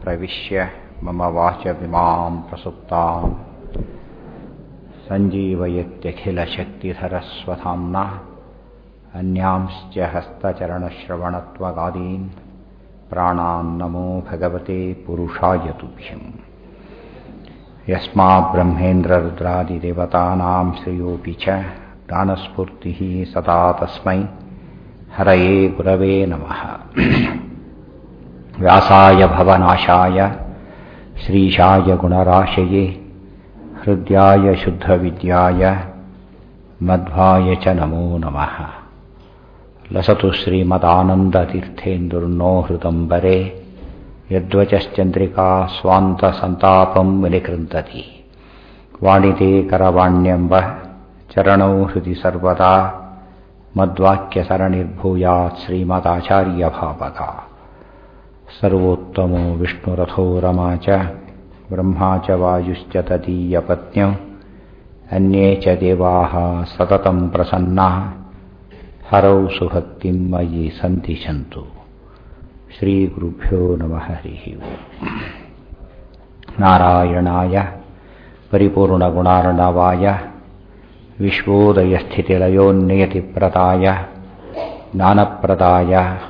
प्रविश्य मम वाचमिमां प्रसुप्तां सञ्जीवयत्यखिलशक्तिधरस्वधाम्ना अन्यांश्च हस्तचरणश्रवणत्वगादीन् प्राणान्नमो भगवते पुरुषाय तुभ्यम् यस्माद्ब्रह्मेन्द्ररुद्रादिदेवतानां श्रेयोऽपि च दानस्फूर्तिः सदा तस्मै हरये गुरवे नमः व्यासाय भवनाशाय श्रीशाय गुणराशये हृद्याय शुद्धविद्याय मध्वाय च नमो नमः लसतु श्रीमदानन्दतीर्थेन्दुर्नो हृदम्बरे यद्वचश्चन्द्रिका स्वान्तसन्तापं विनिकृन्तति वाणिते करवाण्यम्ब चरणौ हृदि सर्वदा मद्वाक्यसरणिर्भूयात् श्रीमदाचार्यभावगा सर्वोत्तमो विष्णुरथो रमा च ब्रह्मा च वायुश्च तदीयपत्न्यौ अन्ये च देवाः सततं प्रसन्नाः हरौ सुभक्तिं मयि सन्तिशन्तु श्रीगुरुभ्यो नमः हरिः नारायणाय परिपूर्णगुणार्णवाय विश्वोदयस्थितिलयोन्नियतिप्रदाय ज्ञानप्रदाय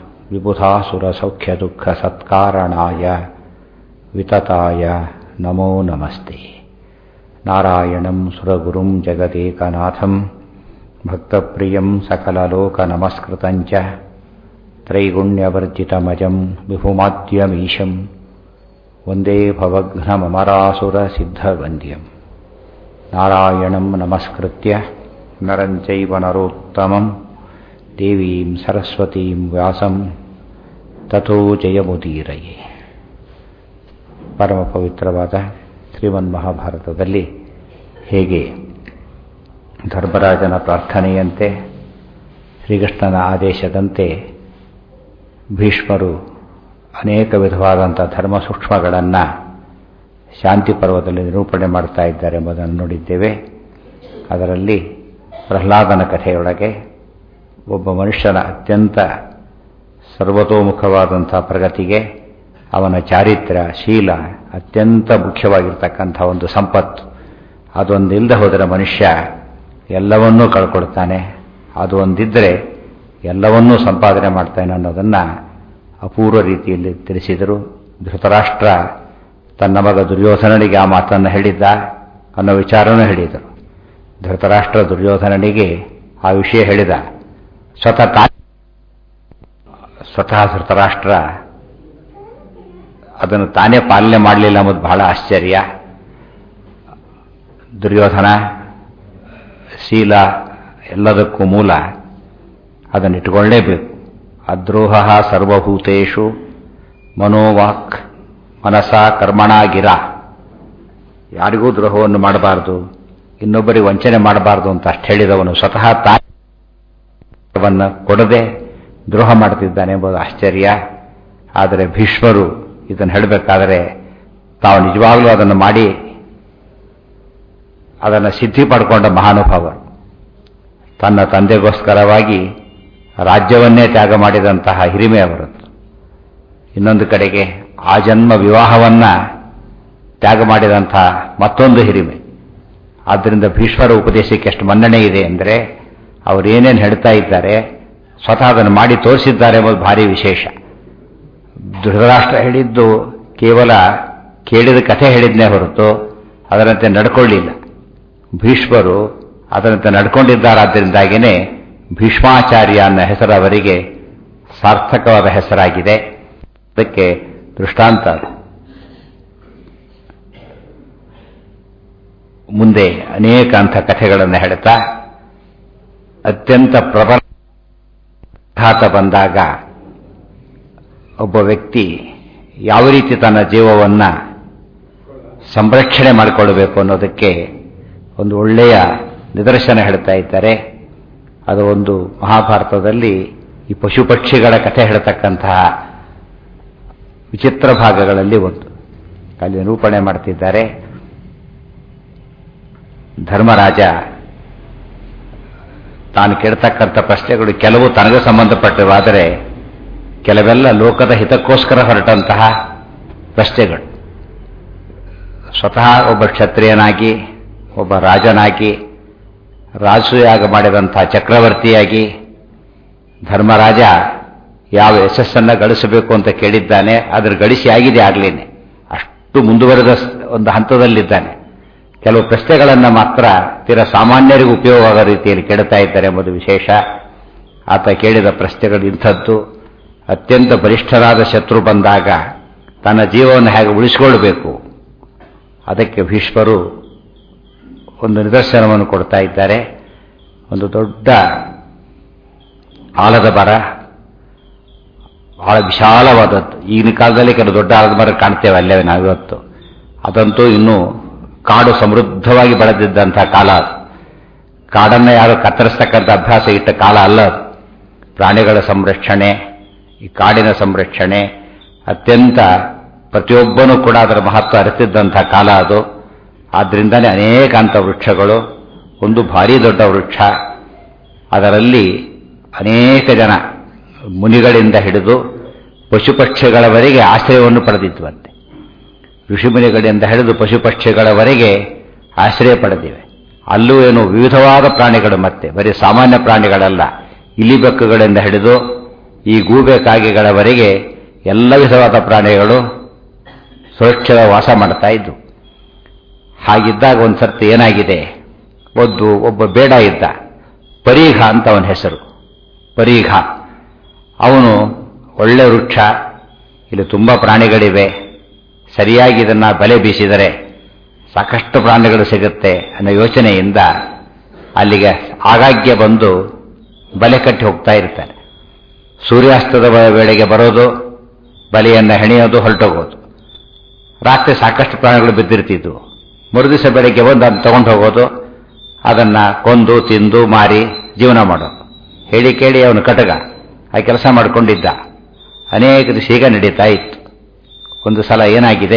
विबुधासुरसौख्यदुःखसत्कारणाय वितताय नमो नमस्ते नारायणं सुरगुरुं जगदेकनाथं भक्तप्रियं सकललोकनमस्कृतं च त्रैगुण्यवर्जितमजं विभुमाद्यमीशं वन्दे भवघ्नममरासुरसिद्धवन्द्यं नारायणं नमस्कृत्य नरं चैव नरोत्तमं ದೇವೀಂ ಸರಸ್ವತೀಂ ವ್ಯಾಸಂ ತಥೋ ಜಯಮುದೀರಯೇ ಪರಮ ಪವಿತ್ರವಾದ ಶ್ರೀಮನ್ ಮಹಾಭಾರತದಲ್ಲಿ ಹೇಗೆ ಧರ್ಮರಾಜನ ಪ್ರಾರ್ಥನೆಯಂತೆ ಶ್ರೀಕೃಷ್ಣನ ಆದೇಶದಂತೆ ಭೀಷ್ಮರು ಅನೇಕ ವಿಧವಾದಂಥ ಧರ್ಮ ಸೂಕ್ಷ್ಮಗಳನ್ನು ಶಾಂತಿ ಪರ್ವದಲ್ಲಿ ನಿರೂಪಣೆ ಮಾಡ್ತಾ ಇದ್ದಾರೆ ಎಂಬುದನ್ನು ನೋಡಿದ್ದೇವೆ ಅದರಲ್ಲಿ ಪ್ರಹ್ಲಾದನ ಕಥೆಯೊಳಗೆ ಒಬ್ಬ ಮನುಷ್ಯನ ಅತ್ಯಂತ ಸರ್ವತೋಮುಖವಾದಂಥ ಪ್ರಗತಿಗೆ ಅವನ ಚಾರಿತ್ರ್ಯ ಶೀಲ ಅತ್ಯಂತ ಮುಖ್ಯವಾಗಿರ್ತಕ್ಕಂಥ ಒಂದು ಸಂಪತ್ತು ಅದೊಂದಿಲ್ಲದೆ ಹೋದರೆ ಮನುಷ್ಯ ಎಲ್ಲವನ್ನೂ ಕಳ್ಕೊಳ್ತಾನೆ ಅದು ಒಂದಿದ್ದರೆ ಎಲ್ಲವನ್ನೂ ಸಂಪಾದನೆ ಮಾಡ್ತಾನೆ ಅನ್ನೋದನ್ನು ಅಪೂರ್ವ ರೀತಿಯಲ್ಲಿ ತಿಳಿಸಿದರು ಧೃತರಾಷ್ಟ್ರ ತನ್ನ ಮಗ ದುರ್ಯೋಧನನಿಗೆ ಆ ಮಾತನ್ನು ಹೇಳಿದ್ದ ಅನ್ನೋ ವಿಚಾರನೂ ಹೇಳಿದರು ಧೃತರಾಷ್ಟ್ರ ದುರ್ಯೋಧನನಿಗೆ ಆ ವಿಷಯ ಹೇಳಿದ ಸ್ವತಃ ತಾ ಸ್ವತಃ ಧೃತರಾಷ್ಟ್ರ ಅದನ್ನು ತಾನೇ ಪಾಲನೆ ಮಾಡಲಿಲ್ಲ ಎಂಬುದು ಬಹಳ ಆಶ್ಚರ್ಯ ದುರ್ಯೋಧನ ಶೀಲ ಎಲ್ಲದಕ್ಕೂ ಮೂಲ ಅದನ್ನು ಇಟ್ಕೊಳ್ಳೇಬೇಕು ಅದ್ರೋಹ ಸರ್ವಭೂತೇಶು ಮನೋವಾಕ್ ಮನಸ ಕರ್ಮಣ ಗಿರ ಯಾರಿಗೂ ದ್ರೋಹವನ್ನು ಮಾಡಬಾರ್ದು ಇನ್ನೊಬ್ಬರಿಗೆ ವಂಚನೆ ಮಾಡಬಾರ್ದು ಅಂತ ಅಷ್ಟು ಹೇಳಿದವನು ಸ್ವತಃ ತಾವನ್ನು ಕೊಡದೆ ದ್ರೋಹ ಮಾಡ್ತಿದ್ದಾನೆ ಎಂಬುದು ಆಶ್ಚರ್ಯ ಆದರೆ ಭೀಷ್ಮರು ಇದನ್ನು ಹೇಳಬೇಕಾದರೆ ತಾವು ನಿಜವಾಗಲೂ ಅದನ್ನು ಮಾಡಿ ಅದನ್ನು ಸಿದ್ಧಿ ಪಡ್ಕೊಂಡ ಮಹಾನುಭಾವರು ತನ್ನ ತಂದೆಗೋಸ್ಕರವಾಗಿ ರಾಜ್ಯವನ್ನೇ ತ್ಯಾಗ ಮಾಡಿದಂತಹ ಹಿರಿಮೆ ಅವರದ್ದು ಇನ್ನೊಂದು ಕಡೆಗೆ ಆ ಜನ್ಮ ವಿವಾಹವನ್ನ ತ್ಯಾಗ ಮಾಡಿದಂತಹ ಮತ್ತೊಂದು ಹಿರಿಮೆ ಆದ್ದರಿಂದ ಭೀಷ್ಮರ ಉಪದೇಶಕ್ಕೆ ಎಷ್ಟು ಮನ್ನಣೆ ಇದೆ ಅಂದರೆ ಅವರೇನೇನು ಹೇಳ್ತಾ ಇದ್ದಾರೆ ಸ್ವತಃ ಅದನ್ನು ಮಾಡಿ ತೋರಿಸಿದ್ದಾರೆ ಎಂಬುದು ಭಾರಿ ವಿಶೇಷ ಧೃತರಾಷ್ಟ್ರ ಹೇಳಿದ್ದು ಕೇವಲ ಕೇಳಿದ ಕಥೆ ಹೇಳಿದ್ನೇ ಹೊರತು ಅದರಂತೆ ನಡ್ಕೊಳ್ಳಿಲ್ಲ ಭೀಷ್ಮರು ಅದರಂತೆ ನಡ್ಕೊಂಡಿದ್ದಾರಾದ್ದರಿಂದಾಗಿಯೇ ಭೀಷ್ಮಾಚಾರ್ಯ ಅನ್ನೋ ಹೆಸರು ಅವರಿಗೆ ಸಾರ್ಥಕವಾದ ಹೆಸರಾಗಿದೆ ಅದಕ್ಕೆ ದೃಷ್ಟಾಂತ ಮುಂದೆ ಅನೇಕ ಅಂಥ ಕಥೆಗಳನ್ನು ಹೇಳ್ತಾ ಅತ್ಯಂತ ಪ್ರಬಲ ಘಾತ ಬಂದಾಗ ಒಬ್ಬ ವ್ಯಕ್ತಿ ಯಾವ ರೀತಿ ತನ್ನ ಜೀವವನ್ನು ಸಂರಕ್ಷಣೆ ಮಾಡಿಕೊಳ್ಳಬೇಕು ಅನ್ನೋದಕ್ಕೆ ಒಂದು ಒಳ್ಳೆಯ ನಿದರ್ಶನ ಹೇಳ್ತಾ ಇದ್ದಾರೆ ಅದು ಒಂದು ಮಹಾಭಾರತದಲ್ಲಿ ಈ ಪಶು ಪಕ್ಷಿಗಳ ಕಥೆ ಹೇಳ್ತಕ್ಕಂತಹ ವಿಚಿತ್ರ ಭಾಗಗಳಲ್ಲಿ ಒಂದು ಅಲ್ಲಿ ನಿರೂಪಣೆ ಮಾಡ್ತಿದ್ದಾರೆ ಧರ್ಮರಾಜ ತಾನು ಕೇಳ್ತಕ್ಕಂಥ ಪ್ರಶ್ನೆಗಳು ಕೆಲವು ತನಗೆ ಸಂಬಂಧಪಟ್ಟವಾದರೆ ಕೆಲವೆಲ್ಲ ಲೋಕದ ಹಿತಕ್ಕೋಸ್ಕರ ಹೊರಟಂತಹ ಪ್ರಶ್ನೆಗಳು ಸ್ವತಃ ಒಬ್ಬ ಕ್ಷತ್ರಿಯನಾಗಿ ಒಬ್ಬ ರಾಜನಾಗಿ ರಾಜಸೂಯಾಗ ಮಾಡಿದಂಥ ಚಕ್ರವರ್ತಿಯಾಗಿ ಧರ್ಮರಾಜ ಯಾವ ಯಶಸ್ಸನ್ನು ಗಳಿಸಬೇಕು ಅಂತ ಕೇಳಿದ್ದಾನೆ ಅದರ ಗಳಿಸಿ ಆಗಿದೆ ಆಗಲೇನೆ ಅಷ್ಟು ಮುಂದುವರೆದ ಒಂದು ಹಂತದಲ್ಲಿದ್ದಾನೆ ಕೆಲವು ಪ್ರಶ್ನೆಗಳನ್ನು ಮಾತ್ರ ತೀರ ಸಾಮಾನ್ಯರಿಗೂ ಉಪಯೋಗ ಆಗೋ ರೀತಿಯಲ್ಲಿ ಕೇಳ್ತಾ ಇದ್ದಾರೆ ಎಂಬುದು ವಿಶೇಷ ಆತ ಕೇಳಿದ ಪ್ರಶ್ನೆಗಳು ಇಂಥದ್ದು ಅತ್ಯಂತ ಬಲಿಷ್ಠರಾದ ಶತ್ರು ಬಂದಾಗ ತನ್ನ ಜೀವವನ್ನು ಹೇಗೆ ಉಳಿಸಿಕೊಳ್ಬೇಕು ಅದಕ್ಕೆ ಭೀಷ್ಮರು ಒಂದು ನಿದರ್ಶನವನ್ನು ಕೊಡ್ತಾ ಇದ್ದಾರೆ ಒಂದು ದೊಡ್ಡ ಆಲದ ಮರ ಬಹಳ ವಿಶಾಲವಾದದ್ದು ಈಗಿನ ಕಾಲದಲ್ಲಿ ಕೆಲವು ದೊಡ್ಡ ಆಲದ ಮರ ಕಾಣ್ತೇವೆ ಅಲ್ಲೇ ನಾವಿವತ್ತು ಅದಂತೂ ಇನ್ನೂ ಕಾಡು ಸಮೃದ್ಧವಾಗಿ ಬೆಳೆದಿದ್ದಂಥ ಕಾಲ ಅದು ಕಾಡನ್ನು ಯಾರು ಕತ್ತರಿಸ್ತಕ್ಕಂಥ ಅಭ್ಯಾಸ ಇಟ್ಟ ಕಾಲ ಅಲ್ಲ ಅದು ಪ್ರಾಣಿಗಳ ಸಂರಕ್ಷಣೆ ಈ ಕಾಡಿನ ಸಂರಕ್ಷಣೆ ಅತ್ಯಂತ ಪ್ರತಿಯೊಬ್ಬನೂ ಕೂಡ ಅದರ ಮಹತ್ವ ಅರಿತಿದ್ದಂಥ ಕಾಲ ಅದು ಆದ್ದರಿಂದಲೇ ಅನೇಕ ಅಂಥ ವೃಕ್ಷಗಳು ಒಂದು ಭಾರಿ ದೊಡ್ಡ ವೃಕ್ಷ ಅದರಲ್ಲಿ ಅನೇಕ ಜನ ಮುನಿಗಳಿಂದ ಹಿಡಿದು ಪಶುಪಕ್ಷಿಗಳವರೆಗೆ ಆಶ್ರಯವನ್ನು ಪಡೆದಿದ್ವಂತೆ ಋಷಿಮುನಿಗಳಿಂದ ಹಿಡಿದು ಪಶುಪಕ್ಷಿಗಳವರೆಗೆ ಆಶ್ರಯ ಪಡೆದಿವೆ ಅಲ್ಲೂ ಏನು ವಿವಿಧವಾದ ಪ್ರಾಣಿಗಳು ಮತ್ತೆ ಬರೀ ಸಾಮಾನ್ಯ ಪ್ರಾಣಿಗಳಲ್ಲ ಇಲಿಬೆಕ್ಕುಗಳಿಂದ ಹಿಡಿದು ಈ ಗೂಬೆ ಕಾಗೆಗಳವರೆಗೆ ಎಲ್ಲ ವಿಧವಾದ ಪ್ರಾಣಿಗಳು ಸುರಕ್ಷಿತ ವಾಸ ಮಾಡ್ತಾ ಇದ್ವು ಹಾಗಿದ್ದಾಗ ಒಂದು ಸರ್ತಿ ಏನಾಗಿದೆ ಒಂದು ಒಬ್ಬ ಬೇಡ ಇದ್ದ ಪರೀಘ ಅಂತ ಅವನ ಹೆಸರು ಪರೀಘ ಅವನು ಒಳ್ಳೆ ವೃಕ್ಷ ಇಲ್ಲಿ ತುಂಬ ಪ್ರಾಣಿಗಳಿವೆ ಸರಿಯಾಗಿ ಇದನ್ನು ಬಲೆ ಬೀಸಿದರೆ ಸಾಕಷ್ಟು ಪ್ರಾಣಿಗಳು ಸಿಗುತ್ತೆ ಅನ್ನೋ ಯೋಚನೆಯಿಂದ ಅಲ್ಲಿಗೆ ಆಗಾಗ್ಗೆ ಬಂದು ಬಲೆ ಕಟ್ಟಿ ಹೋಗ್ತಾ ಇರ್ತಾನೆ ಸೂರ್ಯಾಸ್ತದ ವೇಳೆಗೆ ಬರೋದು ಬಲೆಯನ್ನು ಹೆಣೆಯೋದು ಹೊರಟೋಗೋದು ರಾತ್ರಿ ಸಾಕಷ್ಟು ಪ್ರಾಣಿಗಳು ಬಿದ್ದಿರ್ತಿದ್ವು ಮರುದಿವಸ ಬೆಳಗ್ಗೆ ಬಂದು ಅದನ್ನು ತಗೊಂಡು ಹೋಗೋದು ಅದನ್ನು ಕೊಂದು ತಿಂದು ಮಾರಿ ಜೀವನ ಮಾಡೋದು ಹೇಳಿ ಕೇಳಿ ಅವನು ಕಟಗ ಆ ಕೆಲಸ ಮಾಡಿಕೊಂಡಿದ್ದ ಅನೇಕ ದಿವಸ ಈಗ ನಡೀತಾ ಇತ್ತು ಒಂದು ಸಲ ಏನಾಗಿದೆ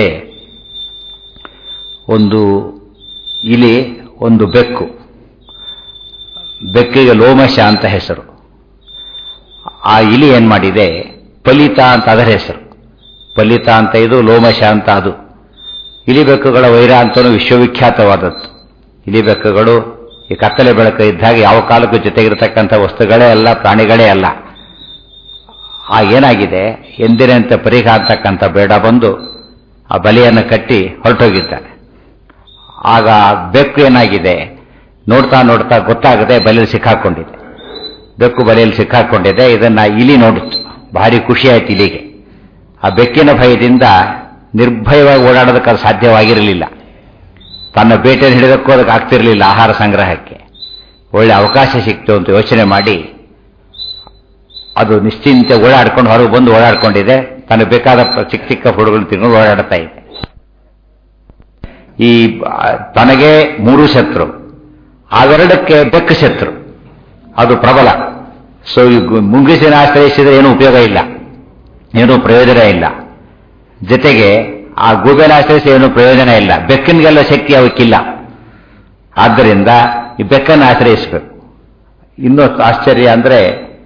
ಒಂದು ಇಲಿ ಒಂದು ಬೆಕ್ಕು ಬೆಕ್ಕಿಗೆ ಲೋಮಶ ಅಂತ ಹೆಸರು ಆ ಇಲಿ ಏನ್ ಮಾಡಿದೆ ಫಲಿತ ಅಂತ ಅದರ ಹೆಸರು ಫಲಿತ ಅಂತ ಇದು ಲೋಮಶ ಅಂತ ಅದು ಇಲಿಬೆಕ್ಕುಗಳ ವೈರ ಅಂತಲೂ ವಿಶ್ವವಿಖ್ಯಾತವಾದದ್ದು ಇಲಿಬೆಕ್ಕುಗಳು ಈ ಕತ್ತಲೆ ಬೆಳಕು ಇದ್ದಾಗ ಯಾವ ಕಾಲಕ್ಕೂ ಜೊತೆಗಿರತಕ್ಕಂಥ ವಸ್ತುಗಳೇ ಅಲ್ಲ ಪ್ರಾಣಿಗಳೇ ಅಲ್ಲ ಆ ಏನಾಗಿದೆ ಎಂದಿನಂತೆ ಪರಿಹ ಅಂತಕ್ಕಂಥ ಬೇಡ ಬಂದು ಆ ಬಲಿಯನ್ನು ಕಟ್ಟಿ ಹೊರಟೋಗಿದ್ದಾನೆ ಆಗ ಬೆಕ್ಕು ಏನಾಗಿದೆ ನೋಡ್ತಾ ನೋಡ್ತಾ ಗೊತ್ತಾಗದೆ ಬಲೆಯಲ್ಲಿ ಸಿಕ್ಕಾಕೊಂಡಿದೆ ಬೆಕ್ಕು ಬಲೆಯಲ್ಲಿ ಸಿಕ್ಕಾಕೊಂಡಿದೆ ಇದನ್ನ ಇಲಿ ನೋಡಿತ್ತು ಭಾರಿ ಖುಷಿ ಆಯ್ತು ಇಲಿಗೆ ಆ ಬೆಕ್ಕಿನ ಭಯದಿಂದ ನಿರ್ಭಯವಾಗಿ ಓಡಾಡೋದಕ್ಕೆ ಅದು ಸಾಧ್ಯವಾಗಿರಲಿಲ್ಲ ತನ್ನ ಬೇಟೆಯನ್ನು ಹಿಡಿದಕ್ಕೂ ಅದಕ್ಕೆ ಆಗ್ತಿರಲಿಲ್ಲ ಆಹಾರ ಸಂಗ್ರಹಕ್ಕೆ ಒಳ್ಳೆ ಅವಕಾಶ ಸಿಕ್ತು ಅಂತ ಯೋಚನೆ ಮಾಡಿ ಅದು ನಿಶ್ಚಿಂತೆ ಓಡಾಡ್ಕೊಂಡು ಹೊರಗೆ ಬಂದು ಓಡಾಡ್ಕೊಂಡಿದೆ ತನಗೆ ಬೇಕಾದ ಚಿಕ್ಕ ಚಿಕ್ಕ ಹುಡುಗರು ತಿನ್ಕೊಂಡು ಓಡಾಡ್ತಾ ಇದೆ ಈ ತನಗೆ ಮೂರು ಶತ್ರು ಅವೆರಡಕ್ಕೆ ಬೆಕ್ಕು ಶತ್ರು ಅದು ಪ್ರಬಲ ಸೊ ಈ ಮುಂಗಿಸಿನ ಆಶ್ರಯಿಸಿದ್ರೆ ಏನೂ ಉಪಯೋಗ ಇಲ್ಲ ಏನೂ ಪ್ರಯೋಜನ ಇಲ್ಲ ಜೊತೆಗೆ ಆ ಗೂಬೆನ ಆಶ್ರಯಿಸಿ ಏನೂ ಪ್ರಯೋಜನ ಇಲ್ಲ ಬೆಕ್ಕಿನಿಗೆಲ್ಲ ಶಕ್ತಿ ಅವಕ್ಕಿಲ್ಲ ಆದ್ದರಿಂದ ಈ ಬೆಕ್ಕನ್ನು ಆಶ್ರಯಿಸಬೇಕು ಇನ್ನೂ ಆಶ್ಚರ್ಯ ಅಂದ್ರೆ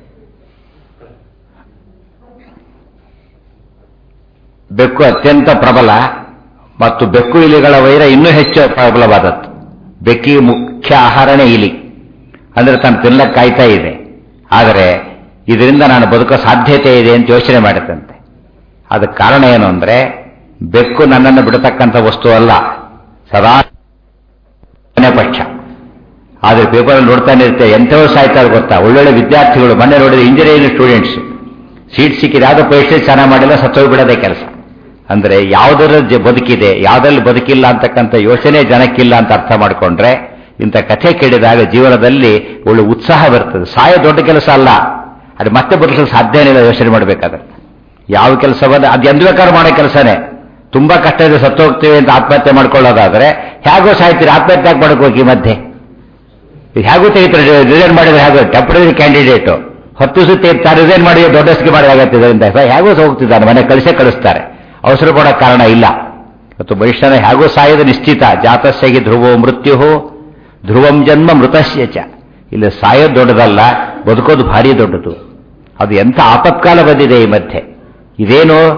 ಬೆಕ್ಕು ಅತ್ಯಂತ ಪ್ರಬಲ ಮತ್ತು ಬೆಕ್ಕು ಇಲಿಗಳ ವೈರ ಇನ್ನೂ ಹೆಚ್ಚು ಪ್ರಬಲವಾದದ್ದು ಬೆಕ್ಕಿಗೆ ಮುಖ್ಯ ಆಹಾರನೇ ಇಲಿ ಅಂದ್ರೆ ತಾನು ತಿನ್ನಕ್ಕೆ ಕಾಯ್ತಾ ಇದೆ ಆದರೆ ಇದರಿಂದ ನಾನು ಬದುಕೋ ಸಾಧ್ಯತೆ ಇದೆ ಅಂತ ಯೋಚನೆ ಮಾಡುತ್ತಂತೆ ಅದಕ್ಕೆ ಕಾರಣ ಏನು ಅಂದ್ರೆ ಬೆಕ್ಕು ನನ್ನನ್ನು ಬಿಡತಕ್ಕಂಥ ವಸ್ತು ಅಲ್ಲ ಸದಾ ಪಕ್ಷ ಆದರೆ ಪೇಪರಲ್ಲಿ ನೋಡ್ತಾನೆ ಇರ್ತೇವೆ ಎಂಥವ್ರು ಸಾಯ್ತಾರೆ ಗೊತ್ತಾ ಒಳ್ಳೊಳ್ಳೆ ವಿದ್ಯಾರ್ಥಿಗಳು ಮೊನ್ನೆ ನೋಡಿದ್ರೆ ಇಂಜಿನಿಯರಿಂಗ್ ಸ್ಟೂಡೆಂಟ್ಸ್ ಸೀಟ್ ಸಿಕ್ಕಿದೆ ಯಾವುದೋ ಪರೀಕ್ಷೆ ಚೆನ್ನಾಗಿ ಮಾಡಿಲ್ಲ ಸತ್ತೋಗ್ಬಿಡೋದೇ ಕೆಲಸ ಅಂದ್ರೆ ಯಾವುದರ ಬದುಕಿದೆ ಯಾವುದ್ರಲ್ಲಿ ಬದುಕಿಲ್ಲ ಅಂತಕ್ಕಂಥ ಯೋಚನೆ ಜನಕ್ಕಿಲ್ಲ ಅಂತ ಅರ್ಥ ಮಾಡಿಕೊಂಡ್ರೆ ಇಂಥ ಕಥೆ ಕೇಳಿದಾಗ ಜೀವನದಲ್ಲಿ ಒಳ್ಳೆ ಉತ್ಸಾಹ ಬರ್ತದೆ ಸಾಯ ದೊಡ್ಡ ಕೆಲಸ ಅಲ್ಲ ಅದು ಮತ್ತೆ ಬದುಕಲು ಸಾಧ್ಯನೇ ಇಲ್ಲ ಯೋಚನೆ ಮಾಡಬೇಕಾದ್ರೆ ಯಾವ ಕೆಲಸವನ್ನ ಅದು ಎಂದ ಬೇಕಾದ್ರೂ ಮಾಡೋ ಕೆಲಸನೇ ತುಂಬಾ ಕಷ್ಟ ಇದೆ ಸತ್ತೋಗ್ತೀವಿ ಅಂತ ಆತ್ಮಹತ್ಯೆ ಮಾಡ್ಕೊಳ್ಳೋದಾದ್ರೆ ಹೇಗೋ ಸಾಯ್ತೀರಿ ಆತ್ಮಹತ್ಯೆ ಯಾಕೆ ಮಾಡಕ್ ಹೋಗಿ ಮಧ್ಯೆ ಹೇಗೂ ತೆಗಿತಾರೆ ರಿಸೈನ್ ಮಾಡಿದ್ರೆ ಹೇಗೋ ಟೆಂಪ್ರರಿ ಕ್ಯಾಂಡಿಡೇಟು ಹತ್ತು ಸುತ್ತಿ ಇರ್ತಾರೆ ರಿಸೈನ್ ಮಾಡಿ ದೊಡ್ಡಸ್ಗೆ ಮಾಡಲಾಗತ್ತೆ ಇದರಿಂದ ಹೇಗೋ ಹೋಗ್ತಿದ್ದಾನೆ ಮನೆ ಕಳಿಸೇ ಕಳಿಸ್ತಾರೆ ಅವಸರ ಪಡೋ ಕಾರಣ ಇಲ್ಲ ಮತ್ತು ಮನುಷ್ಯನ ಹೇಗೋ ಸಾಯೋದು ನಿಶ್ಚಿತ ಜಾತಸ್ಯಗೆ ಧ್ರುವೋ ಮೃತ್ಯು ಧ್ರುವಂ ಜನ್ಮ ಮೃತಸ್ಯ ಚ ಇಲ್ಲಿ ಸಾಯೋದು ದೊಡ್ಡದಲ್ಲ ಬದುಕೋದು ಭಾರಿ ದೊಡ್ಡದು ಅದು ಎಂಥ ಆಪತ್ಕಾಲ ಬಂದಿದೆ ಈ ಮಧ್ಯೆ ಇದೇನು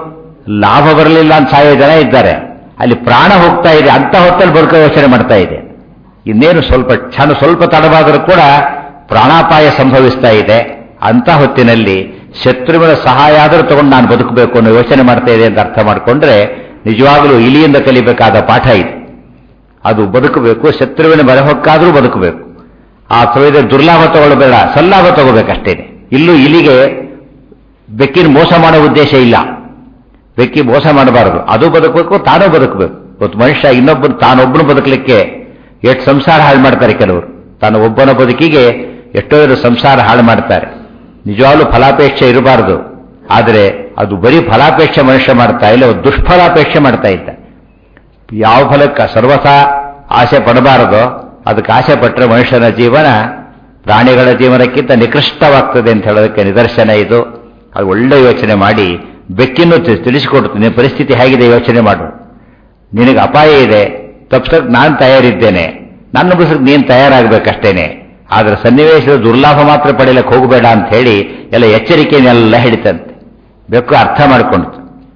ಲಾಭ ಬರಲಿಲ್ಲ ಅಂತ ಸಾಯೋ ಜನ ಇದ್ದಾರೆ ಅಲ್ಲಿ ಪ್ರಾಣ ಹೋಗ್ತಾ ಇದೆ ಅಂತ ಹೊತ್ತಲ್ಲಿ ಬದುಕೋ ಯೋಚನೆ ಮಾಡ್ತಾ ಇದೆ ಇನ್ನೇನು ಸ್ವಲ್ಪ ಕ್ಷಣ ಸ್ವಲ್ಪ ತಡವಾದರೂ ಕೂಡ ಪ್ರಾಣಾಪಾಯ ಸಂಭವಿಸ್ತಾ ಇದೆ ಅಂತ ಹೊತ್ತಿನಲ್ಲಿ ಶತ್ರುವಿನ ಸಹಾಯ ಆದರೂ ತಗೊಂಡು ನಾನು ಬದುಕಬೇಕು ಅನ್ನೋ ಯೋಚನೆ ಮಾಡ್ತಾ ಇದೆ ಅಂತ ಅರ್ಥ ಮಾಡಿಕೊಂಡ್ರೆ ನಿಜವಾಗಲೂ ಇಲಿಯಿಂದ ಕಲಿಬೇಕಾದ ಪಾಠ ಇದೆ ಅದು ಬದುಕಬೇಕು ಶತ್ರುವಿನ ಬರಹಕ್ಕಾದರೂ ಬದುಕಬೇಕು ಆ ಸಮಯದಲ್ಲಿ ದುರ್ಲಾಭ ತಗೊಳ್ಬೇಡ ಸಲ್ಲಾಭ ತಗೋಬೇಕಷ್ಟೇನೆ ಇಲ್ಲೂ ಇಲಿಗೆ ಬೆಕ್ಕಿನ ಮೋಸ ಮಾಡೋ ಉದ್ದೇಶ ಇಲ್ಲ ಬೆಕ್ಕಿ ಮೋಸ ಮಾಡಬಾರದು ಅದು ಬದುಕಬೇಕು ತಾನೂ ಬದುಕಬೇಕು ಇವತ್ತು ಮನುಷ್ಯ ಇನ್ನೊಬ್ಬನು ತಾನೊಬ್ಬನು ಬದುಕಲಿಕ್ಕೆ ಎಷ್ಟು ಸಂಸಾರ ಹಾಳು ಮಾಡ್ತಾರೆ ಕೆಲವರು ತಾನು ಒಬ್ಬನ ಬದುಕಿಗೆ ಎಷ್ಟೋ ಜನ ಸಂಸಾರ ಹಾಳು ಮಾಡ್ತಾರೆ ನಿಜವಾಗ್ಲೂ ಫಲಾಪೇಕ್ಷೆ ಇರಬಾರದು ಆದರೆ ಅದು ಬರೀ ಫಲಾಪೇಕ್ಷೆ ಮನುಷ್ಯ ಮಾಡ್ತಾ ಇಲ್ಲ ಒಂದು ದುಷ್ಫಲಾಪೇಕ್ಷೆ ಮಾಡ್ತಾ ಇದ್ದ ಯಾವ ಫಲಕ್ಕೆ ಸರ್ವಥಾ ಆಸೆ ಪಡಬಾರದೋ ಅದಕ್ಕೆ ಆಸೆ ಪಟ್ಟರೆ ಮನುಷ್ಯನ ಜೀವನ ಪ್ರಾಣಿಗಳ ಜೀವನಕ್ಕಿಂತ ನಿಕೃಷ್ಟವಾಗ್ತದೆ ಅಂತ ಹೇಳೋದಕ್ಕೆ ನಿದರ್ಶನ ಇದು ಅದು ಒಳ್ಳೆ ಯೋಚನೆ ಮಾಡಿ ಬೆಕ್ಕಿನ್ನು ತಿ- ತಿಳಿಸಿಕೊಡ್ತೀನಿ ಪರಿಸ್ಥಿತಿ ಹೇಗಿದೆ ಯೋಚನೆ ಮಾಡು ನಿನಗೆ ಅಪಾಯ ಇದೆ ತಪ್ಸಕ್ಕೆ ನಾನು ತಯಾರಿದ್ದೇನೆ ನನ್ನ ಬಿಡಿಸಕ್ಕೆ ನೀನು ತಯಾರಾಗಬೇಕಷ್ಟೇನೆ ಆದರೆ ಸನ್ನಿವೇಶದ ದುರ್ಲಾಭ ಮಾತ್ರ ಪಡೆಯಲಿಕ್ಕೆ ಹೋಗಬೇಡ ಅಂತ ಹೇಳಿ ಎಲ್ಲ ಎಚ್ಚರಿಕೆಯನ್ನೆಲ್ಲ ಹಿಡಿತಂತೆ ಬೆಕ್ಕು ಅರ್ಥ ಮಾಡಿಕೊಂಡು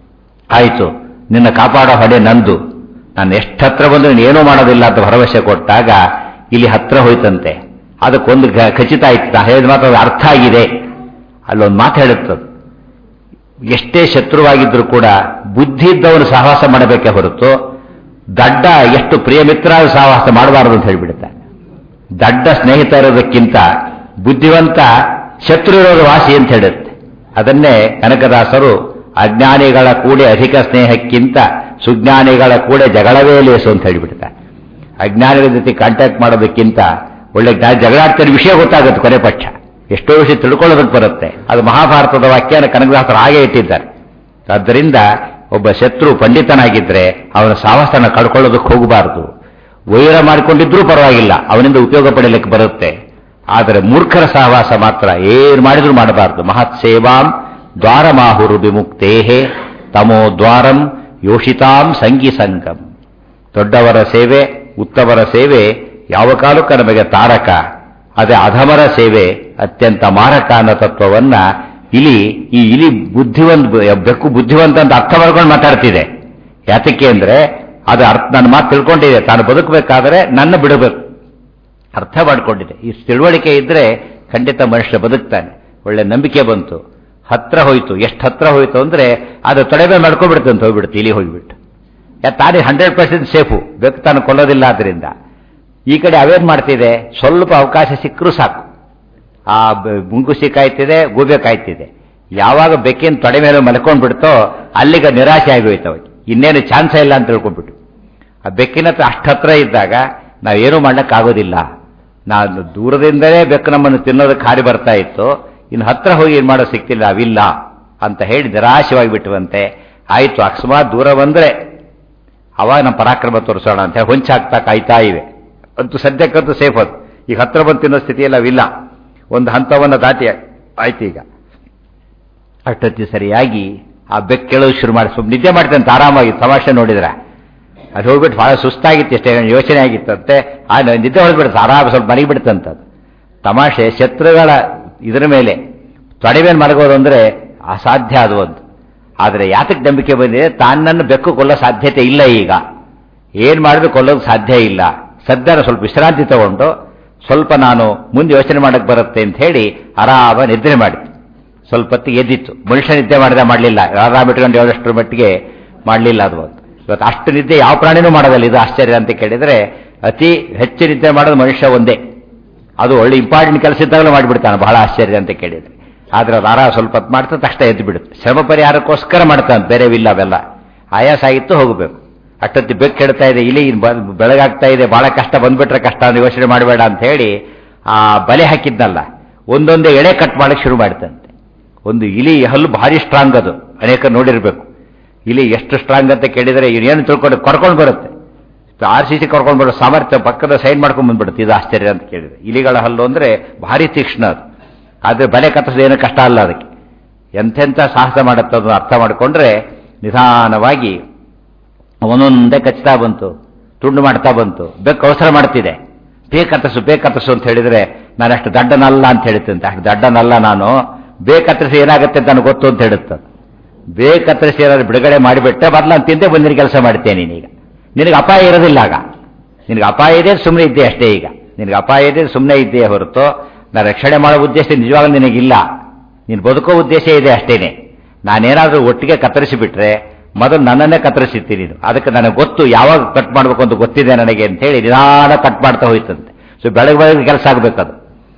ಆಯಿತು ನಿನ್ನ ಕಾಪಾಡೋ ಹೊಡೆ ನಂದು ನಾನು ಎಷ್ಟು ಹತ್ರ ಬಂದ್ರೆ ನೀನು ಏನೂ ಮಾಡೋದಿಲ್ಲ ಅಂತ ಭರವಸೆ ಕೊಟ್ಟಾಗ ಇಲ್ಲಿ ಹತ್ರ ಹೋಯ್ತಂತೆ ಅದಕ್ಕೊಂದು ಗ- ಖಚಿತ ಆಯ್ತು ನಾ ಹೇಳಿದ ಮಾತ್ರ ಅದು ಅರ್ಥ ಆಗಿದೆ ಅಲ್ಲೊಂದು ಮಾತು ಹೇಳುತ್ತದೆ ಎಷ್ಟೇ ಶತ್ರುವಾಗಿದ್ರೂ ಕೂಡ ಬುದ್ಧಿ ಇದ್ದವನು ಸಹವಾಸ ಮಾಡಬೇಕೇ ಹೊರತು ದಡ್ಡ ಎಷ್ಟು ಪ್ರಿಯ ಮಿತ್ರ ಸಹವಾಸ ಮಾಡಬಾರದು ಅಂತ ಹೇಳಿಬಿಡುತ್ತೆ ದಡ್ಡ ಸ್ನೇಹಿತ ಇರೋದಕ್ಕಿಂತ ಬುದ್ಧಿವಂತ ಶತ್ರು ಇರೋದು ವಾಸಿ ಅಂತ ಹೇಳುತ್ತೆ ಅದನ್ನೇ ಕನಕದಾಸರು ಅಜ್ಞಾನಿಗಳ ಕೂಡೆ ಅಧಿಕ ಸ್ನೇಹಕ್ಕಿಂತ ಸುಜ್ಞಾನಿಗಳ ಕೂಡೆ ಜಗಳವೇ ಲೇಸು ಅಂತ ಹೇಳಿಬಿಡ್ತಾರೆ ಅಜ್ಞಾನಿಗಳ ಜೊತೆ ಕಾಂಟ್ಯಾಕ್ಟ್ ಮಾಡೋದಕ್ಕಿಂತ ಒಳ್ಳೆ ಜ್ಞಾನ ಜಗಳಾಡ್ತಿರೋ ವಿಷಯ ಗೊತ್ತಾಗುತ್ತೆ ಕೊನೆ ಪಕ್ಷ ಎಷ್ಟೋ ವಿಷಯ ತಿಳ್ಕೊಳ್ಳೋದಕ್ಕೆ ಬರುತ್ತೆ ಅದು ಮಹಾಭಾರತದ ವಾಕ್ಯನ ಕನಕದಾಸರು ಹಾಗೆ ಇಟ್ಟಿದ್ದಾರೆ ಆದ್ದರಿಂದ ಒಬ್ಬ ಶತ್ರು ಪಂಡಿತನಾಗಿದ್ರೆ ಅವನ ಸಾಹಸನ ಕಳ್ಕೊಳ್ಳೋದಕ್ಕೆ ಹೋಗಬಾರದು ವೈರ ಮಾಡಿಕೊಂಡಿದ್ರೂ ಪರವಾಗಿಲ್ಲ ಅವನಿಂದ ಉಪಯೋಗ ಪಡೆಯಲಿಕ್ಕೆ ಬರುತ್ತೆ ಆದರೆ ಮೂರ್ಖರ ಸಹವಾಸ ಮಾತ್ರ ಏನು ಮಾಡಿದ್ರೂ ಮಾಡಬಾರದು ಮಹತ್ ಸೇವಾಂ ದ್ವಾರಮಾಹುರು ವಿಮುಕ್ತೇಹೇ ತಮೋ ದ್ವಾರಂ ಯೋಷಿತಾಂ ಸಂಗಿ ಸಂಗಂ ದೊಡ್ಡವರ ಸೇವೆ ಉತ್ತಮರ ಸೇವೆ ಯಾವ ಕಾಲಕ್ಕೂ ನಮಗೆ ತಾರಕ ಅದೇ ಅಧಮರ ಸೇವೆ ಅತ್ಯಂತ ಮಾರಕ ಅನ್ನೋ ತತ್ವವನ್ನ ಇಲಿ ಈ ಇಲಿ ಬುದ್ಧಿವಂತ ಬೆಕ್ಕು ಬುದ್ಧಿವಂತ ಅಂತ ಅರ್ಥ ಮಾಡ್ಕೊಂಡು ಮಾತಾಡ್ತಿದೆ ಯಾತಕ್ಕೆ ಅಂದ್ರೆ ಅದು ಅರ್ಥ ನನ್ನ ಮಾತು ತಿಳ್ಕೊಂಡಿದೆ ತಾನು ಬದುಕಬೇಕಾದ್ರೆ ನನ್ನ ಬಿಡಬೇಕು ಅರ್ಥ ಮಾಡ್ಕೊಂಡಿದೆ ಈ ತಿಳುವಳಿಕೆ ಇದ್ರೆ ಖಂಡಿತ ಮನುಷ್ಯ ಬದುಕ್ತಾನೆ ಒಳ್ಳೆ ನಂಬಿಕೆ ಬಂತು ಹತ್ರ ಹೋಯ್ತು ಎಷ್ಟು ಹತ್ರ ಹೋಯ್ತು ಅಂದ್ರೆ ಅದು ತೊಡೆಮೆ ಮಾಡ್ಕೊಂಡ್ಬಿಡ್ತು ಅಂತ ಹೋಗ್ಬಿಡ್ತು ಇಲ್ಲಿ ಹೋಗ್ಬಿಟ್ಟು ಯಾ ತಾನೇ ಹಂಡ್ರೆಡ್ ಪರ್ಸೆಂಟ್ ಸೇಫು ಬೆಕ್ಕು ತಾನು ಕೊಲ್ಲೋದಿಲ್ಲ ಆದ್ರಿಂದ ಈ ಕಡೆ ಅವೇನ್ ಮಾಡ್ತಿದೆ ಸ್ವಲ್ಪ ಅವಕಾಶ ಸಿಕ್ಕರೂ ಸಾಕು ಆ ಬ- ಮುಂಗುಸಿ ಕಾಯ್ತಿದೆ ಗೂಬೆ ಕಾಯ್ತಿದೆ ಯಾವಾಗ ಬೆಕ್ಕಿನ ತೊಡೆ ಮೇಲೆ ಮಲ್ಕೊಂಡ್ಬಿಡ್ತೋ ಅಲ್ಲಿಗೆ ನಿರಾಶೆ ಆಗೋಯ್ತು ಅವಾಗ ಇನ್ನೇನು ಚಾನ್ಸ ಇಲ್ಲ ಅಂತ ತಿಳ್ಕೊಂಡ್ಬಿಟ್ಟು ಆ ಬೆಕ್ಕಿನ ಹತ್ರ ಅಷ್ಟು ಹತ್ರ ಇದ್ದಾಗ ನಾವೇನು ಮಾಡೋಕ್ಕಾಗೋದಿಲ್ಲ ನಾನು ದೂರದಿಂದಲೇ ಬೆಕ್ಕು ನಮ್ಮನ್ನು ತಿನ್ನೋದಕ್ಕೆ ಹಾರಿ ಬರ್ತಾ ಇತ್ತು ಇನ್ನು ಹತ್ರ ಹೋಗಿ ಏನು ಮಾಡೋ ಸಿಕ್ತಿಲ್ಲ ಅವಿಲ್ಲ ಅಂತ ಹೇಳಿ ನಿರಾಶವಾಗಿ ಬಿಟ್ಟುವಂತೆ ಆಯ್ತು ಅಕಸ್ಮಾತ್ ದೂರ ಬಂದ್ರೆ ಅವಾಗ ನಮ್ಮ ಪರಾಕ್ರಮ ತೋರಿಸೋಣ ಅಂತ ಹೇಳಿ ಹೊಂಚಾಗ್ತಾ ಕಾಯ್ತಾ ಇವೆ ಅಂತೂ ಸದ್ಯಕ್ಕಂತೂ ಸೇಫ್ ಅದು ಈಗ ಹತ್ರ ಬಂದು ತಿನ್ನೋ ಸ್ಥಿತಿಯಲ್ಲಿ ಅವಿಲ್ಲ ಒಂದು ಹಂತವನ್ನು ದಾಟಿ ಆಯ್ತು ಈಗ ಅಷ್ಟೊತ್ತಿ ಸರಿಯಾಗಿ ಆ ಬೆಕ್ಕು ಕೇಳೋದು ಶುರು ಮಾಡಿ ಸ್ವಲ್ಪ ನಿದ್ದೆ ಮಾಡ್ತಂತೆ ಆರಾಮಾಗಿ ತಮಾಷೆ ನೋಡಿದ್ರೆ ಅದು ಹೋಗ್ಬಿಟ್ಟು ಬಹಳ ಸುಸ್ತಾಗಿತ್ತು ಇಷ್ಟೇ ಯೋಚನೆ ಆಗಿತ್ತಂತೆ ಆ ನ- ನಿದ್ದೆ ಹೊಡೆದ್ಬಿಡುತ್ತೆ ಆರಾಮ ಸ್ವಲ್ಪ ಮನೆಗೆ ಬಿಡ್ತಂತದ್ದು ತಮಾಷೆ ಶತ್ರುಗಳ ಇದರ ಮೇಲೆ ತೊಡೆ ಮೇಲೆ ಮಲಗೋದು ಅಂದ್ರೆ ಅಸಾಧ್ಯ ಅದು ಒಂದು ಆದರೆ ಯಾತಕ್ಕೆ ನಂಬಿಕೆ ಬಂದಿದೆ ತಾನನ್ನು ಬೆಕ್ಕು ಕೊಲ್ಲೋ ಸಾಧ್ಯತೆ ಇಲ್ಲ ಈಗ ಏನ್ ಮಾಡಿದ್ರು ಕೊಲ್ಲೋದು ಸಾಧ್ಯ ಇಲ್ಲ ಸದ್ಯನ ಸ್ವಲ್ಪ ವಿಶ್ರಾಂತಿ ತಗೊಂಡು ಸ್ವಲ್ಪ ನಾನು ಮುಂದೆ ಯೋಚನೆ ಮಾಡಕ್ಕೆ ಬರುತ್ತೆ ಅಂತ ಹೇಳಿ ಆರಾಮ ನಿದ್ರೆ ಮಾಡಿತು ಸ್ವಲ್ಪ ಹೊತ್ತಿಗೆ ಎದ್ದಿತ್ತು ಮನುಷ್ಯ ನಿದ್ದೆ ಮಾಡಿದ ಮಾಡಲಿಲ್ಲ ಆರಾಮ ಇಟ್ಕೊಂಡು ಹೇಳೋಷ್ಟರ ಮಟ್ಟಿಗೆ ಮಾಡಲಿಲ್ಲ ಅದು ಒಂದು ಇವತ್ತು ಅಷ್ಟು ನಿದ್ದೆ ಯಾವ ಪ್ರಾಣಿನೂ ಮಾಡೋದಲ್ಲ ಇದು ಆಶ್ಚರ್ಯ ಅಂತ ಕೇಳಿದ್ರೆ ಅತಿ ಹೆಚ್ಚು ನಿದ್ದೆ ಮಾಡೋದು ಮನುಷ್ಯ ಒಂದೇ ಅದು ಒಳ್ಳೆ ಇಂಪಾರ್ಟೆಂಟ್ ಕೆಲಸ ಇದ್ದಾಗಲೂ ಮಾಡಿಬಿಡ್ತಾನೆ ಬಹಳ ಆಶ್ಚರ್ಯ ಅಂತ ಕೇಳಿದ್ರೆ ಆದ್ರೆ ಅದು ಆರಾಮ ಸ್ವಲ್ಪ ಹೊತ್ತು ಮಾಡ್ತಾ ತಕ್ಷಣ ಎದ್ದು ಬಿಡುತ್ತೆ ಶ್ರಮ ಪರಿಹಾರಕ್ಕೋಸ್ಕರ ಮಾಡ್ತಾನೆ ಬೇರೆವಿಲ್ಲ ಅವೆಲ್ಲ ಆಯಾಸ ಆಗಿತ್ತು ಹೋಗಬೇಕು ಅಷ್ಟೊತ್ತಿ ಬೆಕ್ಕು ಕೆಡ್ತಾ ಇದೆ ಇಲ್ಲಿ ಇನ್ನು ಬ- ಬೆಳಗಾಗ್ತಾ ಇದೆ ಬಹಳ ಕಷ್ಟ ಬಂದ್ಬಿಟ್ರೆ ಕಷ್ಟ ಅಂತ ಯೋಚನೆ ಮಾಡಬೇಡ ಅಂತ ಹೇಳಿ ಆ ಬಲೆ ಹಾಕಿದ್ನಲ್ಲ ಒಂದೊಂದೇ ಎಳೆ ಕಟ್ ಮಾಡಕ್ಕೆ ಶುರು ಮಾಡ್ತಂತೆ ಒಂದು ಇಲಿ ಹಲ್ಲು ಭಾರಿ ಸ್ಟ್ರಾಂಗ್ ಅದು ಅನೇಕ ನೋಡಿರ್ಬೇಕು ಇಲಿ ಎಷ್ಟು ಸ್ಟ್ರಾಂಗ್ ಅಂತ ಕೇಳಿದರೆ ಏನು ತಿಳ್ಕೊಂಡು ಕರ್ಕೊಂಡು ಬರುತ್ತೆ ಆರ್ ಸಿ ಸಿ ಕರ್ಕೊಂಡು ಬರೋ ಸಾಮರ್ಥ್ಯ ಪಕ್ಕದ ಸೈಡ್ ಮಾಡ್ಕೊಂಡು ಬಂದ್ಬಿಡುತ್ತೆ ಇದು ಆಶ್ಚರ್ಯ ಅಂತ ಕೇಳಿದ್ರೆ ಇಲಿಗಳ ಹಲ್ಲು ಅಂದ್ರೆ ಭಾರಿ ತೀಕ್ಷ್ಣ ಅದು ಆದ್ರೆ ಬಲೆ ಕತ್ತರಿಸೋದು ಏನು ಕಷ್ಟ ಅಲ್ಲ ಅದಕ್ಕೆ ಎಂತೆಂಥ ಸಾಹಸ ಮಾಡುತ್ತೆ ಅದನ್ನು ಅರ್ಥ ಮಾಡಿಕೊಂಡ್ರೆ ನಿಧಾನವಾಗಿ ಒಂದೊಂದೇ ಕಚ್ತಾ ಬಂತು ತುಂಡು ಮಾಡ್ತಾ ಬಂತು ಬೆಕ್ಕು ಅವಸರ ಮಾಡ್ತಿದೆ ಬೇಕತ್ತಸು ಬೇಕತ್ತಸು ಅಂತ ಹೇಳಿದ್ರೆ ನಾನು ಅಷ್ಟು ದಡ್ಡನಲ್ಲ ಅಂತ ಹೇಳುತ್ತಂತೆ ಅಷ್ಟು ದಡ್ಡನಲ್ಲ ನಾನು ಬೇಕತ್ತರಿಸಿ ಏನಾಗುತ್ತೆ ಅಂತ ನನಗೆ ಗೊತ್ತು ಅಂತ ಹೇಳುತ್ತೆ ಬೇಗ ಕತ್ತರಿಸಿ ಏನಾದ್ರು ಬಿಡುಗಡೆ ಮಾಡಿಬಿಟ್ಟೆ ಬದಲು ನಾನು ತಿಂದೆ ಬಂದಿನ ಕೆಲಸ ಮಾಡ್ತೇನೆ ನೀನೀಗ ನಿನಗೆ ಅಪಾಯ ಇರೋದಿಲ್ಲ ಆಗ ನಿನಗೆ ಅಪಾಯ ಇದೆ ಸುಮ್ಮನೆ ಇದ್ದೆ ಅಷ್ಟೇ ಈಗ ನಿನಗೆ ಅಪಾಯ ಇದೆ ಸುಮ್ಮನೆ ಇದ್ದೇ ಹೊರತು ನಾನು ರಕ್ಷಣೆ ಮಾಡೋ ಉದ್ದೇಶ ನಿಜವಾಗ್ಲೂ ನಿನಗಿಲ್ಲ ನೀನು ಬದುಕೋ ಉದ್ದೇಶ ಇದೆ ಅಷ್ಟೇನೆ ನಾನೇನಾದರೂ ಒಟ್ಟಿಗೆ ಕತ್ತರಿಸಿ ಬಿಟ್ರೆ ಮೊದಲು ನನ್ನನ್ನೇ ಕತ್ತರಿಸಿರ್ತೀನಿ ನೀನು ಅದಕ್ಕೆ ನನಗೆ ಗೊತ್ತು ಯಾವಾಗ ಕಟ್ ಮಾಡಬೇಕು ಅಂತ ಗೊತ್ತಿದೆ ನನಗೆ ಅಂತ ಹೇಳಿ ನಿಧಾನ ಕಟ್ ಮಾಡ್ತಾ ಹೋಯ್ತಂತೆ ಸೊ ಬೆಳಗ್ಗೆ ಬೆಳಗ್ಗೆ ಕೆಲಸ ಆಗಬೇಕದು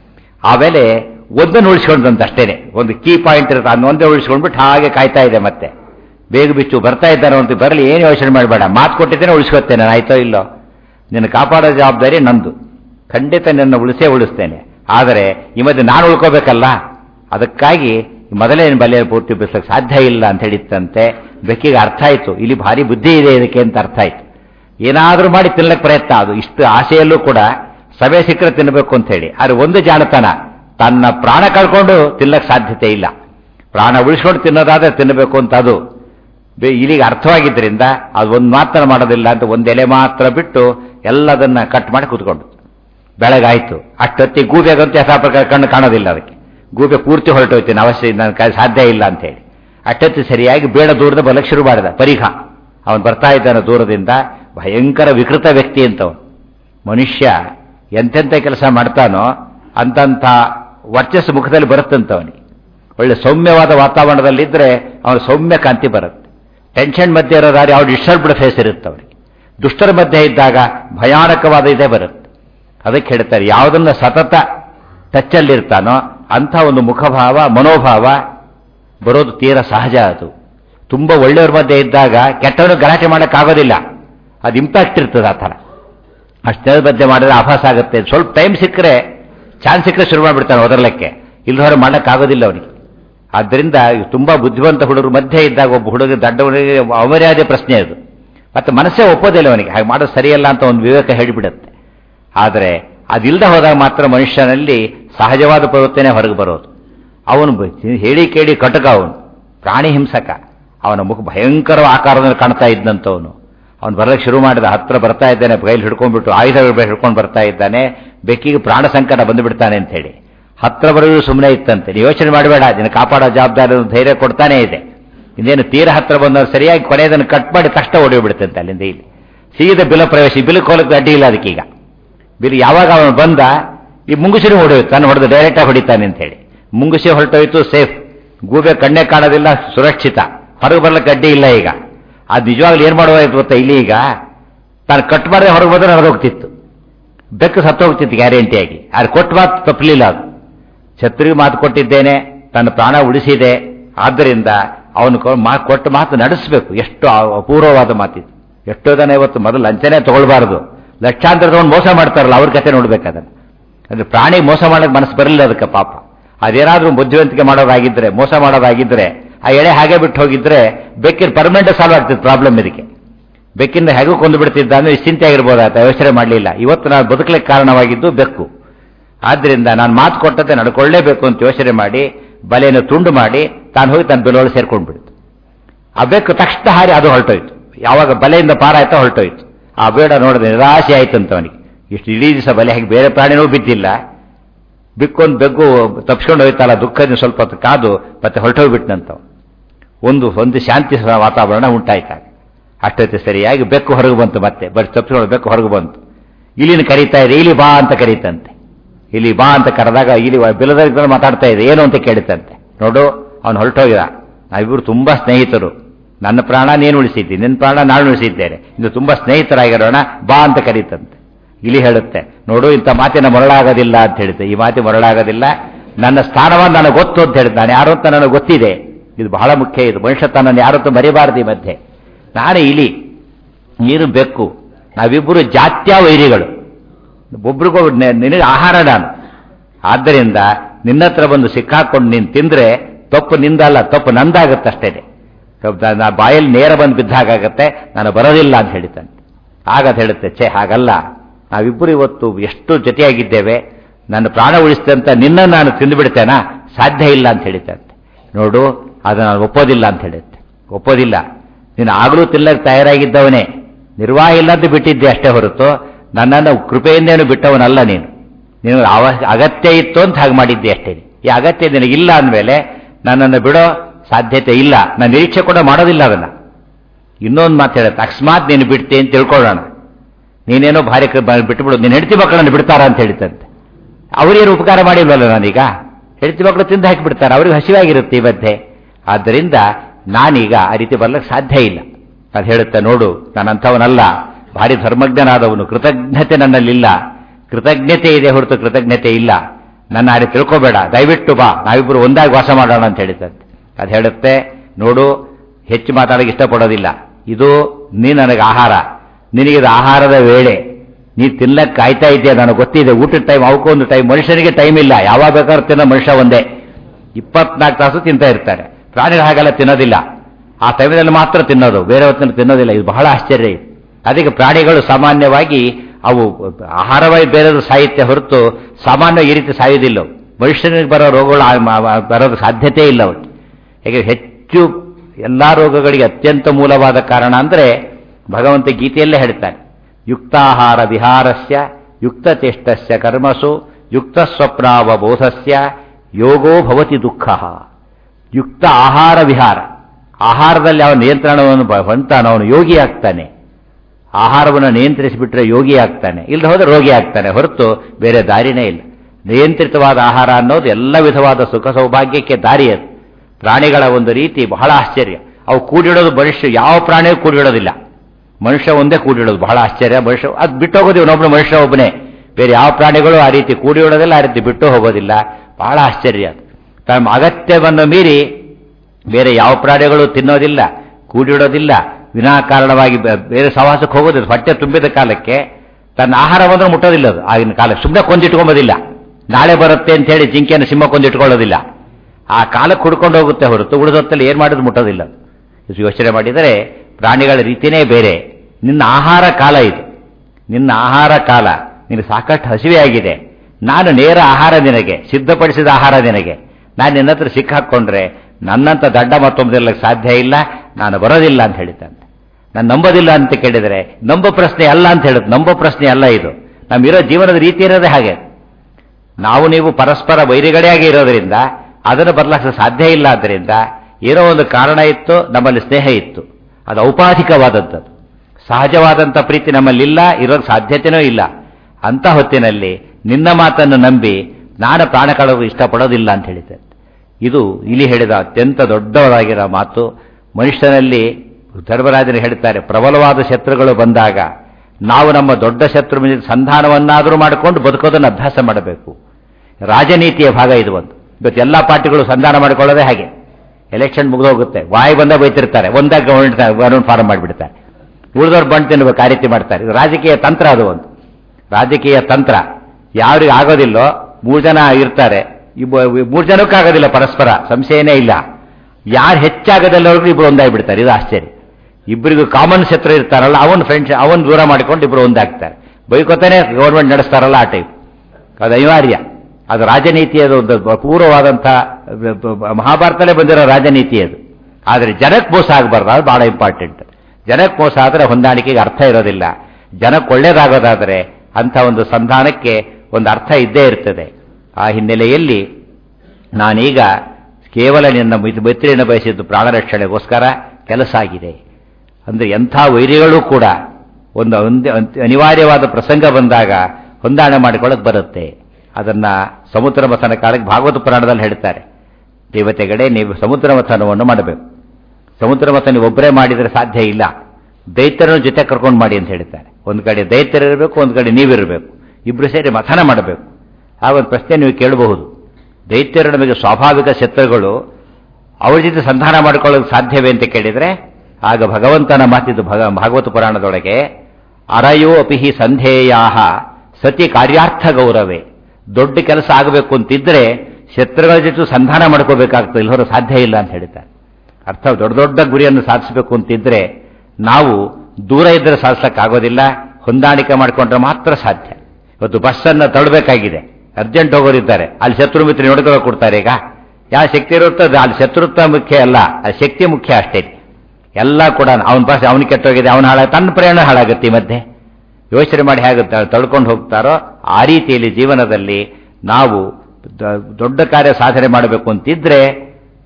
ಆಮೇಲೆ ಒಂದನ್ನು ಉಳಿಸ್ಕೊಂಡಂತ ಅಷ್ಟೇನೆ ಒಂದು ಕೀ ಪಾಯಿಂಟ್ ಇರುತ್ತೆ ಅದನ್ನ ಒಂದೇ ಉಳಿಸ್ಕೊಂಡ್ಬಿಟ್ಟು ಹಾಗೆ ಕಾಯ್ತಾ ಇದೆ ಮತ್ತೆ ಬೇಗ ಬಿಚ್ಚು ಬರ್ತಾ ಇದ್ದಾನೆ ಅಂತ ಬರಲಿ ಏನು ಯೋಚನೆ ಮಾಡಬೇಡ ಮಾತು ಕೊಟ್ಟಿದ್ದೇನೆ ಉಳಿಸ್ಕೊತೇನೆ ನಾನು ಆಯ್ತೋ ಇಲ್ಲೋ ನಿನ್ನ ಕಾಪಾಡೋ ಜವಾಬ್ದಾರಿ ನಂದು ಖಂಡಿತ ನಿನ್ನ ಉಳಿಸೇ ಉಳಿಸ್ತೇನೆ ಆದರೆ ಈ ಮಧ್ಯೆ ನಾನು ಉಳ್ಕೋಬೇಕಲ್ಲ ಅದಕ್ಕಾಗಿ ಮೊದಲೇ ಬಲೆ ಪೂರ್ತಿ ಬಿಡಿಸಕ್ಕೆ ಸಾಧ್ಯ ಇಲ್ಲ ಅಂತ ಹೇಳಿತ್ತಂತೆ ಬೆಕ್ಕಿಗೆ ಅರ್ಥ ಆಯ್ತು ಇಲ್ಲಿ ಭಾರಿ ಬುದ್ಧಿ ಇದೆ ಇದಕ್ಕೆ ಅಂತ ಅರ್ಥ ಆಯ್ತು ಏನಾದರೂ ಮಾಡಿ ತಿನ್ನಕ್ಕೆ ಪ್ರಯತ್ನ ಅದು ಇಷ್ಟು ಆಸೆಯಲ್ಲೂ ಕೂಡ ಸಭೆ ಸಿಕ್ಕರೆ ತಿನ್ನಬೇಕು ಅಂತ ಹೇಳಿ ಆದರೆ ಒಂದು ಜಾಣತನ ತನ್ನ ಪ್ರಾಣ ಕಳ್ಕೊಂಡು ತಿನ್ನಕ್ಕೆ ಸಾಧ್ಯತೆ ಇಲ್ಲ ಪ್ರಾಣ ಉಳಿಸ್ಕೊಂಡು ತಿನ್ನೋದಾದ್ರೆ ತಿನ್ನಬೇಕು ಅಂತ ಅದು ಬೆ- ಇಲ್ಲಿಗೆ ಅರ್ಥವಾಗಿದ್ದರಿಂದ ಅದು ಒಂದು ಮಾತ್ರ ಮಾಡೋದಿಲ್ಲ ಅಂತ ಒಂದು ಎಲೆ ಮಾತ್ರ ಬಿಟ್ಟು ಎಲ್ಲದನ್ನ ಕಟ್ ಮಾಡಿ ಕೂತ್ಕೊಂಡು ಬೆಳಗಾಯ್ತು ಅಷ್ಟೊತ್ತಿ ಗೂಬೆಗಂತೂ ಯಥಾ ಪ್ರಕಾರ ಕಣ್ಣು ಕಾಣೋದಿಲ್ಲ ಅದಕ್ಕೆ ಗೂಬೆ ಪೂರ್ತಿ ಹೊರಟೋಯ್ತೀನಿ ಅವಶ್ಯ ನನ್ನ ಕೈ ಸಾಧ್ಯ ಇಲ್ಲ ಅಂತ ಹೇಳಿ ಅಷ್ಟೊತ್ತಿ ಸರಿಯಾಗಿ ಬೇಡ ದೂರದ ಬಲಕ್ಕೆ ಶುರು ಮಾಡಿದ ಪರೀಕ್ಷ ಅವನು ಬರ್ತಾ ಇದ್ದಾನೆ ದೂರದಿಂದ ಭಯಂಕರ ವಿಕೃತ ವ್ಯಕ್ತಿ ಅಂತವನು ಮನುಷ್ಯ ಎಂತೆಂಥ ಕೆಲಸ ಮಾಡ್ತಾನೋ ಅಂತಂಥ ವರ್ಚಸ್ಸು ಮುಖದಲ್ಲಿ ಬರುತ್ತಂತವನಿಗೆ ಒಳ್ಳೆ ಸೌಮ್ಯವಾದ ವಾತಾವರಣದಲ್ಲಿದ್ದರೆ ಅವನ ಸೌಮ್ಯ ಕಾಂತಿ ಬರುತ್ತೆ ಟೆನ್ಷನ್ ಮಧ್ಯೆ ಇರೋದಾದ್ರೆ ಅವ್ರು ಡಿಸ್ಟರ್ಬ್ಡ್ ಫೇಸ್ ಇರುತ್ತೆ ಅವರಿಗೆ ದುಷ್ಟರ ಮಧ್ಯೆ ಇದ್ದಾಗ ಭಯಾನಕವಾದ ಇದೇ ಬರುತ್ತೆ ಅದಕ್ಕೆ ಹೇಳ್ತಾರೆ ಯಾವುದನ್ನ ಸತತ ಟಚ್ಚಲ್ಲಿರ್ತಾನೋ ಅಂಥ ಒಂದು ಮುಖಭಾವ ಮನೋಭಾವ ಬರೋದು ತೀರ ಸಹಜ ಅದು ತುಂಬ ಒಳ್ಳೆಯವ್ರ ಮಧ್ಯೆ ಇದ್ದಾಗ ಕೆಟ್ಟವನು ಗಲಾಟೆ ಮಾಡೋಕ್ಕಾಗೋದಿಲ್ಲ ಅದು ಇಂಪ್ಯಾಕ್ಟ್ ಇರ್ತದೆ ಆ ಥರ ಅಷ್ಟೇ ಮಧ್ಯೆ ಮಾಡಿದ್ರೆ ಆಭಾಸ ಆಗುತ್ತೆ ಸ್ವಲ್ಪ ಟೈಮ್ ಸಿಕ್ಕರೆ ಚಾನ್ಸ್ ಸಿಕ್ಕರೆ ಶುರು ಮಾಡಿಬಿಡ್ತಾನೆ ಒದರ್ಲಕ್ಕೆ ಇಲ್ಲದವರೆ ಮಾಡೋಕ್ಕಾಗೋದಿಲ್ಲ ಅವನಿಗೆ ಆದ್ದರಿಂದ ತುಂಬಾ ಬುದ್ಧಿವಂತ ಹುಡುಗರ ಮಧ್ಯೆ ಇದ್ದಾಗ ಒಬ್ಬ ಹುಡುಗ ದಡ್ಡ ಹುಡುಗರಿಗೆ ಅವರ್ಯಾದೇ ಪ್ರಶ್ನೆ ಅದು ಮತ್ತೆ ಮನಸ್ಸೇ ಒಪ್ಪೋದಿಲ್ಲ ಅವನಿಗೆ ಹಾಗೆ ಮಾಡೋದು ಸರಿಯಲ್ಲ ಅಂತ ಒಂದು ವಿವೇಕ ಹೇಳಿಬಿಡುತ್ತೆ ಆದರೆ ಅದಿಲ್ಲದೆ ಹೋದಾಗ ಮಾತ್ರ ಮನುಷ್ಯನಲ್ಲಿ ಸಹಜವಾದ ಪ್ರವೃತ್ತಿನೇ ಹೊರಗೆ ಬರೋದು ಅವನು ಬ- ಹೇಳಿ ಕೇಳಿ ಕಟಕ ಅವನು ಪ್ರಾಣಿ ಹಿಂಸಕ ಅವನ ಮುಖ ಭಯಂಕರ ಆಕಾರದಲ್ಲಿ ಕಾಣ್ತಾ ಇದ್ದಂಥವನು ಅವನು ಬರಲಿಕ್ಕೆ ಶುರು ಮಾಡಿದ ಹತ್ರ ಬರ್ತಾ ಇದ್ದಾನೆ ಕೈಲಿ ಹಿಡ್ಕೊಂಡ್ಬಿಟ್ಟು ಆಯುಧಗಳು ಹಿಡ್ಕೊಂಡು ಬರ್ತಾ ಇದ್ದಾನೆ ಬೆಕ್ಕಿಗೆ ಪ್ರಾಣ ಸಂಕಟ ಬಂದು ಬಿಡ್ತಾನೆ ಅಂತ ಹೇಳಿ ಹತ್ರ ಬರೋದು ಸುಮ್ಮನೆ ಇತ್ತಂತೆ ನೀವು ಯೋಚನೆ ಮಾಡಬೇಡ ಅದನ್ನು ಕಾಪಾಡೋ ಜವಾಬ್ದಾರಿ ಧೈರ್ಯ ಕೊಡ್ತಾನೆ ಇದೆ ಇನ್ನೇನು ತೀರ ಹತ್ರ ಬಂದವರು ಸರಿಯಾಗಿ ಕೊನೆಯದನ್ನು ಕಟ್ ಮಾಡಿ ತಕ್ಷಣ ಹೊಡೆಯೋಗ್ಬಿಡುತ್ತಂತೆ ಅಲ್ಲಿಂದ ಇಲ್ಲಿ ಸೀದ ಬಿಲ ಪ್ರವೇಶ ಈ ಬಿಲ್ ಕೋಲಕ್ಕೆ ಅಡ್ಡಿ ಇಲ್ಲ ಅದಕ್ಕೀಗ ಬಿಲ್ ಯಾವಾಗ ಅವನು ಬಂದ ಈ ಮುಂಗುಸಿನ ಹೊಡೆಯೋದು ತಾನು ಹೊಡೆದು ಡೈರೆಕ್ಟಾಗಿ ಹೊಡಿತಾನೆ ಅಂತ ಹೇಳಿ ಮುಂಗುಸಿ ಹೊರಟೋಯ್ತು ಸೇಫ್ ಗೂಬೆ ಕಣ್ಣೆ ಕಾಣೋದಿಲ್ಲ ಸುರಕ್ಷಿತ ಹೊರಗೆ ಬರ್ಲಿಕ್ಕೆ ಅಡ್ಡಿ ಇಲ್ಲ ಈಗ ಅದು ನಿಜವಾಗ್ಲೂ ಏನು ಮಾಡುವಾಯ್ತು ಗೊತ್ತಾ ಇಲ್ಲಿ ಈಗ ತಾನು ಕಟ್ ಮಾಡದೆ ಹೊರಗೆ ಬಂದ್ರೆ ನಡೆದೋಗ್ತಿತ್ತು ಬೆಕ್ಕು ಸತ್ತೋಗ್ತಿತ್ತು ಗ್ಯಾರಂಟಿಯಾಗಿ ಅದು ಕೊಟ್ಟು ಮಾತು ತಪ್ಪಲಿಲ್ಲ ಅದು ಛತ್ರಿಗೆ ಮಾತು ಕೊಟ್ಟಿದ್ದೇನೆ ತನ್ನ ಪ್ರಾಣ ಉಳಿಸಿದೆ ಆದ್ದರಿಂದ ಅವನು ಕೊ- ಮಾ ಕೊಟ್ಟ ಮಾತು ನಡೆಸಬೇಕು ಎಷ್ಟು ಆ- ಅಪೂರ್ವವಾದ ಮಾತಿತ್ತು ಎಷ್ಟೋ ಜನ ಇವತ್ತು ಮೊದಲು ಲಂಚನೆ ತಗೊಳ್ಬಾರದು ಲಕ್ಷಾಂತರ ತಗೊಂಡು ಮೋಸ ಮಾಡ್ತಾರಲ್ಲ ಅವ್ರ ಕತೆ ನೋಡ್ಬೇಕದನ್ನು ಅಂದ್ರೆ ಪ್ರಾಣಿ ಮೋಸ ಮಾಡಕ್ಕೆ ಮನಸ್ಸು ಬರಲಿಲ್ಲ ಅದಕ್ಕೆ ಪಾಪ ಅದೇನಾದ್ರೂ ಬುದ್ಧಿವಂತಿಕೆ ಮಾಡೋದಾಗಿದ್ರೆ ಮೋಸ ಮಾಡೋದಾಗಿದ್ರೆ ಆ ಎಳೆ ಹಾಗೆ ಬಿಟ್ಟು ಹೋಗಿದ್ರೆ ಬೆಕ್ಕಿನ ಪರ್ಮನೆಂಟ್ ಸಾಲ್ವ್ ಆಗ್ತಿತ್ತು ಪ್ರಾಬ್ಲಮ್ ಇದಕ್ಕೆ ಬೆಕ್ಕಿಂದ ಹೇಗೂ ಕೊಂದು ಬಿಡ್ತಿದ್ದ ಅಂದ್ರೆ ಚಿಂತೆ ಆಗಿರ್ಬೋದಾತ ಯೋಚನೆ ಮಾಡಲಿಲ್ಲ ಇವತ್ತು ನಾನು ಬದುಕಲಿಕ್ಕೆ ಕಾರಣವಾಗಿದ್ದು ಬೆಕ್ಕು ಆದ್ರಿಂದ ನಾನು ಮಾತು ಕೊಟ್ಟಂತೆ ನಡ್ಕೊಳ್ಳೇಬೇಕು ಅಂತ ಯೋಚನೆ ಮಾಡಿ ಬಲೆಯನ್ನು ತುಂಡು ಮಾಡಿ ತಾನು ಹೋಗಿ ತನ್ನ ಬೆಲೊಳಗೆ ಸೇರ್ಕೊಂಡು ಬಿಡ್ತು ಆ ಬೆಕ್ಕು ತಕ್ಷಣ ಹಾರಿ ಅದು ಹೊರಟೋಯ್ತು ಯಾವಾಗ ಬಲೆಯಿಂದ ಪಾರಾಯ್ತಾ ಹೊರಟೋಯ್ತು ಆ ಬೇಡ ನೋಡಿದ್ರೆ ನಿರಾಶೆ ಆಯ್ತು ಅಂತ ಅವನಿಗೆ ಇಷ್ಟು ಇಡೀ ದಿವಸ ಬಲೆ ಹಾಗೆ ಬೇರೆ ಪ್ರಾಣಿನೂ ಬಿದ್ದಿಲ್ಲ ಬಿಕ್ಕೊಂದು ಬೆಕ್ಕು ತಪ್ಸ್ಕೊಂಡು ಹೋಯ್ತಲ್ಲ ದುಃಖದಿಂದ ಸ್ವಲ್ಪ ಹೊತ್ತು ಕಾದು ಮತ್ತೆ ಹೊರಟೋಗ್ಬಿಟ್ನಂತ ಒಂದು ಒಂದು ಶಾಂತಿ ವಾತಾವರಣ ಉಂಟಾಯ್ತಾಗ ಅಷ್ಟೊತ್ತೆ ಸರಿಯಾಗಿ ಬೆಕ್ಕು ಹೊರಗೆ ಬಂತು ಮತ್ತೆ ಬರೀ ತಪ್ಪಿಸ್ಕೊಂಡು ಬೆಕ್ಕು ಹೊರಗೆ ಬಂತು ಇಲಿನ ಕರೀತಾ ಇದೆ ಇಲಿ ಬಾ ಅಂತ ಕರೀತಂತೆ ಇಲ್ಲಿ ಬಾ ಅಂತ ಕರೆದಾಗ ಇಲ್ಲಿ ಬಿಲದ ಮಾತಾಡ್ತಾ ಇದೆ ಏನು ಅಂತ ಕೇಳಿತಂತೆ ನೋಡು ಅವನು ಹೊರಟೋಗಿದ ನಾವಿಬ್ಬರು ತುಂಬಾ ಸ್ನೇಹಿತರು ನನ್ನ ಪ್ರಾಣ ನೀನು ಉಳಿಸಿದ್ದಿ ನಿನ್ನ ಪ್ರಾಣ ನಾನು ಉಳಿಸಿದ್ದೇನೆ ಇದು ತುಂಬಾ ಸ್ನೇಹಿತರಾಗಿರೋಣ ಬಾ ಅಂತ ಕರೀತಂತೆ ಇಲಿ ಹೇಳುತ್ತೆ ನೋಡು ಇಂಥ ಮಾತಿನ ಮರಳಾಗೋದಿಲ್ಲ ಅಂತ ಹೇಳುತ್ತೆ ಈ ಮಾತಿ ಮರಳಾಗೋದಿಲ್ಲ ನನ್ನ ಸ್ಥಾನವನ್ನು ನನಗೆ ಗೊತ್ತು ಅಂತ ಹೇಳಿದ್ ನಾನು ಯಾರು ಅಂತ ನನಗೆ ಗೊತ್ತಿದೆ ಇದು ಬಹಳ ಮುಖ್ಯ ಇದು ಮನುಷ್ಯ ತನ್ನನ್ನು ಯಾರು ಅಂತ ಮರಿಬಾರದು ಈ ಮಧ್ಯೆ ನಾನೇ ಇಲಿ ನೀನು ಬೆಕ್ಕು ನಾವಿಬ್ಬರು ಜಾತ್ಯ ವೈರಿಗಳು ಒಬ್ರಿಗೂ ನಿನಗೆ ಆಹಾರ ನಾನು ಆದ್ದರಿಂದ ನಿನ್ನ ಹತ್ರ ಬಂದು ಸಿಕ್ಕಾಕೊಂಡು ನೀನು ತಿಂದ್ರೆ ತಪ್ಪು ನಿಂದಲ್ಲ ತಪ್ಪು ನಂದಾಗತ್ತಷ್ಟೇನೆ ನಾ ಬಾಯಲ್ಲಿ ನೇರ ಬಂದು ಬಿದ್ದಾಗತ್ತೆ ನಾನು ಬರೋದಿಲ್ಲ ಅಂತ ಹೇಳಿತಾನೆ ಆಗ ಅದು ಹೇಳುತ್ತೆ ಛೇ ಹಾಗಲ್ಲ ನಾವಿಬ್ಬರು ಇವತ್ತು ಎಷ್ಟು ಜೊತೆಯಾಗಿದ್ದೇವೆ ನನ್ನ ಪ್ರಾಣ ಉಳಿಸಿದಂತ ನಿನ್ನ ನಾನು ತಿಂದುಬಿಡ್ತೇನಾ ಸಾಧ್ಯ ಇಲ್ಲ ಅಂತ ಹೇಳಿತಂತೆ ನೋಡು ಅದು ನಾನು ಒಪ್ಪೋದಿಲ್ಲ ಅಂತ ಹೇಳುತ್ತೆ ಒಪ್ಪೋದಿಲ್ಲ ನೀನು ಆಗಲೂ ತಿನ್ನಕ್ಕೆ ತಯಾರಾಗಿದ್ದವನೇ ನಿರ್ವಾಹ ಇಲ್ಲ ಅಂತ ಬಿಟ್ಟಿದ್ದೆ ಅಷ್ಟೇ ಹೊರತು ನನ್ನನ್ನು ಕೃಪೆಯಿಂದೇನು ಬಿಟ್ಟವನಲ್ಲ ನೀನು ನೀನು ಅವ ಅಗತ್ಯ ಇತ್ತು ಅಂತ ಹಾಗೆ ಮಾಡಿದ್ದೆ ಅಷ್ಟೇ ಈ ಅಗತ್ಯ ನಿನಗಿಲ್ಲ ಅಂದಮೇಲೆ ನನ್ನನ್ನು ಬಿಡೋ ಸಾಧ್ಯತೆ ಇಲ್ಲ ನಾನು ನಿರೀಕ್ಷೆ ಕೂಡ ಮಾಡೋದಿಲ್ಲ ಅದನ್ನ ಇನ್ನೊಂದು ಮಾತು ಹೇಳುತ್ತೆ ಅಕಸ್ಮಾತ್ ನೀನು ಬಿಡ್ತೆ ಅಂತ ತಿಳ್ಕೊಳ್ಳೋಣ ನೀನೇನೋ ಭಾರಿ ಕ- ಬ- ಬಿಟ್ಟುಬಿಡು ನೀನು ಹೆಂಡತಿ ಮಕ್ಕಳನ್ನು ಬಿಡ್ತಾರ ಅಂತ ಹೇಳ್ತಂತೆ ಅವರೇನು ಉಪಕಾರ ಮಾಡಿಲ್ವಲ್ಲ ನಾನೀಗ ಹೆಂಡತಿ ಮಕ್ಕಳು ತಿಂದು ಹಾಕಿ ಬಿಡ್ತಾರೆ ಅವ್ರಿಗೆ ಹಸಿವಾಗಿರುತ್ತೆ ಈ ಮಧ್ಯೆ ಆದ್ದರಿಂದ ನಾನೀಗ ಆ ರೀತಿ ಬರ್ಲಿಕ್ಕೆ ಸಾಧ್ಯ ಇಲ್ಲ ಅದು ಹೇಳುತ್ತೆ ನೋಡು ನಾನಂಥವನಲ್ಲ ಭಾರಿ ಧರ್ಮಜ್ಞನಾದವನು ಕೃತಜ್ಞತೆ ನನ್ನಲ್ಲಿಲ್ಲ ಕೃತಜ್ಞತೆ ಇದೆ ಹೊರತು ಕೃತಜ್ಞತೆ ಇಲ್ಲ ನನ್ನ ಹಾಗೆ ತಿಳ್ಕೊಬೇಡ ದಯವಿಟ್ಟು ಬಾ ನಾವಿಬ್ಬರು ಒಂದಾಗಿ ವಾಸ ಮಾಡೋಣ ಅಂತ ಹೇಳಿದಂತೆ ಅದು ಹೇಳುತ್ತೆ ನೋಡು ಹೆಚ್ಚು ಮಾತಾಡೋಕೆ ಇಷ್ಟಪಡೋದಿಲ್ಲ ಇದು ನೀ ನನಗೆ ಆಹಾರ ನಿನಗಿದು ಆಹಾರದ ವೇಳೆ ನೀ ತಿನ್ನಕ್ಕೆ ಕಾಯ್ತಾ ಇದೆಯಾ ನನಗೆ ಗೊತ್ತಿದೆ ಊಟದ ಟೈಮ್ ಅವಕ್ಕೊಂದು ಟೈಮ್ ಮನುಷ್ಯನಿಗೆ ಟೈಮ್ ಇಲ್ಲ ಯಾವಾಗ ಬೇಕಾದ್ರೂ ತಿನ್ನೋ ಮನುಷ್ಯ ಒಂದೇ ಇಪ್ಪತ್ನಾಲ್ಕು ತಾಸು ತಿಂತಾ ಇರ್ತಾರೆ ಪ್ರಾಣಿಗಳು ಹಾಗೆಲ್ಲ ತಿನ್ನೋದಿಲ್ಲ ಆ ಟೈಮಲ್ಲಿ ಮಾತ್ರ ತಿನ್ನೋದು ಬೇರೆ ಹೊತ್ತಿನಲ್ಲಿ ತಿನ್ನೋದಿಲ್ಲ ಇದು ಬಹಳ ಆಶ್ಚರ್ಯ ಇದೆ ಅದಕ್ಕೆ ಪ್ರಾಣಿಗಳು ಸಾಮಾನ್ಯವಾಗಿ ಅವು ಆಹಾರವಾಗಿ ಬೇರೆದು ಸಾಹಿತ್ಯ ಹೊರತು ಸಾಮಾನ್ಯ ಈ ರೀತಿ ಸಾಯುವುದಿಲ್ಲ ಅವು. ಮನುಷ್ಯನಿಗೆ ಬರೋ ರೋಗಗಳು ಆ- ಆ- ಆ- ಬರೋದು ಸಾಧ್ಯತೆ ಇಲ್ಲ ಅವಕ್ಕೆ ಹೇಗೆ ಹೆಚ್ಚು ಎಲ್ಲ ರೋಗಗಳಿಗೆ ಅತ್ಯಂತ ಮೂಲವಾದ ಕಾರಣ ಅಂದರೆ ಭಗವಂತ ಗೀತೆಯಲ್ಲೇ ಹೇಳ್ತಾನೆ ಯುಕ್ತಾಹಾರ ವಿಹಾರಸ್ಯ ಯುಕ್ತಚೇಷ್ಟಸ್ಯ ಕರ್ಮಸು ಯುಕ್ತ ಸ್ವಪ್ನಾವಬೋಧಸ್ಯ ಯೋಗೋ ಭವತಿ ದುಃಖ ಯುಕ್ತ ಆಹಾರ ವಿಹಾರ ಆಹಾರದಲ್ಲಿ ಅವನ ನಿಯಂತ್ರಣವನ್ನು ಬ- ಹೊಂತಾನ ಅವನು ಯೋಗಿ ಆಗ್ತಾನೆ ಆಹಾರವನ್ನು ನಿಯಂತ್ರಿಸಿಬಿಟ್ರೆ ಯೋಗಿ ಆಗ್ತಾನೆ ಇಲ್ಲ ಹೋದ್ರೆ ರೋಗಿ ಆಗ್ತಾನೆ ಹೊರತು ಬೇರೆ ದಾರಿನೇ ಇಲ್ಲ ನಿಯಂತ್ರಿತವಾದ ಆಹಾರ ಅನ್ನೋದು ಎಲ್ಲ ವಿಧವಾದ ಸುಖ ಸೌಭಾಗ್ಯಕ್ಕೆ ದಾರಿ ಅದು ಪ್ರಾಣಿಗಳ ಒಂದು ರೀತಿ ಬಹಳ ಆಶ್ಚರ್ಯ ಅವು ಕೂಡಿಡೋದು ಮನುಷ್ಯ ಯಾವ ಪ್ರಾಣಿಯೂ ಕೂಡಿಡೋದಿಲ್ಲ ಮನುಷ್ಯ ಒಂದೇ ಕೂಡಿಡೋದು ಬಹಳ ಆಶ್ಚರ್ಯ ಮನುಷ್ಯ ಅದು ಬಿಟ್ಟು ಹೋಗೋದು ಇವನೊಬ್ಬನು ಮನುಷ್ಯ ಒಬ್ಬನೇ ಬೇರೆ ಯಾವ ಪ್ರಾಣಿಗಳು ಆ ರೀತಿ ಕೂಡಿಡೋದಿಲ್ಲ ಆ ರೀತಿ ಬಿಟ್ಟು ಹೋಗೋದಿಲ್ಲ ಬಹಳ ಆಶ್ಚರ್ಯ ಅದು ತಮ್ಮ ಅಗತ್ಯವನ್ನು ಮೀರಿ ಬೇರೆ ಯಾವ ಪ್ರಾಣಿಗಳು ತಿನ್ನೋದಿಲ್ಲ ಕೂಡಿಡೋದಿಲ್ಲ ವಿನಾಕಾರಣವಾಗಿ ಬೆ- ಬೇರೆ ಸವಾಸಕ್ಕೆ ಹೋಗೋದಿಲ್ಲ ಹೊಟ್ಟೆ ತುಂಬಿದ ಕಾಲಕ್ಕೆ ತನ್ನ ಆಹಾರ ಬಂದ್ರೆ ಮುಟ್ಟೋದಿಲ್ಲ ಅದು ಆಗಿನ ಕಾಲ ಸುಮ್ಮನೆ ಕೊಂದಿಟ್ಕೊಂಬೋದಿಲ್ಲ ನಾಳೆ ಬರುತ್ತೆ ಅಂತ ಹೇಳಿ ಜಿಂಕೆಯನ್ನು ಸಿಂಹ ಕೊಂದಿಟ್ಕೊಳ್ಳೋದಿಲ್ಲ ಆ ಕಾಲಕ್ಕೆ ಹುಡ್ಕೊಂಡು ಹೋಗುತ್ತೆ ಹೊರತು ಉಳಿದೊತ್ತಲ್ಲಿ ಏನು ಮಾಡಿದ್ರು ಮುಟ್ಟೋದಿಲ್ಲ ಅದು. ಇದು ಯೋಚನೆ ಮಾಡಿದರೆ ಪ್ರಾಣಿಗಳ ರೀತಿಯೇ ಬೇರೆ ನಿನ್ನ ಆಹಾರ ಕಾಲ ಇದು ನಿನ್ನ ಆಹಾರ ಕಾಲ ನಿನಗೆ ಸಾಕಷ್ಟು ಹಸಿವೆ ಆಗಿದೆ ನಾನು ನೇರ ಆಹಾರ ನಿನಗೆ ಸಿದ್ಧಪಡಿಸಿದ ಆಹಾರ ನಿನಗೆ ನಾನು ನಿನ್ನ ಹತ್ರ ಸಿಕ್ಕಾಕೊಂಡ್ರೆ ನನ್ನಂತ ದಡ್ಡ ಮತ್ತೊಂದಿರಲಿಕ್ಕೆ ಸಾಧ್ಯ ಇಲ್ಲ ನಾನು ಬರೋದಿಲ್ಲ ಅಂತ ಹೇಳಿದ್ದಂತೆ ನಾನು ನಂಬೋದಿಲ್ಲ ಅಂತ ಕೇಳಿದರೆ ನಂಬೋ ಪ್ರಶ್ನೆ ಅಲ್ಲ ಅಂತ ಹೇಳುತ್ತೆ ನಂಬೋ ಪ್ರಶ್ನೆ ಅಲ್ಲ ಇದು ನಮ್ಮಿರೋ ಜೀವನದ ರೀತಿ ಇರೋದೇ ಹಾಗೆ ನಾವು ನೀವು ಪರಸ್ಪರ ವೈರಿಗಳಾಗಿ ಇರೋದ್ರಿಂದ ಅದನ್ನು ಬದಲಾಯಿಸಲು ಸಾಧ್ಯ ಇಲ್ಲ ಆದ್ದರಿಂದ ಏನೋ ಒಂದು ಕಾರಣ ಇತ್ತು ನಮ್ಮಲ್ಲಿ ಸ್ನೇಹ ಇತ್ತು ಅದು ಔಪಾಧಿಕವಾದದ್ದು ಸಹಜವಾದಂಥ ಪ್ರೀತಿ ನಮ್ಮಲ್ಲಿಲ್ಲ ಇರೋದು ಸಾಧ್ಯತೆಯೂ ಇಲ್ಲ ಅಂತ ಹೊತ್ತಿನಲ್ಲಿ ನಿನ್ನ ಮಾತನ್ನು ನಂಬಿ ನಾನು ಪ್ರಾಣ ಕಳವು ಇಷ್ಟಪಡೋದಿಲ್ಲ ಅಂತ ಹೇಳಿದ್ದೆ ಇದು ಇಲ್ಲಿ ಹೇಳಿದ ಅತ್ಯಂತ ದೊಡ್ಡದಾಗಿರೋ ಮಾತು ಮನುಷ್ಯನಲ್ಲಿ ಧರ್ಮರಾಜರು ಹೇಳ್ತಾರೆ ಪ್ರಬಲವಾದ ಶತ್ರುಗಳು ಬಂದಾಗ ನಾವು ನಮ್ಮ ದೊಡ್ಡ ಶತ್ರು ಮೇಲೆ ಸಂಧಾನವನ್ನಾದರೂ ಮಾಡಿಕೊಂಡು ಬದುಕೋದನ್ನು ಅಭ್ಯಾಸ ಮಾಡಬೇಕು ರಾಜನೀತಿಯ ಭಾಗ ಇದು ಒಂದು ಇವತ್ತು ಎಲ್ಲ ಪಾರ್ಟಿಗಳು ಸಂಧಾನ ಮಾಡಿಕೊಳ್ಳೋದೇ ಹಾಗೆ ಎಲೆಕ್ಷನ್ ಮುಗಿದೋಗುತ್ತೆ ವಾಯಿ ಬಂದ ಬೈತಿರ್ತಾರೆ ಒಂದಾಗ ಗವರ್ಮೆಂಟ್ ಫಾರ್ಮ್ ಮಾಡಿಬಿಡ್ತಾರೆ ಉಳಿದವ್ರು ಬಂದು ತಿನ್ಬೇಕು ಆ ರೀತಿ ಮಾಡ್ತಾರೆ ಇದು ರಾಜಕೀಯ ತಂತ್ರ ಅದು ಒಂದು ರಾಜಕೀಯ ತಂತ್ರ ಯಾರಿಗೆ ಆಗೋದಿಲ್ಲೋ ಮೂರು ಜನ ಇರ್ತಾರೆ ಇಬ್ಬ ಮೂರು ಜನಕ್ಕೂ ಆಗೋದಿಲ್ಲ ಪರಸ್ಪರ ಸಂಶಯನೇ ಇಲ್ಲ ಯಾರು ಹೆಚ್ಚಾಗದಲ್ಲವ್ರಿಗೂ ಇಬ್ರು ಒಂದಾಗ್ಬಿಡ್ತಾರೆ ಇದು ಆಶ್ಚರ್ಯ ಇಬ್ಬರಿಗೂ ಕಾಮನ್ ಶತ್ರು ಇರ್ತಾರಲ್ಲ ಅವನ್ ಫ್ರೆಂಡ್ಸ್ ಅವನ್ ದೂರ ಮಾಡಿಕೊಂಡು ಇಬ್ರು ಒಂದಾಗ್ತಾರೆ ಬೈಕೋತಾನೆ ಗೌರ್ಮೆಂಟ್ ನಡೆಸ್ತಾರಲ್ಲ ಆ ಟೈಪ್ ಅದು ಅನಿವಾರ್ಯ ಅದು ರಾಜನೀತಿ ಅದು ಒಂದು ಪೂರ್ವವಾದಂಥ ಮಹಾಭಾರತಲ್ಲೇ ಬಂದಿರೋ ರಾಜನೀತಿ ಅದು ಆದರೆ ಜನಕ್ಕೆ ಮೋಸ ಆಗಬಾರ್ದು ಅದು ಬಹಳ ಇಂಪಾರ್ಟೆಂಟ್ ಜನಕ್ಕೆ ಮೋಸ ಆದರೆ ಹೊಂದಾಣಿಕೆಗೆ ಅರ್ಥ ಇರೋದಿಲ್ಲ ಜನಕ್ಕೆ ಒಳ್ಳೇದಾಗೋದಾದರೆ ಅಂಥ ಒಂದು ಸಂಧಾನಕ್ಕೆ ಒಂದು ಅರ್ಥ ಇದ್ದೇ ಇರ್ತದೆ ಆ ಹಿನ್ನೆಲೆಯಲ್ಲಿ ನಾನೀಗ ಕೇವಲ ನಿನ್ನ ಮಿತ್- ಮೈತ್ರಿಯನ್ನು ಬಯಸಿದ್ದು ಪ್ರಾಣರಕ್ಷಣೆಗೋಸ್ಕರ ಕೆಲಸ ಆಗಿದೆ ಅಂದರೆ ಎಂಥ ವೈರಿಗಳು ಕೂಡ ಒಂದು ಒಂದೇ- ಅಂತ್- ಅನಿವಾರ್ಯವಾದ ಪ್ರಸಂಗ ಬಂದಾಗ ಹೊಂದಾಣೆ ಮಾಡಿಕೊಳ್ಳಕ್ಕೆ ಬರುತ್ತೆ ಅದನ್ನ ಸಮುದ್ರ ಮಥನ ಕಾಲಕ್ಕೆ ಭಾಗವತ ಪುರಾಣದಲ್ಲಿ ಹೇಳ್ತಾರೆ ದೇವತೆಗಳೇ ನೀವು ಸಮುದ್ರ ಮಥನವನ್ನು ಮಾಡಬೇಕು ಸಮುದ್ರ ಮಥನ ನೀವು ಒಬ್ಬರೇ ಮಾಡಿದರೆ ಸಾಧ್ಯ ಇಲ್ಲ ದೈತ್ಯರನ್ನು ಜೊತೆ ಕರ್ಕೊಂಡು ಮಾಡಿ ಅಂತ ಹೇಳ್ತಾರೆ ಒಂದು ಕಡೆ ದೈತ್ಯರಿರಬೇಕು ಒಂದು ಕಡೆ ನೀವಿರಬೇಕು ಇಬ್ರು ಸೇರಿ ಮಥನ ಮಾಡಬೇಕು ಆ ಒಂದು ಪ್ರಶ್ನೆ ನೀವು ಕೇಳಬಹುದು ದೈತ್ಯರು ನಮಗೆ ಸ್ವಾಭಾವಿಕ ಶತ್ರುಗಳು ಅವ್ರ ಜೊತೆ ಸಂಧಾನ ಮಾಡಿಕೊಳ್ಳೋದು ಸಾಧ್ಯವೇ ಅಂತ ಕೇಳಿದರೆ ಆಗ ಭಗವಂತನ ಮಾತಿದ್ದು ಭಗ ಭಾಗವತ ಪುರಾಣದೊಳಗೆ ಅರಯೋ ಅಪಿಹಿ ಸಂಧೇಯಾಹ ಸತಿ ಕಾರ್ಯಾರ್ಥ ಗೌರವೇ ದೊಡ್ಡ ಕೆಲಸ ಆಗಬೇಕು ಅಂತಿದ್ರೆ ಶತ್ರುಗಳ ಜೊತೆ ಸಂಧಾನ ಮಾಡ್ಕೋಬೇಕಾಗ್ತದೆ ಇಲ್ಲವರ ಸಾಧ್ಯ ಇಲ್ಲ ಅಂತ ಹೇಳ್ತಾರೆ ಅರ್ಥ ದೊಡ್ಡ ದೊಡ್ಡ ಗುರಿಯನ್ನು ಸಾಧಿಸಬೇಕು ಅಂತಿದ್ರೆ ನಾವು ದೂರ ಇದ್ದರೆ ಸಾಧಿಸಕ್ಕಾಗೋದಿಲ್ಲ ಹೊಂದಾಣಿಕೆ ಮಾಡಿಕೊಂಡ್ರೆ ಮಾತ್ರ ಸಾಧ್ಯ ಇವತ್ತು ಬಸ್ಸನ್ನು ತಳ್ಳಬೇಕಾಗಿದೆ ಅರ್ಜೆಂಟ್ ಹೋಗೋರಿದ್ದಾರೆ ಅಲ್ಲಿ ಶತ್ರು ಮಿತ್ರ ನೋಡ್ಕೊಳ್ಳೋ ಕೊಡ್ತಾರೆ ಈಗ ಯಾವ ಶಕ್ತಿ ಇರುತ್ತೋ ಅದು ಅಲ್ಲಿ ಶತ್ರುತ್ವ ಮುಖ್ಯ ಅಲ್ಲ ಆ ಶಕ್ತಿ ಮುಖ್ಯ ಅಷ್ಟೇ ಎಲ್ಲ ಕೂಡ ಅವನ ಬಸ್ ಅವನಿಗೆ ಕೆಟ್ಟೋಗಿದೆ ಅವನ ಹಾಳಾಗ ತನ್ನ ಪ್ರಯಾಣ ಹಾಳಾಗುತ್ತೆ ಈ ಮಧ್ಯೆ ಯೋಚನೆ ಮಾಡಿ ಹೇಗೆ ತ- ತಳ್ಕೊಂಡು ಹೋಗ್ತಾರೋ ಆ ರೀತಿಯಲ್ಲಿ ಜೀವನದಲ್ಲಿ ನಾವು ದ- ದೊಡ್ಡ ಕಾರ್ಯ ಸಾಧನೆ ಮಾಡಬೇಕು ಅಂತಿದ್ರೆ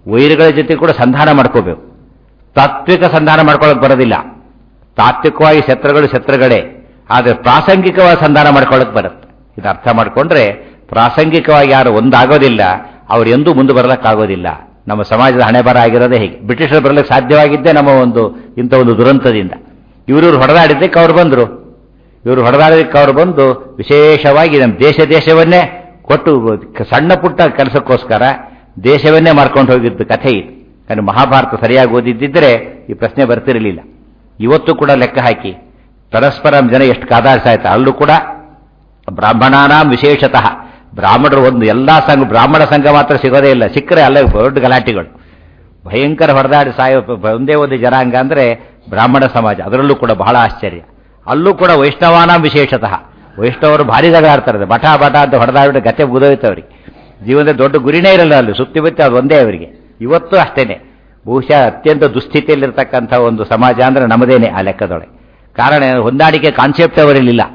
ವೈರಿಗಳ ಜೊತೆ ಕೂಡ ಸಂಧಾನ ಮಾಡ್ಕೋಬೇಕು ತಾತ್ವಿಕ ಸಂಧಾನ ಮಾಡ್ಕೊಳ್ಳೋಕೆ ಬರೋದಿಲ್ಲ ತಾತ್ವಿಕವಾಗಿ ಶತ್ರುಗಳು ಶತ್ರುಗಳೇ ಆದರೆ ಪ್ರಾಸಂಗಿಕವಾಗಿ ಸಂಧಾನ ಮಾಡ್ಕೊಳ್ಳೋಕೆ ಬರುತ್ತೆ ಇದು ಅರ್ಥ ಮಾಡಿಕೊಂಡ್ರೆ ಪ್ರಾಸಂಗಿಕವಾಗಿ ಯಾರು ಒಂದಾಗೋದಿಲ್ಲ ಅವ್ರು ಎಂದೂ ಮುಂದೆ ಬರಲಿಕ್ಕಾಗೋದಿಲ್ಲ ನಮ್ಮ ಸಮಾಜದ ಹಣೆ ಬರ ಆಗಿರೋದೇ ಹೇಗೆ ಬ್ರಿಟಿಷರು ಬರಲಿಕ್ಕೆ ಸಾಧ್ಯವಾಗಿದ್ದೇ ನಮ್ಮ ಒಂದು ಇಂಥ ಒಂದು ದುರಂತದಿಂದ ಇವರು ಹೊಡೆದಾಡಿದ್ದಕ್ಕೆ ಅವ್ರು ಬಂದರು ಇವರು ಹೊಡೆದಾಡೋದಕ್ಕೆ ಅವರು ಬಂದು ವಿಶೇಷವಾಗಿ ನಮ್ಮ ದೇಶ ದೇಶವನ್ನೇ ಕೊಟ್ಟು ಸಣ್ಣ ಪುಟ್ಟ ಕೆಲಸಕ್ಕೋಸ್ಕರ ದೇಶವನ್ನೇ ಮಾಡ್ಕೊಂಡು ಹೋಗಿದ್ದು ಕಥೆ ಇದು കാരണം ಮಹಾಭಾರತ ಸರಿಯಾಗಿ ಓದಿದ್ದಿದ್ರೆ ಈ ಪ್ರಶ್ನೆ ಬರ್ತಿರಲಿಲ್ಲ ಇವತ್ತು ಕೂಡ ಲೆಕ್ಕ ಹಾಕಿ ಪರಸ್ಪರ ಜನ ಎಷ್ಟು ಕಾದಾಡ್ತಾ ಇರ್ತಾರೆ ಅಲ್ಲೂ ಕೂಡ ಬ್ರಾಹ್ಮಣಾನಾಂ ವಿಶೇಷತಃ ಬ್ರಾಹ್ಮಣರು ಒಂದು ಎಲ್ಲಾ ಸಂಘ ಬ್ರಾಹ್ಮಣ ಸಂಘ ಮಾತ್ರ ಸಿಗೋದೇ ಇಲ್ಲ ಸಿಕ್ಕರೆ ಅಲ್ಲೇ ದೊಡ್ಡ ಗಲಾಟೆಗಳು ಭಯಂಕರ ಹೊಡೆದಾಡಿ ಸಾಯೋ ಒಂದೇ ಒಂದು ಜನಾಂಗ ಅಂದ್ರೆ ಬ್ರಾಹ್ಮಣ ಸಮಾಜ ಅದರಲ್ಲೂ ಕೂಡ ಬಹಳ ಆಶ್ಚರ್ಯ ಅಲ್ಲೂ ಕೂಡ ವೈಷ್ಣವಾನಾಂ ವಿಶೇಷತಃ ವೈಷ್ಣವರು ಭಾರಿ ಜಗಳಾಡ್ತಾರೆ ಬಟ ಬಟ ಅಂತ ಹೊಡೆದಾಡ್ಬಿಟ್ಟು ಗತೆ ಮುಗಿದೋಯ್ತು ಅವ್ರಿಗೆ ಜೀವನದ ದೊಡ್ಡ ಗುರಿನೇ ಇರಲ್ಲ ಅಲ್ಲಿ ಸುತ್ತಿ ಬತ್ತಿ ಅದು ಒಂದೇ ಅವರಿಗೆ ಇವತ್ತು ಅಷ್ಟೇನೆ ಬಹುಶಃ ಅತ್ಯಂತ ದುಸ್ಥಿತಿಯಲ್ಲಿರ್ತಕ್ಕಂಥ ಒಂದು ಸಮಾಜ ಅಂದ್ರೆ ನಮ್ಮದೇನೆ ಆ ಲೆಕ್ಕದೊಳಗೆ ಕಾರಣ ಏನು? ಹೊಂದಾಣಿಕೆ ಕಾನ್ಸೆಪ್ಟ್ ಅವರಲ್ಲಿಲ್ಲ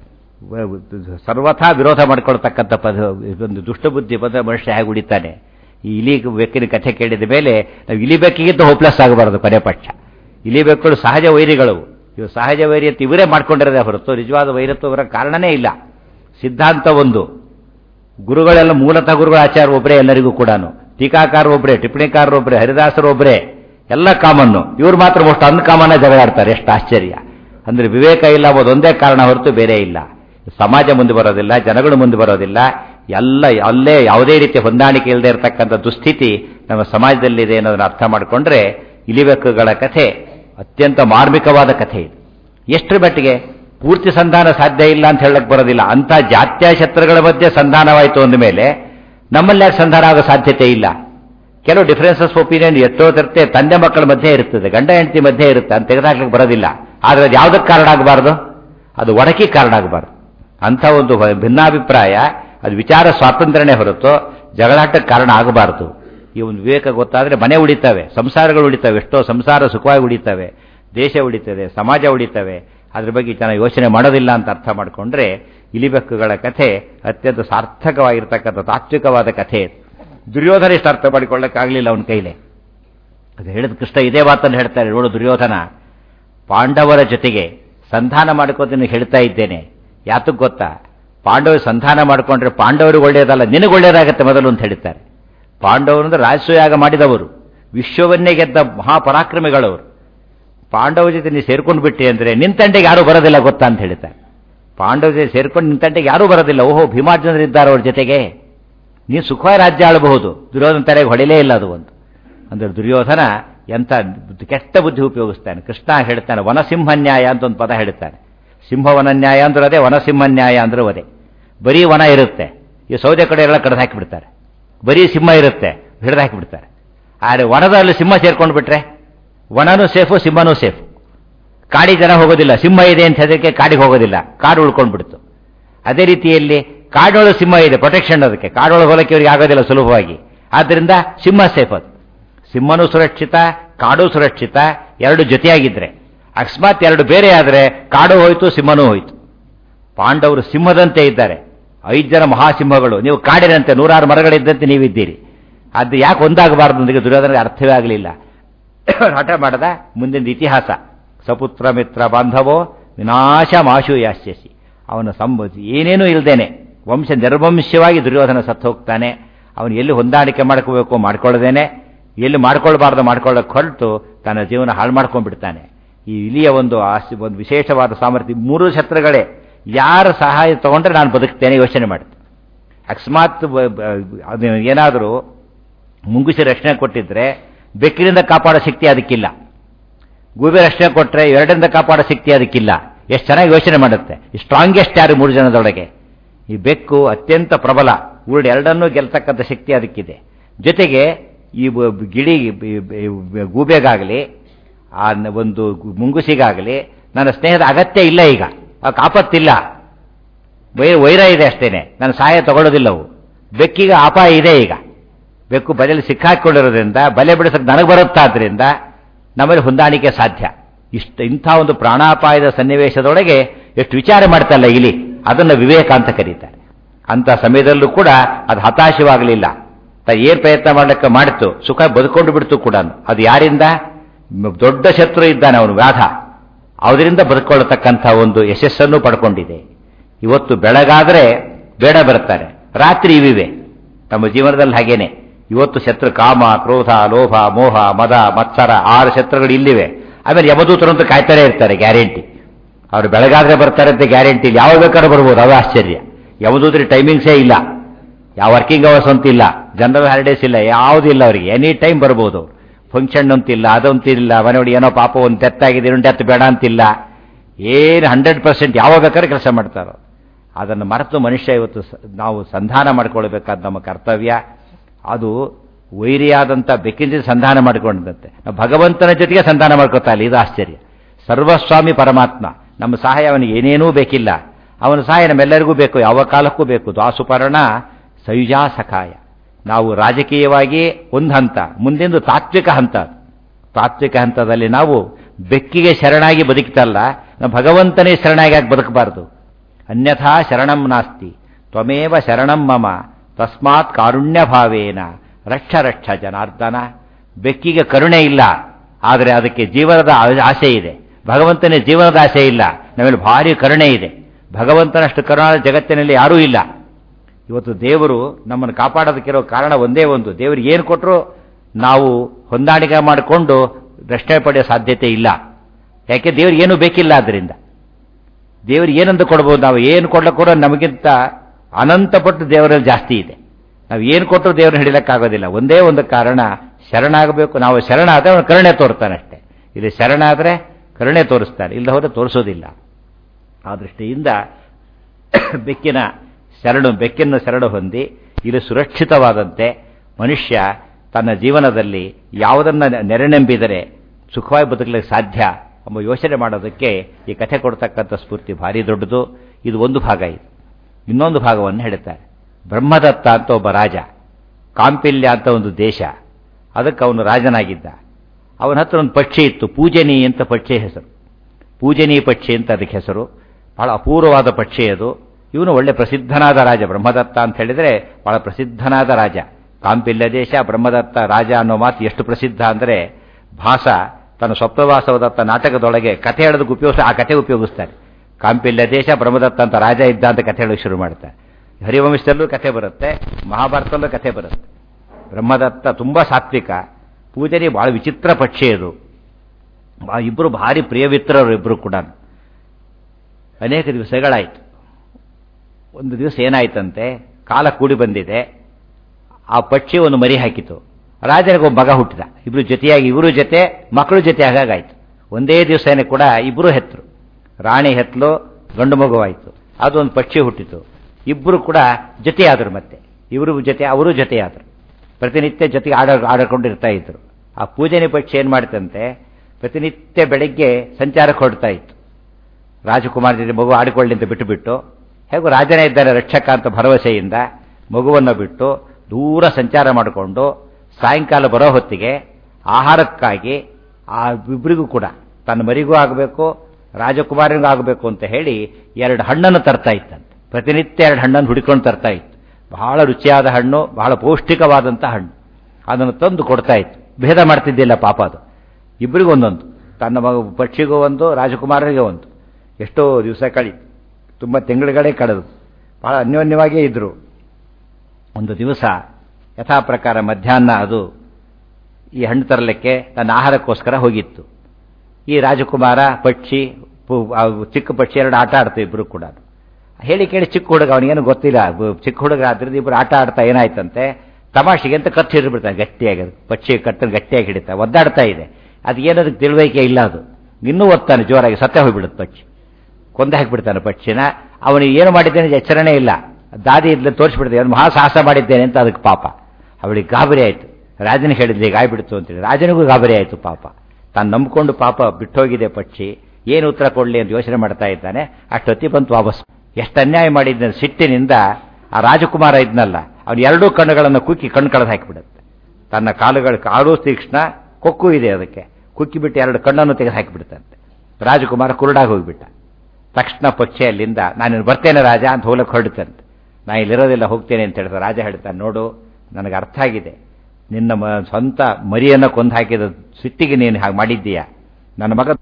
ಸರ್ವಥಾ ವಿರೋಧ ಮಾಡ್ಕೊಳ್ತಕ್ಕಂಥ ಪದ ಒಂದು ದುಷ್ಟಬುದ್ಧಿ ಪದ ಮನುಷ್ಯ ಹೇಗೆ ಉಳಿತಾನೆ ಈ ಇಲಿ ಬೆಕ್ಕಿನ ಕಥೆ ಕೇಳಿದ ಮೇಲೆ ನಾವು ಇಲಿ ಬೆಕ್ಕಿಗಿಂತ ಹೋಪ್ಲೆಸ್ ಆಗಬಾರದು ಕೊನೆ ಪಕ್ಷ ಇಲಿ ಬೆಕ್ಕುಗಳು ಸಹಜ ವೈರಿಗಳು ಇವು ಸಹಜ ವೈರಿ ಅಂತ ಇವರೇ ಮಾಡ್ಕೊಂಡಿರೋದೇ ಹೊರತು ನಿಜವಾದ ವೈರತ್ವ ಬರೋ ಕಾರಣನೇ ಇಲ್ಲ ಸಿದ್ಧಾಂತ ಒಂದು ಗುರುಗಳೆಲ್ಲ ಮೂಲತಃ ಗುರುಗಳ ಆಚಾರ ಒಬ್ಬರೇ ಎಲ್ಲರಿಗೂ ಕೂಡ ಟೀಕಾಕಾರ ಒಬ್ಬರೇ ಟಿಪ್ಪಣಿಕಾರರು ಒಬ್ಬರೇ ಹರಿದಾಸರು ಒಬ್ಬರೇ ಎಲ್ಲ ಕಾಮನ್ನು ಇವ್ರು ಮಾತ್ರ most ಅನ್ಕಾಮನ್ನ ಜಗಳಾಡ್ತಾರೆ ಎಷ್ಟು ಆಶ್ಚರ್ಯ ಅಂದ್ರೆ ವಿವೇಕ ಇಲ್ಲ ಒಂದೇ ಕಾರಣ ಹೊರತು ಬೇರೆ ಇಲ್ಲ ಸಮಾಜ ಮುಂದೆ ಬರೋದಿಲ್ಲ ಜನಗಳು ಮುಂದೆ ಬರೋದಿಲ್ಲ ಎಲ್ಲ ಅಲ್ಲೇ ಯಾವುದೇ ರೀತಿ ಹೊಂದಾಣಿಕೆ ಇಲ್ಲದೆ ಇರತಕ್ಕಂಥ ದುಸ್ಥಿತಿ ನಮ್ಮ ಸಮಾಜದಲ್ಲಿದೆ ಅನ್ನೋದನ್ನ ಅರ್ಥ ಮಾಡಿಕೊಂಡ್ರೆ ಇಲಿಬೆಕ್ಕುಗಳ ಕಥೆ ಅತ್ಯಂತ ಮಾರ್ಮಿಕವಾದ ಕಥೆ ಇದು ಎಷ್ಟರ ಮಟ್ಟಿಗೆ ಪೂರ್ತಿ ಸಂಧಾನ ಸಾಧ್ಯ ಇಲ್ಲ ಅಂತ ಹೇಳಕ್ ಬರೋದಿಲ್ಲ ಅಂತ ಜಾತ್ಯ ಶತ್ರುಗಳ ಮಧ್ಯೆ ಸಂಧಾನವಾಯಿತು ಅಂದ ಮೇಲೆ ನಮ್ಮಲ್ಲಿ ಯಾಕೆ ಸಂಧಾನ ಆಗೋ ಸಾಧ್ಯತೆ ಇಲ್ಲ ಕೆಲವು ಡಿಫರೆನ್ಸಸ್ ಒಪಿನಿಯನ್ ಎಷ್ಟೋ ತರ್ತೆ ತಂದೆ ಮಕ್ಕಳ ಮಧ್ಯೆ ಇರ್ತದೆ ಗಂಡ ಹೆಂಡತಿ ಮಧ್ಯೆ ಇರುತ್ತೆ ಅಂತ ತೆಗೆದಾಕ್ಲಿಕ್ಕೆ ಬರೋದಿಲ್ಲ ಆದ್ರೆ ಅದು ಯಾವುದಕ್ಕೆ ಕಾರಣ ಆಗಬಾರ್ದು ಅದು ಒಡಕಿ ಕಾರಣ ಆಗಬಾರ್ದು ಅಂಥ ಒಂದು ಭಿನ್ನಾಭಿಪ್ರಾಯ ಅದು ವಿಚಾರ ಸ್ವಾತಂತ್ರ್ಯನೇ ಹೊರತು ಜಗಳಾಟಕ್ಕೆ ಕಾರಣ ಆಗಬಾರದು ಈ ಒಂದು ವಿವೇಕ ಗೊತ್ತಾದ್ರೆ ಮನೆ ಉಳಿತವೆ ಸಂಸಾರಗಳು ಉಳಿತವೆ ಎಷ್ಟೋ ಸಂಸಾರ ಸುಖವಾಗಿ ಉಳಿತವೆ ದೇಶ ಉಳಿತದೆ ಸಮಾಜ ಉಳಿತವೆ ಅದ್ರ ಬಗ್ಗೆ ಜನ ಯೋಚನೆ ಮಾಡೋದಿಲ್ಲ ಅಂತ ಅರ್ಥ ಮಾಡಿಕೊಂಡ್ರೆ ಇಲಿಬೆಕ್ಕುಗಳ ಕಥೆ ಅತ್ಯಂತ ಸಾರ್ಥಕವಾಗಿರ್ತಕ್ಕಂಥ ತಾತ್ವಿಕವಾದ ಕಥೆ ದುರ್ಯೋಧನ ಇಷ್ಟು ಅರ್ಥ ಮಾಡಿಕೊಳ್ಳಕ್ಕಾಗಲಿಲ್ಲ ಅವನ ಕೈಲೇ ಅದು ಹೇಳಿದ ಕೃಷ್ಣ ಇದೇ ಮಾತನ್ನು ಹೇಳ್ತಾರೆ ನೋಡು ದುರ್ಯೋಧನ ಪಾಂಡವರ ಜೊತೆಗೆ ಸಂಧಾನ ಮಾಡ್ಕೋತೀನಿ ಹೇಳ್ತಾ ಇದ್ದೇನೆ ಯಾತಕ್ಕೆ ಗೊತ್ತಾ ಪಾಂಡವರು ಸಂಧಾನ ಮಾಡಿಕೊಂಡ್ರೆ ಪಾಂಡವರಿಗೆ ಒಳ್ಳೆಯದಲ್ಲ ನಿನಗೆ ಒಳ್ಳೆಯದಾಗತ್ತೆ ಮೊದಲು ಅಂತ ಹೇಳ್ತಾರೆ ಪಾಂಡವರು ಅಂದ್ರೆ ರಾಜಸೂಯಾಗ ಮಾಡಿದವರು ವಿಶ್ವವನ್ನೇ ಗೆದ್ದ ಮಹಾಪರಾಕ್ರಮಿಗಳವರು ಪಾಂಡವ ಜೊತೆ ನೀವು ಸೇರ್ಕೊಂಡು ಬಿಟ್ಟಿ ಅಂದ್ರೆ ನಿನ್ ತಂಟೆಗೆ ಯಾರೂ ಬರೋದಿಲ್ಲ ಗೊತ್ತಾ ಅಂತ ಹೇಳ್ತಾರೆ ಪಾಂಡವ ಜೊತೆ ಸೇರ್ಕೊಂಡು ನಿನ್ ತಂಟೆಗೆ ಯಾರೂ ಬರೋದಿಲ್ಲ ಓಹೋ ಭೀಮಾರ್ಜುನರಿದ್ದಾರೆ ಅವ್ರ ಜೊತೆಗೆ ನೀವು ಸುಖವಾಗಿ ರಾಜ್ಯ ಆಳಬಹುದು ದುರ್ಯೋಧನ ತಲೆಗೆ ಹೊಡಿಲೇ ಇಲ್ಲ ಅದು ಒಂದು ಅಂದ್ರೆ ದುರ್ಯೋಧನ ಎಂತ ಕೆಟ್ಟ ಬುದ್ಧಿ ಉಪಯೋಗಿಸ್ತಾನೆ ಕೃಷ್ಣ ಹೇಳ್ತಾನೆ ವನಸಿಂಹ ನ್ಯಾಯ ಅಂತ ಒಂದು ಪದ ಹೇಳ್ತಾನೆ ಸಿಂಹವನ ನ್ಯಾಯ ಅಂದ್ರೆ ಅದೇ ವನಸಿಂಹ ನ್ಯಾಯ ಅಂದ್ರೆ ಅದೇ ಬರೀ ವನ ಇರುತ್ತೆ ಈ ಸೌದೆ ಕಡೆ ಎಲ್ಲ ಕಡ್ದು ಹಾಕಿಬಿಡ್ತಾರೆ ಬರೀ ಸಿಂಹ ಇರುತ್ತೆ ಹಿಡಿದು ಹಾಕಿಬಿಡ್ತಾರೆ ಆದರೆ ವನದಲ್ಲಿ ಸಿಂಹ ಸೇರ್ಕೊಂಡು ಬಿಟ್ರೆ ವನನೂ ಸೇಫು ಸಿಂಹನೂ ಸೇಫು ಕಾಡಿ ಜನ ಹೋಗೋದಿಲ್ಲ ಸಿಂಹ ಇದೆ ಅಂತ ಹೇಳೋದಕ್ಕೆ ಕಾಡಿಗೆ ಹೋಗೋದಿಲ್ಲ ಕಾಡು ಉಳ್ಕೊಂಡು ಬಿಡ್ತು ಅದೇ ರೀತಿಯಲ್ಲಿ ಕಾಡೊಳಗೆ ಸಿಂಹ ಇದೆ ಪ್ರೊಟೆಕ್ಷನ್ ಅದಕ್ಕೆ ಕಾಡೊಳಗೆ ಹೋಗಕ್ಕೆ ಇವರಿಗೆ ಆಗೋದಿಲ್ಲ ಸುಲಭವಾಗಿ ಆದ್ದರಿಂದ ಸಿಂಹ ಸೇಫ್ ಅದು ಸಿಂಹನೂ ಸುರಕ್ಷಿತ ಕಾಡು ಸುರಕ್ಷಿತ ಎರಡು ಜೊತೆಯಾಗಿದ್ರೆ ಅಕಸ್ಮಾತ್ ಎರಡು ಬೇರೆ ಆದರೆ ಕಾಡು ಹೋಯ್ತು ಸಿಂಹನೂ ಹೋಯ್ತು ಪಾಂಡವರು ಸಿಂಹದಂತೆ ಇದ್ದಾರೆ ಐದು ಜನ ಮಹಾಸಿಂಹಗಳು ನೀವು ಕಾಡಿನಂತೆ ನೂರಾರು ಮರಗಳಿದ್ದಂತೆ ನೀವಿದ್ದೀರಿ ಅದು ಯಾಕೆ ಒಂದಾಗಬಾರದು ಅಂತ ದುರ್ಯೋಧನಿಗೆ ಅರ್ಥವೇ ಆಗಲಿಲ್ಲ ಹಠ ಮಾಡದ ಮುಂದಿನ ಇತಿಹಾಸ ಸಪುತ್ರ ಮಿತ್ರ ಬಾಂಧವೋ ವಿನಾಶ ಮಾಶು ಯಾಸ್ಯಸಿ ಅವನ ಸಂಬ ಏನೇನೂ ಇಲ್ದೇನೆ ವಂಶ ನಿರ್ವಂಶ್ಯವಾಗಿ ದುರ್ಯೋಧನ ಸತ್ತು ಹೋಗ್ತಾನೆ ಅವನು ಎಲ್ಲಿ ಹೊಂದಾಣಿಕೆ ಮಾಡ್ಕೋಬೇಕು ಮಾಡ್ಕೊಳ್ಳದೇನೆ ಎಲ್ಲಿ ಮಾಡ್ಕೊಳ್ಬಾರ್ದು ಮಾಡ್ಕೊಳ್ಳೋಕೆ ಹೊರಟು ತನ್ನ ಜೀವನ ಹಾಳು ಮಾಡ್ಕೊಂಡ್ಬಿಡ್ತಾನೆ ಈ ಇಲಿಯ ಒಂದು ಆಸ್ತಿ ಒಂದು ವಿಶೇಷವಾದ ಸಾಮರ್ಥ್ಯ ಮೂರು ಶತ್ರುಗಳೇ ಯಾರ ಸಹಾಯ ತಗೊಂಡ್ರೆ ನಾನು ಬದುಕ್ತೇನೆ ಯೋಚನೆ ಮಾಡುತ್ತೆ ಅಕಸ್ಮಾತ್ ಅದು ಏನಾದರೂ ಮುಂಗುಸಿ ರಕ್ಷಣೆ ಕೊಟ್ಟಿದ್ರೆ ಬೆಕ್ಕಿನಿಂದ ಕಾಪಾಡೋ ಶಕ್ತಿ ಅದಕ್ಕಿಲ್ಲ ಗೂಬೆ ರಕ್ಷಣೆ ಕೊಟ್ಟರೆ ಎರಡರಿಂದ ಕಾಪಾಡೋ ಶಕ್ತಿ ಅದಕ್ಕಿಲ್ಲ ಎಷ್ಟು ಚೆನ್ನಾಗಿ ಯೋಚನೆ ಮಾಡುತ್ತೆ ಸ್ಟ್ರಾಂಗೆಸ್ಟ್ ಯಾರು ಮೂರು ಜನದೊಳಗೆ ಈ ಬೆಕ್ಕು ಅತ್ಯಂತ ಪ್ರಬಲ ಉರುಡು ಎರಡನ್ನೂ ಗೆಲ್ತಕ್ಕಂಥ ಶಕ್ತಿ ಅದಕ್ಕಿದೆ ಜೊತೆಗೆ ಈ ಗಿಳಿ ಗೂಬೆಗಾಗಲಿ ಆ ಒಂದು ಮುಂಗುಸಿಗಾಗಲಿ ನನ್ನ ಸ್ನೇಹದ ಅಗತ್ಯ ಇಲ್ಲ ಈಗ ಆಪತ್ತಿಲ್ಲ ವೈ ವೈರ ಇದೆ ಅಷ್ಟೇನೆ ನನ್ನ ಸಹಾಯ ತಗೊಳ್ಳೋದಿಲ್ಲವು ಬೆಕ್ಕಿಗೆ ಅಪಾಯ ಇದೆ ಈಗ ಬೆಕ್ಕು ಬಲೆಯಲ್ಲಿ ಸಿಕ್ಕಾಕೊಂಡಿರೋದ್ರಿಂದ ಬಲೆ ಬಿಡಿಸಕ್ಕೆ ನನಗೆ ಬರುತ್ತಾದ್ರಿಂದ ನಮ್ಮಲ್ಲಿ ಹೊಂದಾಣಿಕೆ ಸಾಧ್ಯ ಇಷ್ಟ ಇಂಥ ಒಂದು ಪ್ರಾಣಾಪಾಯದ ಸನ್ನಿವೇಶದೊಳಗೆ ಎಷ್ಟು ವಿಚಾರ ಮಾಡ್ತಲ್ಲ ಇಲ್ಲಿ ಅದನ್ನು ವಿವೇಕ ಅಂತ ಕರೀತಾರೆ ಅಂತ ಸಮಯದಲ್ಲೂ ಕೂಡ ಅದು ಹತಾಶವಾಗಲಿಲ್ಲ ತ ಏನ್ ಪ್ರಯತ್ನ ಮಾಡ್ಲಿಕ್ಕೆ ಮಾಡಿತು ಸುಖ ಬದುಕೊಂಡು ಬಿಡ್ತು ಕೂಡ ಅದು ಯಾರಿಂದ ಮ್- ದೊಡ್ಡ ಶತ್ರು ಇದ್ದಾನೆ ಅವನು ವ್ಯಾಧ ಅವರಿಂದ ಬದುಕೊಳ್ಳತಕ್ಕಂಥ ಒಂದು ಯಶಸ್ಸನ್ನು ಪಡ್ಕೊಂಡಿದೆ ಇವತ್ತು ಬೆಳಗಾದ್ರೆ ಬೇಡ ಬರ್ತಾರೆ ರಾತ್ರಿ ಇವಿವೆ ನಮ್ಮ ಜೀವನದಲ್ಲಿ ಹಾಗೇನೆ ಇವತ್ತು ಶತ್ರು ಕಾಮ ಕ್ರೋಧ ಲೋಭ ಮೋಹ ಮದ ಮತ್ಸರ ಆರು ಶತ್ರುಗಳು ಇಲ್ಲಿವೆ ಆಮೇಲೆ ಯಮದೂತರಂತೂ ಕಾಯ್ತಾನೆ ಇರ್ತಾರೆ ಗ್ಯಾರಂಟಿ ಅವ್ರು ಬೆಳಗಾದ್ರೆ ಬರ್ತಾರೆ ಅಂತ ಗ್ಯಾರಂಟಿ ಇಲ್ಲ ಯಾವಾಗ ಬೇಕಾದ್ರೂ ಬರ್ಬೋದು ಅದು ಆಶ್ಚರ್ಯ ಯಮದೂತರಿ ಟೈಮಿಂಗ್ಸೇ ಇಲ್ಲ ಯಾವ ವರ್ಕಿಂಗ್ ಅವರ್ಸ್ ಅಂತಿಲ್ಲ ಜನರಲ್ ಹಾಲಿಡೇಸ್ ಇಲ್ಲ ಯಾವುದಿಲ್ಲ ಅವರಿಗೆ ಎನಿ ಟೈಮ್ ಬರ್ಬೋದು ಫಂಕ್ಷನ್ ಅಂತಿಲ್ಲ ಅದಂತಿಲ್ಲ ಮನೆ ನೋಡಿ ಏನೋ ಪಾಪ ಒಂದು ಡೆತ್ ಆಗಿದೆ ಇನ್ನೊಂದು ಡೆತ್ ಬೇಡ ಅಂತಿಲ್ಲ ಏನು ಹಂಡ್ರೆಡ್ ಪರ್ಸೆಂಟ್ ಯಾವ ಬೇಕಾದ್ರೆ ಕೆಲಸ ಮಾಡ್ತಾರೋ ಅದನ್ನು ಮರೆತು ಮನುಷ್ಯ ಇವತ್ತು ಸ- ನಾವು ಸಂಧಾನ ಮಾಡ್ಕೊಳ್ಬೇಕಾದ ನಮ್ಮ ಕರ್ತವ್ಯ ಅದು ವೈರಿಯಾದಂಥ ಬೆಕ್ಕಿನ ಸಂಧಾನ ಮಾಡಿಕೊಂಡಂತೆ ನಾವು ಭಗವಂತನ ಜೊತೆಗೆ ಸಂಧಾನ ಮಾಡ್ಕೊತಾ ಇಲ್ಲ ಇದು ಆಶ್ಚರ್ಯ ಸರ್ವಸ್ವಾಮಿ ಪರಮಾತ್ಮ ನಮ್ಮ ಸಹಾಯ ಅವನಿಗೆ ಏನೇನೂ ಬೇಕಿಲ್ಲ ಅವನ ಸಹಾಯ ನಮ್ಮೆಲ್ಲರಿಗೂ ಬೇಕು ಯಾವ ಕಾಲಕ್ಕೂ ಬೇಕು ದಾಸುಪರ್ಣ ಸಯುಜಾ ಸಖಾಯ ನಾವು ರಾಜಕೀಯವಾಗಿ ಒಂದು ಹಂತ ಮುಂದೆಂದು ತಾತ್ವಿಕ ಹಂತ ಅದು. ತಾತ್ವಿಕ ಹಂತದಲ್ಲಿ ನಾವು ಬೆಕ್ಕಿಗೆ ಶರಣಾಗಿ ಬದುಕ್ತಲ್ಲ ನಾವು ಭಗವಂತನೇ ಶರಣಾಗಿ ಆಗಿ ಬದುಕಬಾರದು ಅನ್ಯಥಾ ಶರಣಂ ನಾಸ್ತಿ ತ್ವಮೇವ ಶರಣಂ ಮಮ ತಸ್ಮಾತ್ ಕಾರುಣ್ಯ ಭಾವೇನ ರಕ್ಷ ರಕ್ಷ ಜನಾರ್ದನ ಬೆಕ್ಕಿಗೆ ಕರುಣೆ ಇಲ್ಲ ಆದರೆ ಅದಕ್ಕೆ ಜೀವನದ ಆ- ಆಸೆ ಇದೆ ಭಗವಂತನೇ ಜೀವನದ ಆಸೆ ಇಲ್ಲ ನಮ್ಮಲ್ಲಿ ಭಾರಿ ಕರುಣೆ ಇದೆ ಭಗವಂತನಷ್ಟು ಕರುಣಾದ ಜಗತ್ತಿನಲ್ಲಿ ಯಾರೂ ಇಲ್ಲ ಇವತ್ತು ದೇವರು ನಮ್ಮನ್ನು ಕಾಪಾಡೋದಕ್ಕಿರೋ ಕಾರಣ ಒಂದೇ ಒಂದು ದೇವರಿಗೆ ಏನು ಕೊಟ್ಟರು ನಾವು ಹೊಂದಾಣಿಕೆ ಮಾಡಿಕೊಂಡು ರಕ್ಷಣೆ ಪಡೆಯೋ ಸಾಧ್ಯತೆ ಇಲ್ಲ ಯಾಕೆ ದೇವ್ರಿಗೆ ಏನೂ ಬೇಕಿಲ್ಲ ಅದರಿಂದ ದೇವ್ರಿಗೆ ಏನಂತ ಕೊಡ್ಬೋದು ನಾವು ಏನು ಕೊಡ್ಲಿಕ್ಕೆ ಕೂಡ ನಮಗಿಂತ ಅನಂತಪಟ್ಟು ದೇವರಲ್ಲಿ ಜಾಸ್ತಿ ಇದೆ ನಾವು ಏನು ಕೊಟ್ಟರು ದೇವ್ರನ್ನ ಹಿಡಿಲಕ್ಕಾಗೋದಿಲ್ಲ ಒಂದೇ ಒಂದು ಕಾರಣ ಶರಣಾಗಬೇಕು ನಾವು ಶರಣಾದರೆ ಅವನು ಕರುಣೆ ತೋರ್ತಾನೆ ಅಷ್ಟೇ ಇಲ್ಲಿ ಶರಣಾದರೆ ಕರುಣೆ ತೋರಿಸ್ತಾನೆ ಇಲ್ಲದ ಹೋದರೆ ತೋರಿಸೋದಿಲ್ಲ ಆ ದೃಷ್ಟಿಯಿಂದ ಬೆಕ್ಕಿನ ಶರಣು ಬೆಕ್ಕಿನ ಶರಣು ಹೊಂದಿ ಇಲ್ಲಿ ಸುರಕ್ಷಿತವಾದಂತೆ ಮನುಷ್ಯ ತನ್ನ ಜೀವನದಲ್ಲಿ ಯಾವುದನ್ನು ನೆರೆನೆಂಬಿದರೆ ಸುಖವಾಗಿ ಬದುಕಲಿಕ್ಕೆ ಸಾಧ್ಯ ಎಂಬ ಯೋಚನೆ ಮಾಡೋದಕ್ಕೆ ಈ ಕಥೆ ಕೊಡ್ತಕ್ಕಂಥ ಸ್ಫೂರ್ತಿ ಭಾರಿ ದೊಡ್ಡದು ಇದು ಒಂದು ಭಾಗ ಇದು ಇನ್ನೊಂದು ಭಾಗವನ್ನು ಹೇಳ್ತಾರೆ ಬ್ರಹ್ಮದತ್ತ ಅಂತ ಒಬ್ಬ ರಾಜ ಕಾಂಪಿಲ್ಯ ಅಂತ ಒಂದು ದೇಶ ಅದಕ್ಕೆ ಅವನು ರಾಜನಾಗಿದ್ದ ಅವನ ಹತ್ರ ಒಂದು ಪಕ್ಷಿ ಇತ್ತು ಪೂಜನಿ ಅಂತ ಪಕ್ಷಿ ಹೆಸರು ಪೂಜನಿ ಪಕ್ಷಿ ಅಂತ ಅದಕ್ಕೆ ಹೆಸರು ಬಹಳ ಅಪೂರ್ವವಾದ ಪಕ್ಷಿ ಅದು ಇವನು ಒಳ್ಳೆ ಪ್ರಸಿದ್ಧನಾದ ರಾಜ ಬ್ರಹ್ಮದತ್ತ ಅಂತ ಹೇಳಿದರೆ ಬಹಳ ಪ್ರಸಿದ್ಧನಾದ ರಾಜ ಕಾಂಪಿಲ್ಯ ದೇಶ ಬ್ರಹ್ಮದತ್ತ ರಾಜ ಅನ್ನೋ ಮಾತು ಎಷ್ಟು ಪ್ರಸಿದ್ಧ ಅಂದರೆ ಭಾಸ ತನ್ನ ಸ್ವಪ್ನವಾಸವದತ್ತ ನಾಟಕದೊಳಗೆ ಕಥೆ ಹೇಳೋದಕ್ಕೆ ಉಪಯೋಗಿಸ ಆ ಕಥೆ ಉಪಯೋಗಿಸ್ತಾರೆ ಕಾಂಪಿಲ್ಯ ದೇಶ ಬ್ರಹ್ಮದತ್ತ ಅಂತ ರಾಜ ಇದ್ದ ಅಂತ ಕಥೆ ಹೇಳೋಕೆ ಶುರು ಮಾಡ್ತಾರೆ ಹರಿವಂಶದಲ್ಲೂ ಕಥೆ ಬರುತ್ತೆ ಮಹಾಭಾರತದಲ್ಲೂ ಕಥೆ ಬರುತ್ತೆ ಬ್ರಹ್ಮದತ್ತ ತುಂಬಾ ಸಾತ್ವಿಕ ಪೂಜಾರಿ ಬಹಳ ವಿಚಿತ್ರ ಪಕ್ಷಿ ಅದು ಬಾ- ಇಬ್ರು ಭಾರಿ ಪ್ರಿಯವಿತ್ರರು ಇಬ್ರು ಕೂಡ ಅನೇಕ ದಿವಸಗಳಾಯಿತು ಒಂದು ದಿವಸ ಏನಾಯ್ತಂತೆ ಕಾಲ ಕೂಡಿ ಬಂದಿದೆ ಆ ಪಕ್ಷಿ ಒಂದು ಮರಿ ಹಾಕಿತು ರಾಜನಿಗೆ ಒಬ್ಬ ಮಗ ಹುಟ್ಟಿದ ಇಬ್ರು ಜೊತೆಯಾಗಿ ಇವರು ಜೊತೆ ಮಕ್ಕಳು ಜೊತೆ ಆಗಾಗಾಯ್ತು ಒಂದೇ ದಿವಸನೇ ಕೂಡ ಇಬ್ರು ಹೆತ್ತರು ರಾಣಿ ಹೆತ್ಲು ಗಂಡು ಮಗುವಾಯಿತು ಅದೊಂದು ಪಕ್ಷಿ ಹುಟ್ಟಿತು ಇಬ್ಬರು ಕೂಡ ಜೊತೆಯಾದರು ಮತ್ತೆ ಇವರು ಜೊತೆ ಅವರು ಜೊತೆಯಾದರು ಪ್ರತಿನಿತ್ಯ ಜೊತೆಗೆ ಆಡ ಆಡಿಕೊಂಡಿರ್ತಾ ಇದ್ರು ಆ ಪೂಜನೆ ಪಕ್ಷಿ ಏನ್ ಮಾಡ್ತಂತೆ ಪ್ರತಿನಿತ್ಯ ಬೆಳಗ್ಗೆ ಸಂಚಾರಕ್ಕೆ ಹೊರಡ್ತಾ ಇತ್ತು ರಾಜಕುಮಾರ ಜೊತೆ ಮಗು ಆಡಿಕೊಳ್ಳಿ ಅಂತ ಬಿಟ್ಟು ಬಿಟ್ಟು ಹೇಗೂ ರಾಜನೇ ಇದ್ದಾರೆ ರಕ್ಷಕ ಅಂತ ಭರವಸೆಯಿಂದ ಮಗುವನ್ನು ಬಿಟ್ಟು ದೂರ ಸಂಚಾರ ಮಾಡಿಕೊಂಡು ಸಾಯಂಕಾಲ ಬರೋ ಹೊತ್ತಿಗೆ ಆಹಾರಕ್ಕಾಗಿ ಆ ಇಬ್ಬರಿಗೂ ಕೂಡ ತನ್ನ ಮರಿಗೂ ಆಗಬೇಕು ರಾಜಕುಮಾರನಿಗೂ ಆಗಬೇಕು ಅಂತ ಹೇಳಿ ಎರಡು ಹಣ್ಣನ್ನು ತರ್ತಾ ಇತ್ತಂತೆ ಪ್ರತಿನಿತ್ಯ ಎರಡು ಹಣ್ಣನ್ನು ಹುಡುಕೊಂಡು ತರ್ತಾ ಇತ್ತು ಬಹಳ ರುಚಿಯಾದ ಹಣ್ಣು ಬಹಳ ಪೌಷ್ಟಿಕವಾದಂಥ ಹಣ್ಣು ಅದನ್ನು ತಂದು ಕೊಡ್ತಾ ಇತ್ತು ಭೇದ ಮಾಡ್ತಿದ್ದಿಲ್ಲ ಪಾಪ ಅದು ಇಬ್ಬರಿಗೂ ಒಂದೊಂದು ತನ್ನ ಮಗ ಪಕ್ಷಿಗೂ ಒಂದು ರಾಜಕುಮಾರನಿಗೆ ಒಂದು ಎಷ್ಟೋ ದಿವಸ ಕಳಿ ತುಂಬ ತಿಂಗಳುಗಳೇ ಕಳೆದು ಬಹಳ ಅನ್ಯೋನ್ಯವಾಗಿಯೇ ಇದ್ದರು ಒಂದು ದಿವಸ ಯಥಾ ಪ್ರಕಾರ ಮಧ್ಯಾಹ್ನ ಅದು ಈ ಹಣ್ಣು ತರಲಿಕ್ಕೆ ತನ್ನ ಆಹಾರಕ್ಕೋಸ್ಕರ ಹೋಗಿತ್ತು ಈ ರಾಜಕುಮಾರ ಪಕ್ಷಿ ಪು- ಆ ಚಿಕ್ಕ ಪಕ್ಷಿ ಎರಡು ಆಟ ಆಡ್ತಾ ಇಬ್ರು ಕೂಡ ಹೇಳಿ ಕೇಳಿ ಚಿಕ್ಕ ಹುಡುಗ ಅವನಿಗೇನು ಗೊತ್ತಿಲ್ಲ ಬ- ಚಿಕ್ಕ ಹುಡುಗ ಆದ್ರಿಂದ ಇಬ್ರು ಆಟ ಆಡ್ತಾ ಏನಾಯ್ತಂತೆ ತಮಾಷೆಗೆ ಅಂತ ಕತ್ತು ಹಿಡಿದ್ಬಿಡ್ತಾನೆ ಗಟ್ಟಿಯಾಗಿ ಅದು. ಪಕ್ಷಿ ಕತ್ತನ್ನು ಗಟ್ಟಿಯಾಗಿ ಹಿಡಿತಾ ಒದ್ದಾಡ್ತಾ ಇದೆ ಅದು ಏನದಕ್ಕೆ ತಿಳುವಳಿಕೆ ಇಲ್ಲ ಅದು ಇನ್ನೂ ಒತ್ತಾನೆ ಜೋರಾಗಿ ಸತ್ಯ ಹೋಗ್ಬಿಡುತ್ತೆ ಪಕ್ಷಿ ಕೊಂದು ಹಾಕಿಬಿಡ್ತಾನೆ ಪಕ್ಷಿನ ಅವನಿಗೆ ಏನು ಮಾಡಿದ್ದೇನೆ ಎಚ್ಚರಣೆ ಇಲ್ಲ ದಾದಿ ಇದ್ಲ ತೋರಿಸ್ಬಿಡ್ತೇನೆ ಅದು ಮಹಾ ಸಾಹಸ ಮಾಡಿದ್ದೇನೆ ಅಂತ ಅದಕ್ಕೆ ಪಾಪ ಅವಳಿಗೆ ಗಾಬರಿ ಆಯಿತು ರಾಜನಿಗೆ ಹೇಳಿದ್ಲಿ ಈಗ ಆಗ್ಬಿಡ್ತು ಅಂತೇಳಿ ರಾಜನಿಗೂ ಗಾಬರಿ ಆಯಿತು ಪಾಪ ತಾನು ನಂಬಿಕೊಂಡು ಪಾಪ ಬಿಟ್ಟೋಗಿದೆ ಪಕ್ಷಿ ಏನು ಉತ್ತರ ಕೊಡಲಿ ಅಂತ ಯೋಚನೆ ಮಾಡ್ತಾ ಇದ್ದಾನೆ ಅಷ್ಟೊತ್ತಿ ಬಂತು ವಾಪಸ್ ಎಷ್ಟು ಅನ್ಯಾಯ ಮಾಡಿದ್ದ ಸಿಟ್ಟಿನಿಂದ ಆ ರಾಜಕುಮಾರ ಇದ್ನಲ್ಲ ಅವನು ಎರಡೂ ಕಣ್ಣುಗಳನ್ನು ಕುಕ್ಕಿ ಕಣ್ಣು ಕಳೆದು ಹಾಕಿಬಿಡುತ್ತೆ ತನ್ನ ಕಾಲುಗಳು ಕಾಲು ತೀಕ್ಷ್ಣ ಕೊಕ್ಕು ಇದೆ ಅದಕ್ಕೆ ಕುಕ್ಕಿ ಬಿಟ್ಟು ಎರಡು ಕಣ್ಣನ್ನು ತೆಗೆದು ಹಾಕಿಬಿಡ್ತಂತೆ ರಾಜಕುಮಾರ ಕುರುಡಾಗಿ ಹೋಗಿಬಿಟ್ಟ ತಕ್ಷಣ ಪಕ್ಷಿ ಅಲ್ಲಿಂದ ನಾನು ಬರ್ತೇನೆ ರಾಜ ಅಂತ ಹೋಲಕ್ಕೆ ಹೊರಡ್ತಂತೆ ನಾ ಇಲ್ಲಿರೋದಿಲ್ಲ ಹೋಗ್ತೇನೆ ಅಂತ ಹೇಳ್ತಾರೆ ರಾಜ ಹೇಳ್ತಾನೆ ನೋಡು ನನಗೆ ಅರ್ಥ ಆಗಿದೆ ನಿನ್ನ ಮ ಸ್ವಂತ ಮರಿಯನ್ನು ಕೊಂದು ಹಾಕಿದ ಸಿಟ್ಟಿಗೆ ನೀನು ಹಾಗೆ ಮಾಡಿದ್ದೀಯಾ ನನ್ನ ಮಗ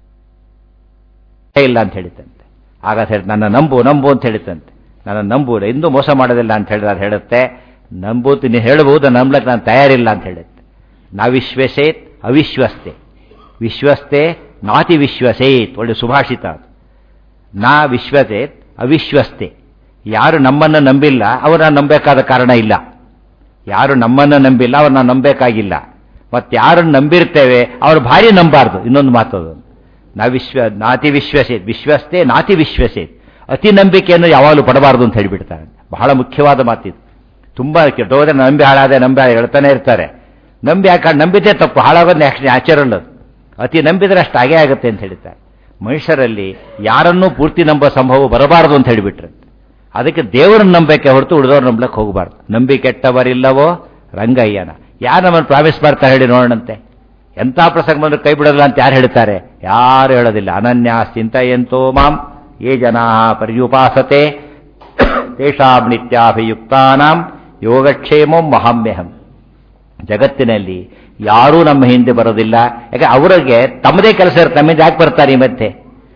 ಇಲ್ಲ ಅಂತ ಹೇಳಿತಂತೆ ಆಗ ಅದು ಹೇಳಿ ನನ್ನ ನಂಬು ನಂಬು ಅಂತ ಹೇಳಿತಂತೆ ನನ್ನ ನಂಬು ಎಂದೂ ಮೋಸ ಮಾಡೋದಿಲ್ಲ ಅಂತ ಹೇಳಿದ್ರೆ ಅದು ಹೇಳುತ್ತೆ ನಂಬೂತು ನೀನು ಹೇಳ್ಬೋದು ನಂಬ್ಲಕ್ಕೆ ನಾನು ತಯಾರಿಲ್ಲ ಅಂತ ಹೇಳುತ್ತೆ ನಾವಿಶ್ವಸೇತ್ ಅವಿಶ್ವಸ್ತೆ ವಿಶ್ವಸ್ತೆ ನಾತಿ ವಿಶ್ವಸೇತ್ ಒಳ್ಳೆ ಸುಭಾಷಿತ ಅದು ನಾ ವಿಶ್ವಸೇತ್ ಅವಿಶ್ವಸ್ತೆ ಯಾರು ನಮ್ಮನ್ನು ನಂಬಿಲ್ಲ ಅವರನ್ನ ನಂಬೇಕಾದ ಕಾರಣ ಇಲ್ಲ ಯಾರು ನಮ್ಮನ್ನು ನಂಬಿಲ್ಲ ಅವ್ರನ್ನ ನಂಬೇಕಾಗಿಲ್ಲ ಮತ್ತೆ ಯಾರನ್ನು ನಂಬಿರ್ತೇವೆ ಅವ್ರು ಭಾರಿ ನಂಬಾರ್ದು ಇನ್ನೊಂದು ಮಾತದು ನಾವು ವಿಶ್ವ ನಾತಿ ವಿಶ್ವಸೇತ್ ವಿಶ್ವಸ್ತೆ ನಾತಿ ವಿಶ್ವಸೇತ್ ಅತಿ ನಂಬಿಕೆಯನ್ನು ಯಾವಾಗಲೂ ಪಡಬಾರ್ದು ಅಂತ ಹೇಳಿಬಿಡ್ತಾರೆ ಬಹಳ ಮುಖ್ಯವಾದ ಮಾತಿದು ತುಂಬಾ ಕೆಟ್ಟೋದ್ರೆ ನಂಬಿ ಹಾಳಾದೆ ನಂಬಿ ಹಾಳಾದೆ ಹೇಳ್ತಾನೆ ಇರ್ತಾರೆ ನಂಬಿ ಯಾಕೆ ನಂಬಿದ್ದೇ ತಪ್ಪು ಹಾಳಾಗೋದು ನ್ಯಾಚುರಲ್ ಅದು ಅತಿ ನಂಬಿದ್ರೆ ಅಷ್ಟು ಹಾಗೇ ಆಗುತ್ತೆ ಅಂತ ಹೇಳ್ತಾರೆ ಮನುಷ್ಯರಲ್ಲಿ ಯಾರನ್ನೂ ಪೂರ್ತಿ ನಂಬೋ ಸಂಭವ ಬರಬಾರದು ಅಂತ ಹೇಳಿಬಿಟ್ರೆ ಅದಕ್ಕೆ ದೇವರನ್ನ ನಂಬಕ್ಕೆ ಹೊರತು ಉಳಿದವ್ರು ನಂಬಲಕ್ಕೆ ಹೋಗಬಾರ್ದು ನಂಬಿ ಕೆಟ್ಟವರಿಲ್ಲವೋ ರಂಗಯ್ಯನ ಯಾರು ನಮ್ಮನ್ನು ಪ್ರಾಮಿಸ್ ಮಾಡ್ತಾರೆ ಹೇಳಿ ನೋಡೋಣಂತೆ ಎಂಥ ಪ್ರಸಂಗ ಬಂದ್ರೆ ಕೈ ಬಿಡೋದಿಲ್ಲ ಅಂತ ಯಾರು ಹೇಳ್ತಾರೆ ಯಾರು ಹೇಳೋದಿಲ್ಲ ಅನನ್ಯ ಚಿಂತೆಯಂತೋ ಮಾಂ ಯೇ ಜನಾ ಪರ್ಯುಪಾಸತೆ ತೇಷಾಂ ನಿತ್ಯಾಭಿಯುಕ್ತಾನಾಂ ಯೋಗಕ್ಷೇಮಂ ಮಹಾಮ್ಯಹಂ ಜಗತ್ತಿನಲ್ಲಿ ಯಾರೂ ನಮ್ಮ ಹಿಂದೆ ಬರೋದಿಲ್ಲ ಯಾಕೆ ಅವರಿಗೆ ತಮ್ಮದೇ ಕೆಲಸ ಇರುತ್ತೆ ನಮ್ಮಿಂದ ಯಾಕೆ ಬರ್ತಾರೆ ಈ ಮಧ್ಯೆ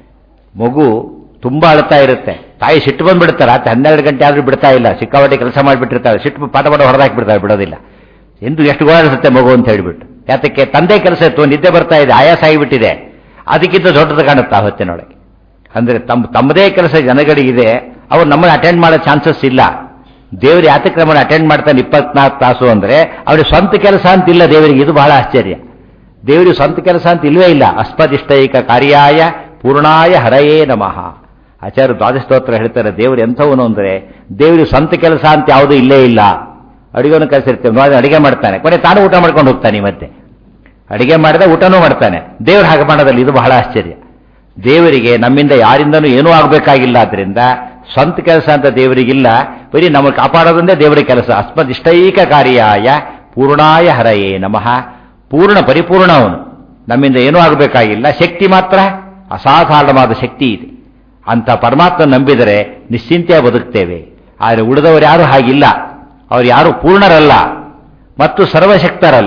ಮಗು ತುಂಬಾ ಅಳ್ತಾ ಇರುತ್ತೆ ತಾಯಿ ಸಿಟ್ಟು ಬಂದ್ಬಿಡ್ತಾರೆ ಆತ ಹನ್ನೆರಡು ಗಂಟೆ ಆದ್ರೂ ಬಿಡ್ತಾ ಇಲ್ಲ ಸಿಕ್ಕಾಪಟ್ಟೆ ಕೆಲಸ ಮಾಡಿಬಿಟ್ಟಿರ್ತಾರೆ ಸಿಟ್ಟು ಪಾಠ ಪಾಠ ಹೊಡೆದಾಕಿ ಬಿಡ್ತಾರೆ ಬಿಡೋದಿಲ್ಲ ಎಂದು ಎಷ್ಟು ಗೋಳಿಸುತ್ತೆ ಮಗು ಅಂತ ಹೇಳಿಬಿಟ್ಟು ಯಾತಕ್ಕೆ ತಂದೆ ಕೆಲಸ ಇತ್ತು ನಿದ್ದೆ ಬರ್ತಾ ಇದೆ ಆಯಾಸ ಆಗಿಬಿಟ್ಟಿದೆ ಅದಕ್ಕಿಂತ ದೊಡ್ಡದು ಕಾಣುತ್ತೆ ಆ ಹೊತ್ತಿನೊಳಗೆ ಅಂದ್ರೆ ತಮ್ಮ ತಮ್ಮದೇ ಕೆಲಸ ಜನಗಳಿಗಿದೆ ಅವ್ರು ನಮ್ಮನ್ನು ಅಟೆಂಡ್ ಮಾಡೋ ಚಾನ್ಸಸ್ ಇಲ್ಲ ದೇವರು ಯಾತಕ್ಕೆ ನಮ್ಮನ್ನು ಅಟೆಂಡ್ ಮಾಡ್ತಾನೆ ಇಪ್ಪತ್ನಾಲ್ಕು ತಾಸು ಅಂದ್ರೆ ಅವ್ರಿಗೆ ಸ್ವಂತ ಕೆಲಸ ಅಂತಿಲ್ಲ ದೇವರಿಗೆ ಇದು ಬಹಳ ಆಶ್ಚರ್ಯ ದೇವರಿಗೆ ಸ್ವಂತ ಕೆಲಸ ಅಂತ ಇಲ್ವೇ ಇಲ್ಲ ಅಸ್ಪದಿಷ್ಟೈಕ ಕಾರ್ಯಾಯ ಪೂರ್ಣಾಯ ಹರಯೇ ನಮಃ ಆಚಾರ್ಯ ದ್ವಾದಸ್ತೋತ್ರ ಹೇಳ್ತಾರೆ ದೇವರು ಎಂಥವನು ಅಂದ್ರೆ ದೇವರಿಗೆ ಸ್ವಂತ ಕೆಲಸ ಅಂತ ಯಾವುದೂ ಇಲ್ಲೇ ಇಲ್ಲ ಅಡಿಗೆಯನ್ನು ಕಲಿಸಿರ್ತೇವೆ ನೋಡಿ ಅಡಿಗೆ ಮಾಡ್ತಾನೆ ಕೊನೆ ತಾನು ಊಟ ಮಾಡ್ಕೊಂಡು ಹೋಗ್ತಾನೆ ಮತ್ತೆ ಅಡಿಗೆ ಮಾಡಿದ ಊಟನೂ ಮಾಡ್ತಾನೆ ದೇವ್ರು ಹಾಗೆ ಮಾಡೋದಲ್ಲಿ ಇದು ಬಹಳ ಆಶ್ಚರ್ಯ ದೇವರಿಗೆ ನಮ್ಮಿಂದ ಯಾರಿಂದನೂ ಏನೂ ಆಗಬೇಕಾಗಿಲ್ಲ ಆದ್ರಿಂದ ಸ್ವಂತ ಕೆಲಸ ಅಂತ ದೇವರಿಗಿಲ್ಲ ಬರೀ ನಮಗೆ ಕಾಪಾಡೋದಂದೇ ದೇವರ ಕೆಲಸ ಅಸ್ಮದಿಷ್ಟೈಕ ಕಾರ್ಯಾಯ ಪೂರ್ಣಾಯ ಹರಯೇ ನಮಃ ಪೂರ್ಣ ಪರಿಪೂರ್ಣ ಅವನು ನಮ್ಮಿಂದ ಏನೂ ಆಗಬೇಕಾಗಿಲ್ಲ ಶಕ್ತಿ ಮಾತ್ರ ಅಸಾಧಾರಣವಾದ ಶಕ್ತಿ ಇದೆ ಅಂತ ಪರಮಾತ್ಮ ನಂಬಿದರೆ ನಿಶ್ಚಿಂತೆಯ ಬದುಕ್ತೇವೆ ಆದರೆ ಉಳಿದವರು ಯಾರು ಹಾಗಿಲ್ಲ ಅವ್ರು ಯಾರು ಪೂರ್ಣರಲ್ಲ ಮತ್ತು ಸರ್ವಶಕ್ತರಲ್ಲ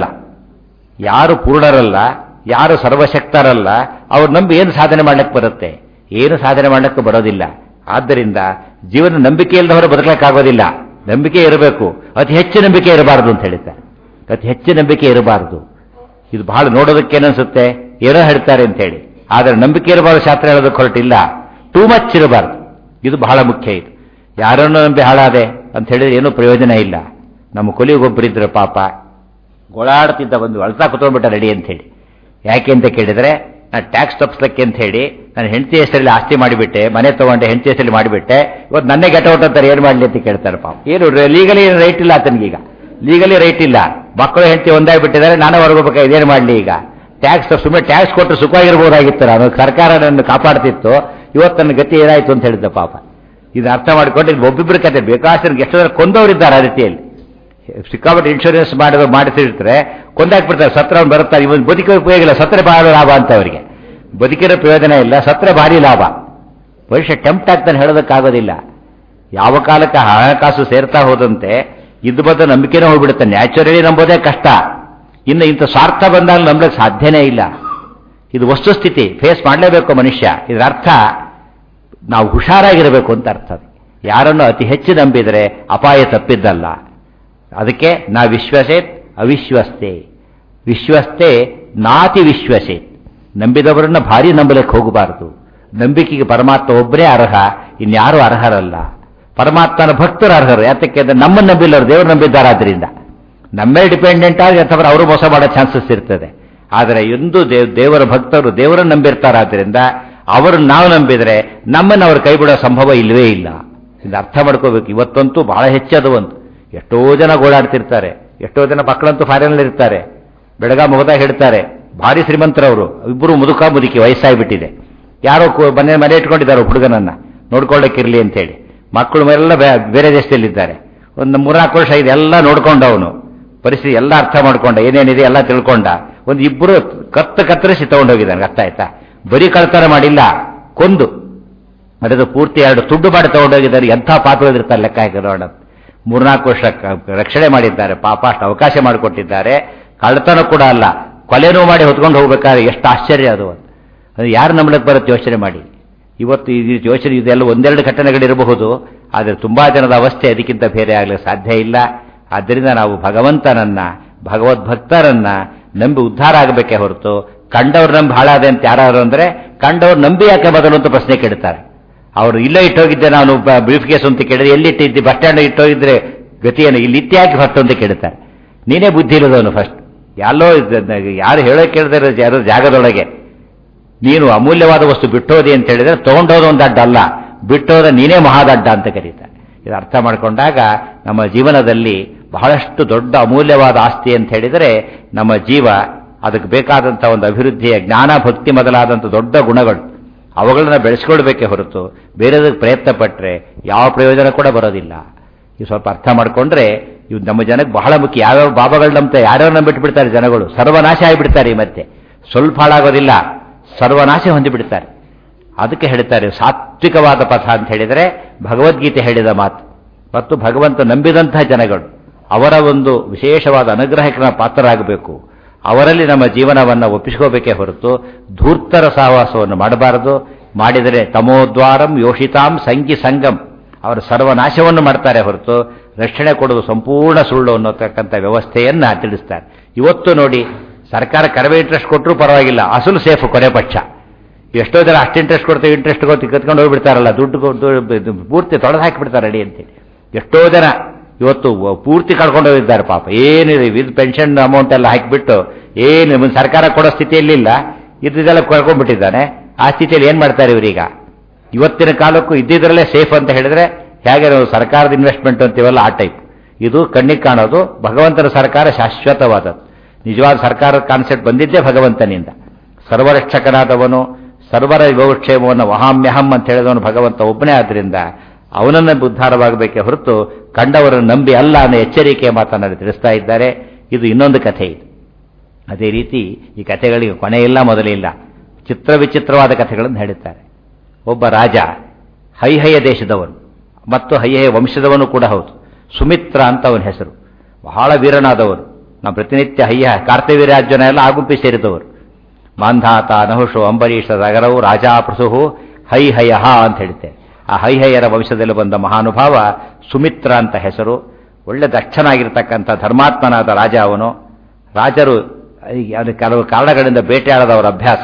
ಯಾರು ಪೂರ್ಣರಲ್ಲ ಯಾರು ಸರ್ವಶಕ್ತರಲ್ಲ ಅವ್ರು ನಂಬಿ ಏನು ಸಾಧನೆ ಮಾಡ್ಲಿಕ್ಕೆ ಬರುತ್ತೆ ಏನು ಸಾಧನೆ ಮಾಡ್ಲಿಕ್ಕೆ ಬರೋದಿಲ್ಲ ಆದ್ದರಿಂದ ಜೀವನ ನಂಬಿಕೆ ಇಲ್ಲದವರು ಬದುಕಲಿಕ್ಕಾಗೋದಿಲ್ಲ ನಂಬಿಕೆ ಇರಬೇಕು ಅತಿ ಹೆಚ್ಚು ನಂಬಿಕೆ ಇರಬಾರದು ಅಂತ ಹೇಳ್ತಾರೆ ಅತಿ ಹೆಚ್ಚು ನಂಬಿಕೆ ಇರಬಾರದು ಇದು ಬಹಳ ನೋಡೋದಕ್ಕೆ ಏನನ್ಸುತ್ತೆ ಏನೋ ಹೇಳ್ತಾರೆ ಅಂತ ಹೇಳಿ ಆದರೆ ನಂಬಿಕೆ ಇರಬಾರದು ಶಾಸ್ತ್ರ ಹೇಳೋದಕ್ಕೆ ಹೊರಟಿಲ್ಲ ಟೂ ಮಚ್ ಇರಬಾರ್ದು ಇದು ಬಹಳ ಮುಖ್ಯ ಇದು ಯಾರನ್ನು ನಂಬಿ ಹಾಳಾದೆ ಅಂತ ಹೇಳಿದ್ರೆ ಏನೂ ಪ್ರಯೋಜನ ಇಲ್ಲ ನಮ್ಮ ಕೊಲಿಗೊಬ್ಬರಿದ್ರು ಪಾಪ ಗೋಳಾಡ್ತಿದ್ದ ಬಂದು ಅಳ್ತಾ ಕುತ್ಕೊಂಡ್ಬಿಟ್ಟ ರೆಡಿ ಅಂತ ಹೇಳಿ ಯಾಕೆ ಅಂತ ಕೇಳಿದ್ರೆ ನಾನು ಟ್ಯಾಕ್ಸ್ ತಪ್ಪಿಸ್ಲಿಕ್ಕೆ ಅಂತ ಹೇಳಿ ನಾನು ಹೆಂಡತಿ ಹೆಸರಲ್ಲಿ ಆಸ್ತಿ ಮಾಡಿಬಿಟ್ಟೆ ಮನೆ ತಗೊಂಡೆ ಹೆಂಡತಿ ಹೆಸರಲ್ಲಿ ಮಾಡಿಬಿಟ್ಟೆ ಇವತ್ತು ನನ್ನೇ ಗೆಟ್ ಔಟ್ ಅಂತಾರೆ ಏನು ಮಾಡಲಿ ಅಂತ ಕೇಳ್ತಾರೆ ಪಾಪ ಏನು ಲೀಗಲಿ ರೈಟ್ ಇಲ್ಲ ಆತನಿಗೀಗ ಲೀಗಲಿ ರೈಟ್ ಇಲ್ಲ ಮಕ್ಕಳು ಹೆಂಡತಿ ಒಂದಾಗ್ಬಿಟ್ಟಿದ್ದಾರೆ ನಾನೇ ಹೊರಗೋಬೇಕು ಇದೇನು ಮಾಡಲಿ ಈಗ ಟ್ಯಾಕ್ಸ್ ಸುಮ್ಮನೆ ಟ್ಯಾಕ್ಸ್ ಕೊಟ್ಟು ಸುಖವಾಗಿರ್ಬೋದಾಗಿತ್ತು ನಾನು ಸರ್ಕಾರ ನನ್ನ ಕಾಪಾಡ್ತಿತ್ತು ಇವತ್ತು ನನ್ನ ಗತಿ ಏನಾಯ್ತು ಅಂತ ಹೇಳಿದ್ದ ಪಾಪ ಇದು ಅರ್ಥ ಮಾಡಿಕೊಂಡು ಇದು ಒಬ್ಬೊಬ್ಬರ ಕತೆ ಬೇಕಾಷ್ಟು ಎಷ್ಟೋ ಜನ ಕೊಂದವರಿದ್ದಾರೆ ಆ ರೀತಿಯಲ್ಲಿ ಸಿಕ್ಕಾಪಟ್ಟೆ ಇನ್ಶೂರೆನ್ಸ್ ಮಾಡಿದ್ರು ಮಾಡಿಸಿರ್ತಾರೆ ಕೊಂದಾಕ್ಬಿಡ್ತಾರೆ ಸತ್ರ ಅವ್ನು ಬರುತ್ತಾರೆ ಇವನ್ ಬದುಕಿರೋ ಉಪಯೋಗ ಇಲ್ಲ ಸತ್ರೆ ಬಹಳ ಲಾಭ ಅಂತ ಅವರಿಗೆ ಬದುಕಿರೋ ಪ್ರಯೋಜನ ಇಲ್ಲ ಸತ್ರೆ ಭಾರಿ ಲಾಭ ಭವಿಷ್ಯ ಟೆಂಪ್ಟ್ ಆಗ್ತಾನೆ ಹೇಳೋದಕ್ಕಾಗೋದಿಲ್ಲ ಯಾವ ಕಾಲಕ್ಕೆ ಹಣಕಾಸು ಸೇರ್ತಾ ಹೋದಂತೆ ಇದ್ದು ಬಂದ ನಂಬಿಕೆನೇ ಹೋಗ್ಬಿಡುತ್ತೆ ನ್ಯಾಚುರಲಿ ನಂಬೋದೇ ಕಷ್ಟ ಇನ್ನು ಇಂಥ ಸ್ವಾರ್ಥ ಬಂದಾಗ ನಂಬಲಿಕ್ಕೆ ಸಾಧ್ಯನೇ ಇಲ್ಲ ಇದು ವಸ್ತುಸ್ಥಿತಿ ಫೇಸ್ ಮಾಡಲೇಬೇಕು ಮನುಷ್ಯ ಇದರ ಅರ್ಥ ನಾವು ಹುಷಾರಾಗಿರಬೇಕು ಅಂತ ಅರ್ಥ ಯಾರನ್ನು ಅತಿ ಹೆಚ್ಚು ನಂಬಿದರೆ ಅಪಾಯ ತಪ್ಪಿದ್ದಲ್ಲ ಅದಕ್ಕೆ ನಾ ವಿಶ್ವಸೇತ್ ಅವಿಶ್ವಸ್ತೆ ವಿಶ್ವಸ್ತೆ ನಾತಿ ವಿಶ್ವಸೇತ್ ನಂಬಿದವರನ್ನ ಭಾರಿ ನಂಬಲಿಕ್ಕೆ ಹೋಗಬಾರದು ನಂಬಿಕೆಗೆ ಪರಮಾತ್ಮ ಒಬ್ಬರೇ ಅರ್ಹ ಇನ್ಯಾರೂ ಅರ್ಹರಲ್ಲ ಪರಮಾತ್ಮನ ಭಕ್ತರು ಅರ್ಹರು ಯಾತಕ್ಕೆ ಅಂದ್ರೆ ನಮ್ಮನ್ನು ನಂಬಿಲ್ಲರು ದೇವರು ನಂಬಿದ್ದಾರಾದ್ರಿಂದ ನಮ್ಮೇ ಡಿಪೆಂಡೆಂಟ್ ಆಗಿ ಅಥವಾ ಅವರು ಮೋಸ ಮಾಡೋ ಚಾನ್ಸಸ್ ಇರ್ತದೆ ಆದರೆ ಎಂದು ದೇವ್ ದೇವರ ಭಕ್ತರು ದೇವರನ್ನು ನಂಬಿರ್ತಾರಾದ್ರಿಂದ ಅವರನ್ನು ನಾವು ನಂಬಿದರೆ ನಮ್ಮನ್ನು ಅವರು ಕೈ ಬಿಡೋ ಸಂಭವ ಇಲ್ಲವೇ ಇಲ್ಲ ಇದು ಅರ್ಥ ಮಾಡ್ಕೋಬೇಕು ಇವತ್ತಂತೂ ಬಹಳ ಹೆಚ್ಚದು ಒಂದು ಎಷ್ಟೋ ಜನ ಗೋಳಾಡ್ತಿರ್ತಾರೆ ಎಷ್ಟೋ ಜನ ಮಕ್ಕಳಂತೂ ಫಾರಿನಲ್ಲಿ ಇರ್ತಾರೆ ಬೆಳಗ ಮುಗದಾಗ ಹೇಳ್ತಾರೆ ಭಾರಿ ಶ್ರೀಮಂತರವರು ಇಬ್ಬರು ಮುದುಕ ಮುದುಕಿ ವಯಸ್ಸಾಗ್ಬಿಟ್ಟಿದೆ ಯಾರೋ ಮನೆ ಮನೆ ಇಟ್ಕೊಂಡಿದ್ದಾರೆ ಹುಡುಗನನ್ನ ನೋಡ್ಕೊಳ್ಳೋಕ್ಕಿರ್ಲಿ ಅಂತ ಹೇಳಿ ಮಕ್ಕಳು ಎಲ್ಲ ಬೇರೆ ದೇಶದಲ್ಲಿದ್ದಾರೆ ಒಂದು ಮೂರ್ನಾಲ್ಕು ವರ್ಷ ಇದೆಲ್ಲ ನೋಡ್ಕೊಂಡ ಅವನು ಪರಿಸ್ಥಿತಿ ಎಲ್ಲ ಅರ್ಥ ಮಾಡ್ಕೊಂಡ ಏನೇನಿದೆ ಎಲ್ಲ ತಿಳ್ಕೊಂಡ ಒಂದು ಇಬ್ಬರು ಕತ್ತು ಕತ್ತರಿಸಿ ತಗೊಂಡೋಗಿದ್ದಾನೆ ಅರ್ಥ ಆಯ್ತಾ ಬರೀ ಕಳ್ತನ ಮಾಡಿಲ್ಲ ಕೊಂದು ಅದದು ಪೂರ್ತಿ ಎರಡು ತುಂಡು ಮಾಡಿ ತಗೊಂಡೋಗಿದ್ದಾರೆ ಎಂಥ ಪಾತ್ರದಿರ್ತಾರೆ ಲೆಕ್ಕ ಹಾಕಿ ನೋಡ ಮೂರ್ನಾಲ್ಕು ವರ್ಷ ಕ- ರಕ್ಷಣೆ ಮಾಡಿದ್ದಾರೆ ಪಾಪ ಅಷ್ಟು ಅವಕಾಶ ಮಾಡಿಕೊಟ್ಟಿದ್ದಾರೆ ಕಳ್ಳತನ ಕೂಡ ಅಲ್ಲ ಕೊಲೆನೂ ಮಾಡಿ ಹೊತ್ಕೊಂಡು ಹೋಗ್ಬೇಕಾದ್ರೆ ಎಷ್ಟು ಆಶ್ಚರ್ಯ ಅದು ಅದು ಯಾರು ನಂಬಳಕ್ಕೆ ಬರುತ್ತೆ ಯೋಚನೆ ಮಾಡಿ ಇವತ್ತು ಈ ರೀತಿ ಯೋಚನೆ ಇದೆಲ್ಲ ಒಂದೆರಡು ಘಟನೆಗಳಿರಬಹುದು ಆದರೆ ತುಂಬಾ ಜನದ ಅವಸ್ಥೆ ಅದಕ್ಕಿಂತ ಬೇರೆ ಆಗಲಿಕ್ಕೆ ಸಾಧ್ಯ ಇಲ್ಲ ಆದ್ದರಿಂದ ನಾವು ಭಗವಂತನನ್ನ ಭಗವದ್ಭಕ್ತರನ್ನ ನಂಬಿ ಉದ್ಧಾರ ಆಗಬೇಕೇ ಹೊರತು ಕಂಡವ್ರು ನಂಬಿ ಹಾಳಾದೆ ಅಂತ ಯಾರು ಅಂದ್ರೆ ಕಂಡವ್ರು ನಂಬಿ ಯಾಕೆ ಮೊದಲು ಅಂತ ಪ್ರಶ್ನೆ ಕೇಳ್ತಾರೆ ಅವರು ಇಲ್ಲೇ ಇಟ್ಟೋಗಿದ್ದೆ ನಾನು ಬ್ರೀಫ್ ಕೇಸ್ ಅಂತ ಕೇಳಿದ್ರೆ ಎಲ್ಲಿಟ್ಟಿದ್ದೆ ಬಸ್ ಸ್ಟ್ಯಾಂಡ್ ಇಟ್ಟೋಗಿದ್ರೆ ಗತಿಯನ್ನು ಇಲ್ಲಿ ಇತ್ಯಾಕೆ ಹೊತ್ತು ಅಂತ ಕೇಳ್ತಾರೆ ನೀನೇ ಬುದ್ಧಿ ಇರೋದವನು ಫಸ್ಟ್ ಎಲ್ಲೋ ಇದ್ದ- ಯಾರು ಹೇಳೋ ಕೇಳಿದ್ರೆ ಯಾರೋ ಜಾಗದೊಳಗೆ ನೀನು ಅಮೂಲ್ಯವಾದ ವಸ್ತು ಬಿಟ್ಟೋದಿ ಅಂತ ಹೇಳಿದ್ರೆ ತಗೊಂಡೋದು ಒಂದು ಅಡ್ಡ ಅಲ್ಲ ಬಿಟ್ಟೋದ ನೀನೇ ಮಹಾದಡ್ಡ ಅಂತ ಕರೀತಾರೆ ಇದು ಅರ್ಥ ಮಾಡಿಕೊಂಡಾಗ ನಮ್ಮ ಜೀವನದಲ್ಲಿ ಬಹಳಷ್ಟು ದೊಡ್ಡ ಅಮೂಲ್ಯವಾದ ಆಸ್ತಿ ಅಂತ ಹೇಳಿದರೆ ನಮ್ಮ ಜೀವ ಅದಕ್ಕೆ ಬೇಕಾದಂಥ ಒಂದು ಅಭಿವೃದ್ಧಿಯ ಜ್ಞಾನ ಭಕ್ತಿ ಮೊದಲಾದಂಥ ದೊಡ್ಡ ಗುಣಗಳು ಅವುಗಳನ್ನ ಬೆಳೆಸ್ಕೊಳ್ಬೇಕೇ ಹೊರತು ಬೇರೆದಕ್ಕೆ ಪ್ರಯತ್ನ ಪಟ್ಟರೆ ಯಾವ ಪ್ರಯೋಜನ ಕೂಡ ಬರೋದಿಲ್ಲ ಇದು ಸ್ವಲ್ಪ ಅರ್ಥ ಮಾಡಿಕೊಂಡ್ರೆ ಇವು ನಮ್ಮ ಜನಕ್ಕೆ ಬಹಳ ಮುಖ್ಯ ಯಾವ್ಯಾವ ಬಾಬಾಗಳು ನಂಬ್ತಾರೆ ಯಾರ್ಯಾರು ಬಿಟ್ಬಿಡ್ತಾರೆ ಜನಗಳು ಸರ್ವನಾಶ ಆಗಿಬಿಡ್ತಾರೆ ಈ ಮತ್ತೆ ಸ್ವಲ್ಪ ಹಾಳಾಗೋದಿಲ್ಲ ಸರ್ವನಾಶ ಹೊಂದಿಬಿಡ್ತಾರೆ ಅದಕ್ಕೆ ಹೇಳ್ತಾರೆ ಸಾತ್ವಿಕವಾದ ಪಥ ಅಂತ ಹೇಳಿದರೆ ಭಗವದ್ಗೀತೆ ಹೇಳಿದ ಮಾತು ಮತ್ತು ಭಗವಂತ ನಂಬಿದಂತಹ ಜನಗಳು ಅವರ ಒಂದು ವಿಶೇಷವಾದ ಅನುಗ್ರಹಕ್ಕೆ ನಾವು ಪಾತ್ರರಾಗಬೇಕು ಅವರಲ್ಲಿ ನಮ್ಮ ಜೀವನವನ್ನು ಒಪ್ಪಿಸ್ಕೋಬೇಕೇ ಹೊರತು ಧೂರ್ತರ ಸಹವಾಸವನ್ನು ಮಾಡಬಾರದು ಮಾಡಿದರೆ ತಮೋದ್ವಾರಂ ಯೋಷಿತಾಂ ಸಂಗಿ ಸಂಗಂ ಅವರ ಸರ್ವನಾಶವನ್ನು ಮಾಡ್ತಾರೆ ಹೊರತು ರಕ್ಷಣೆ ಕೊಡುವುದು ಸಂಪೂರ್ಣ ಸುಳ್ಳು ಅನ್ನೋತಕ್ಕಂಥ ವ್ಯವಸ್ಥೆಯನ್ನ ತಿಳಿಸ್ತಾರೆ ಇವತ್ತು ನೋಡಿ ಸರ್ಕಾರ ಕಡಿಮೆ ಇಂಟ್ರೆಸ್ಟ್ ಕೊಟ್ಟರೂ ಪರವಾಗಿಲ್ಲ ಅಸಲು ಸೇಫ್ ಕೊನೆ ಪಕ್ಷ ಎಷ್ಟೋ ಜನ ಅಷ್ಟು ಇಂಟ್ರೆಸ್ಟ್ ಕೊಡ್ತೇವೆ ಇಂಟ್ರೆಸ್ಟ್ ಕೊಟ್ಟು ಕತ್ಕೊಂಡು ಹೋಗ್ಬಿಡ್ತಾರಲ್ಲ ದುಡ್ಡು ಕೊಟ್ಟು ಇದು ಪೂರ್ತಿ ತೊಳೆದು ಹಾಕಿಬಿಡ್ತಾರೆ ಅಡಿ ಅಂತೇಳಿ ಎಷ್ಟೋ ಜನ ಇವತ್ತು ವ- ಪೂರ್ತಿ ಕಳ್ಕೊಂಡು ಹೋಗಿದ್ದಾರೆ ಪಾಪ ಏನಿದೆ ವಿತ್ ಪೆನ್ಷನ್ ಅಮೌಂಟ್ ಎಲ್ಲ ಹಾಕಿಬಿಟ್ಟು ಏನು ಮುಂದೆ ಸರ್ಕಾರ ಕೊಡೋ ಸ್ಥಿತಿಯಲ್ಲಿಲ್ಲ ಇದ್ದಿದ್ದೆಲ್ಲ ಕಳ್ಕೊಂಡ್ಬಿಟ್ಟಿದ್ದಾನೆ ಆ ಸ್ಥಿತಿಯಲ್ಲಿ ಏನ್ ಮಾಡ್ತಾರೆ ಇವರೀಗ ಇವತ್ತಿನ ಕಾಲಕ್ಕೂ ಇದ್ದಿದ್ರಲ್ಲೇ ಸೇಫ್ ಅಂತ ಹೇಳಿದ್ರೆ ಹೇಗೆ ನಾವು ಸರ್ಕಾರದ ಇನ್ವೆಸ್ಟ್ಮೆಂಟ್ ಅಂತೀವಲ್ಲ ಆ ಟೈಪ್ ಇದು ಕಣ್ಣಿಗೆ ಕಾಣೋದು ಭಗವಂತನ ಸರ್ಕಾರ ಶಾಶ್ವತವಾದದ್ದು ನಿಜವಾದ ಸರ್ಕಾರದ ಕಾನ್ಸೆಪ್ಟ್ ಬಂದಿದ್ದೇ ಭಗವಂತನಿಂದ ಸರ್ವರಕ್ಷಕನಾದವನು ಸರ್ವರ ಯೋಗಕ್ಷೇಮವನ್ನು ವಹಾಮ್ಯಹಂ ಅಂತ ಹೇಳಿದವನು ಭಗವಂತ ಒಬ್ಬನೇ ಆದ್ರಿಂದ ಅವನನ್ನ ಉದ್ಧಾರವಾಗಬೇಕೇ ಹೊರತು ಕಂಡವರನ್ನು ನಂಬಿ ಅಲ್ಲ ಅನ್ನೋ ಎಚ್ಚರಿಕೆಯ ಮಾತನಾಡಿ ತಿಳಿಸ್ತಾ ಇದ್ದಾರೆ ಇದು ಇನ್ನೊಂದು ಕಥೆ ಇದು ಅದೇ ರೀತಿ ಈ ಕಥೆಗಳಿಗೆ ಕೊನೆ ಇಲ್ಲ ಮೊದಲಿಲ್ಲ ಚಿತ್ರ ವಿಚಿತ್ರವಾದ ಕಥೆಗಳನ್ನು ಹೇಳುತ್ತಾರೆ ಒಬ್ಬ ರಾಜ ಹೈಹಯ ದೇಶದವನು ಮತ್ತು ಹೈಹಯ ವಂಶದವನು ಕೂಡ ಹೌದು ಸುಮಿತ್ರ ಅಂತ ಅವನ ಹೆಸರು ಬಹಳ ವೀರನಾದವರು ನಾವು ಪ್ರತಿನಿತ್ಯ ಹಯ್ಯ ಕಾರ್ತವೀರ್ಯಾರ್ಜುನ ಎಲ್ಲ ಆಗುಂಪಿ ಸೇರಿದವರು ಮಾಂಧಾತ ನಹುಷು ಅಂಬರೀಷ ರಗರವು ರಾಜಾ ಪ್ರಸುಹು ಹೈಹಯಃ ಅಂತ ಹೇಳ್ತೇವೆ ಆ ಹೈಹಯರ ವಂಶದಲ್ಲಿ ಬಂದ ಮಹಾನುಭಾವ ಸುಮಿತ್ರ ಅಂತ ಹೆಸರು ಒಳ್ಳೆ ದಕ್ಷನಾಗಿರ್ತಕ್ಕಂಥ ಧರ್ಮಾತ್ಮನಾದ ರಾಜ ಅವನು ರಾಜರು ಈ ಅದು ಕೆಲವು ಕಾರಣಗಳಿಂದ ಬೇಟೆಯಾಡದವರ ಅಭ್ಯಾಸ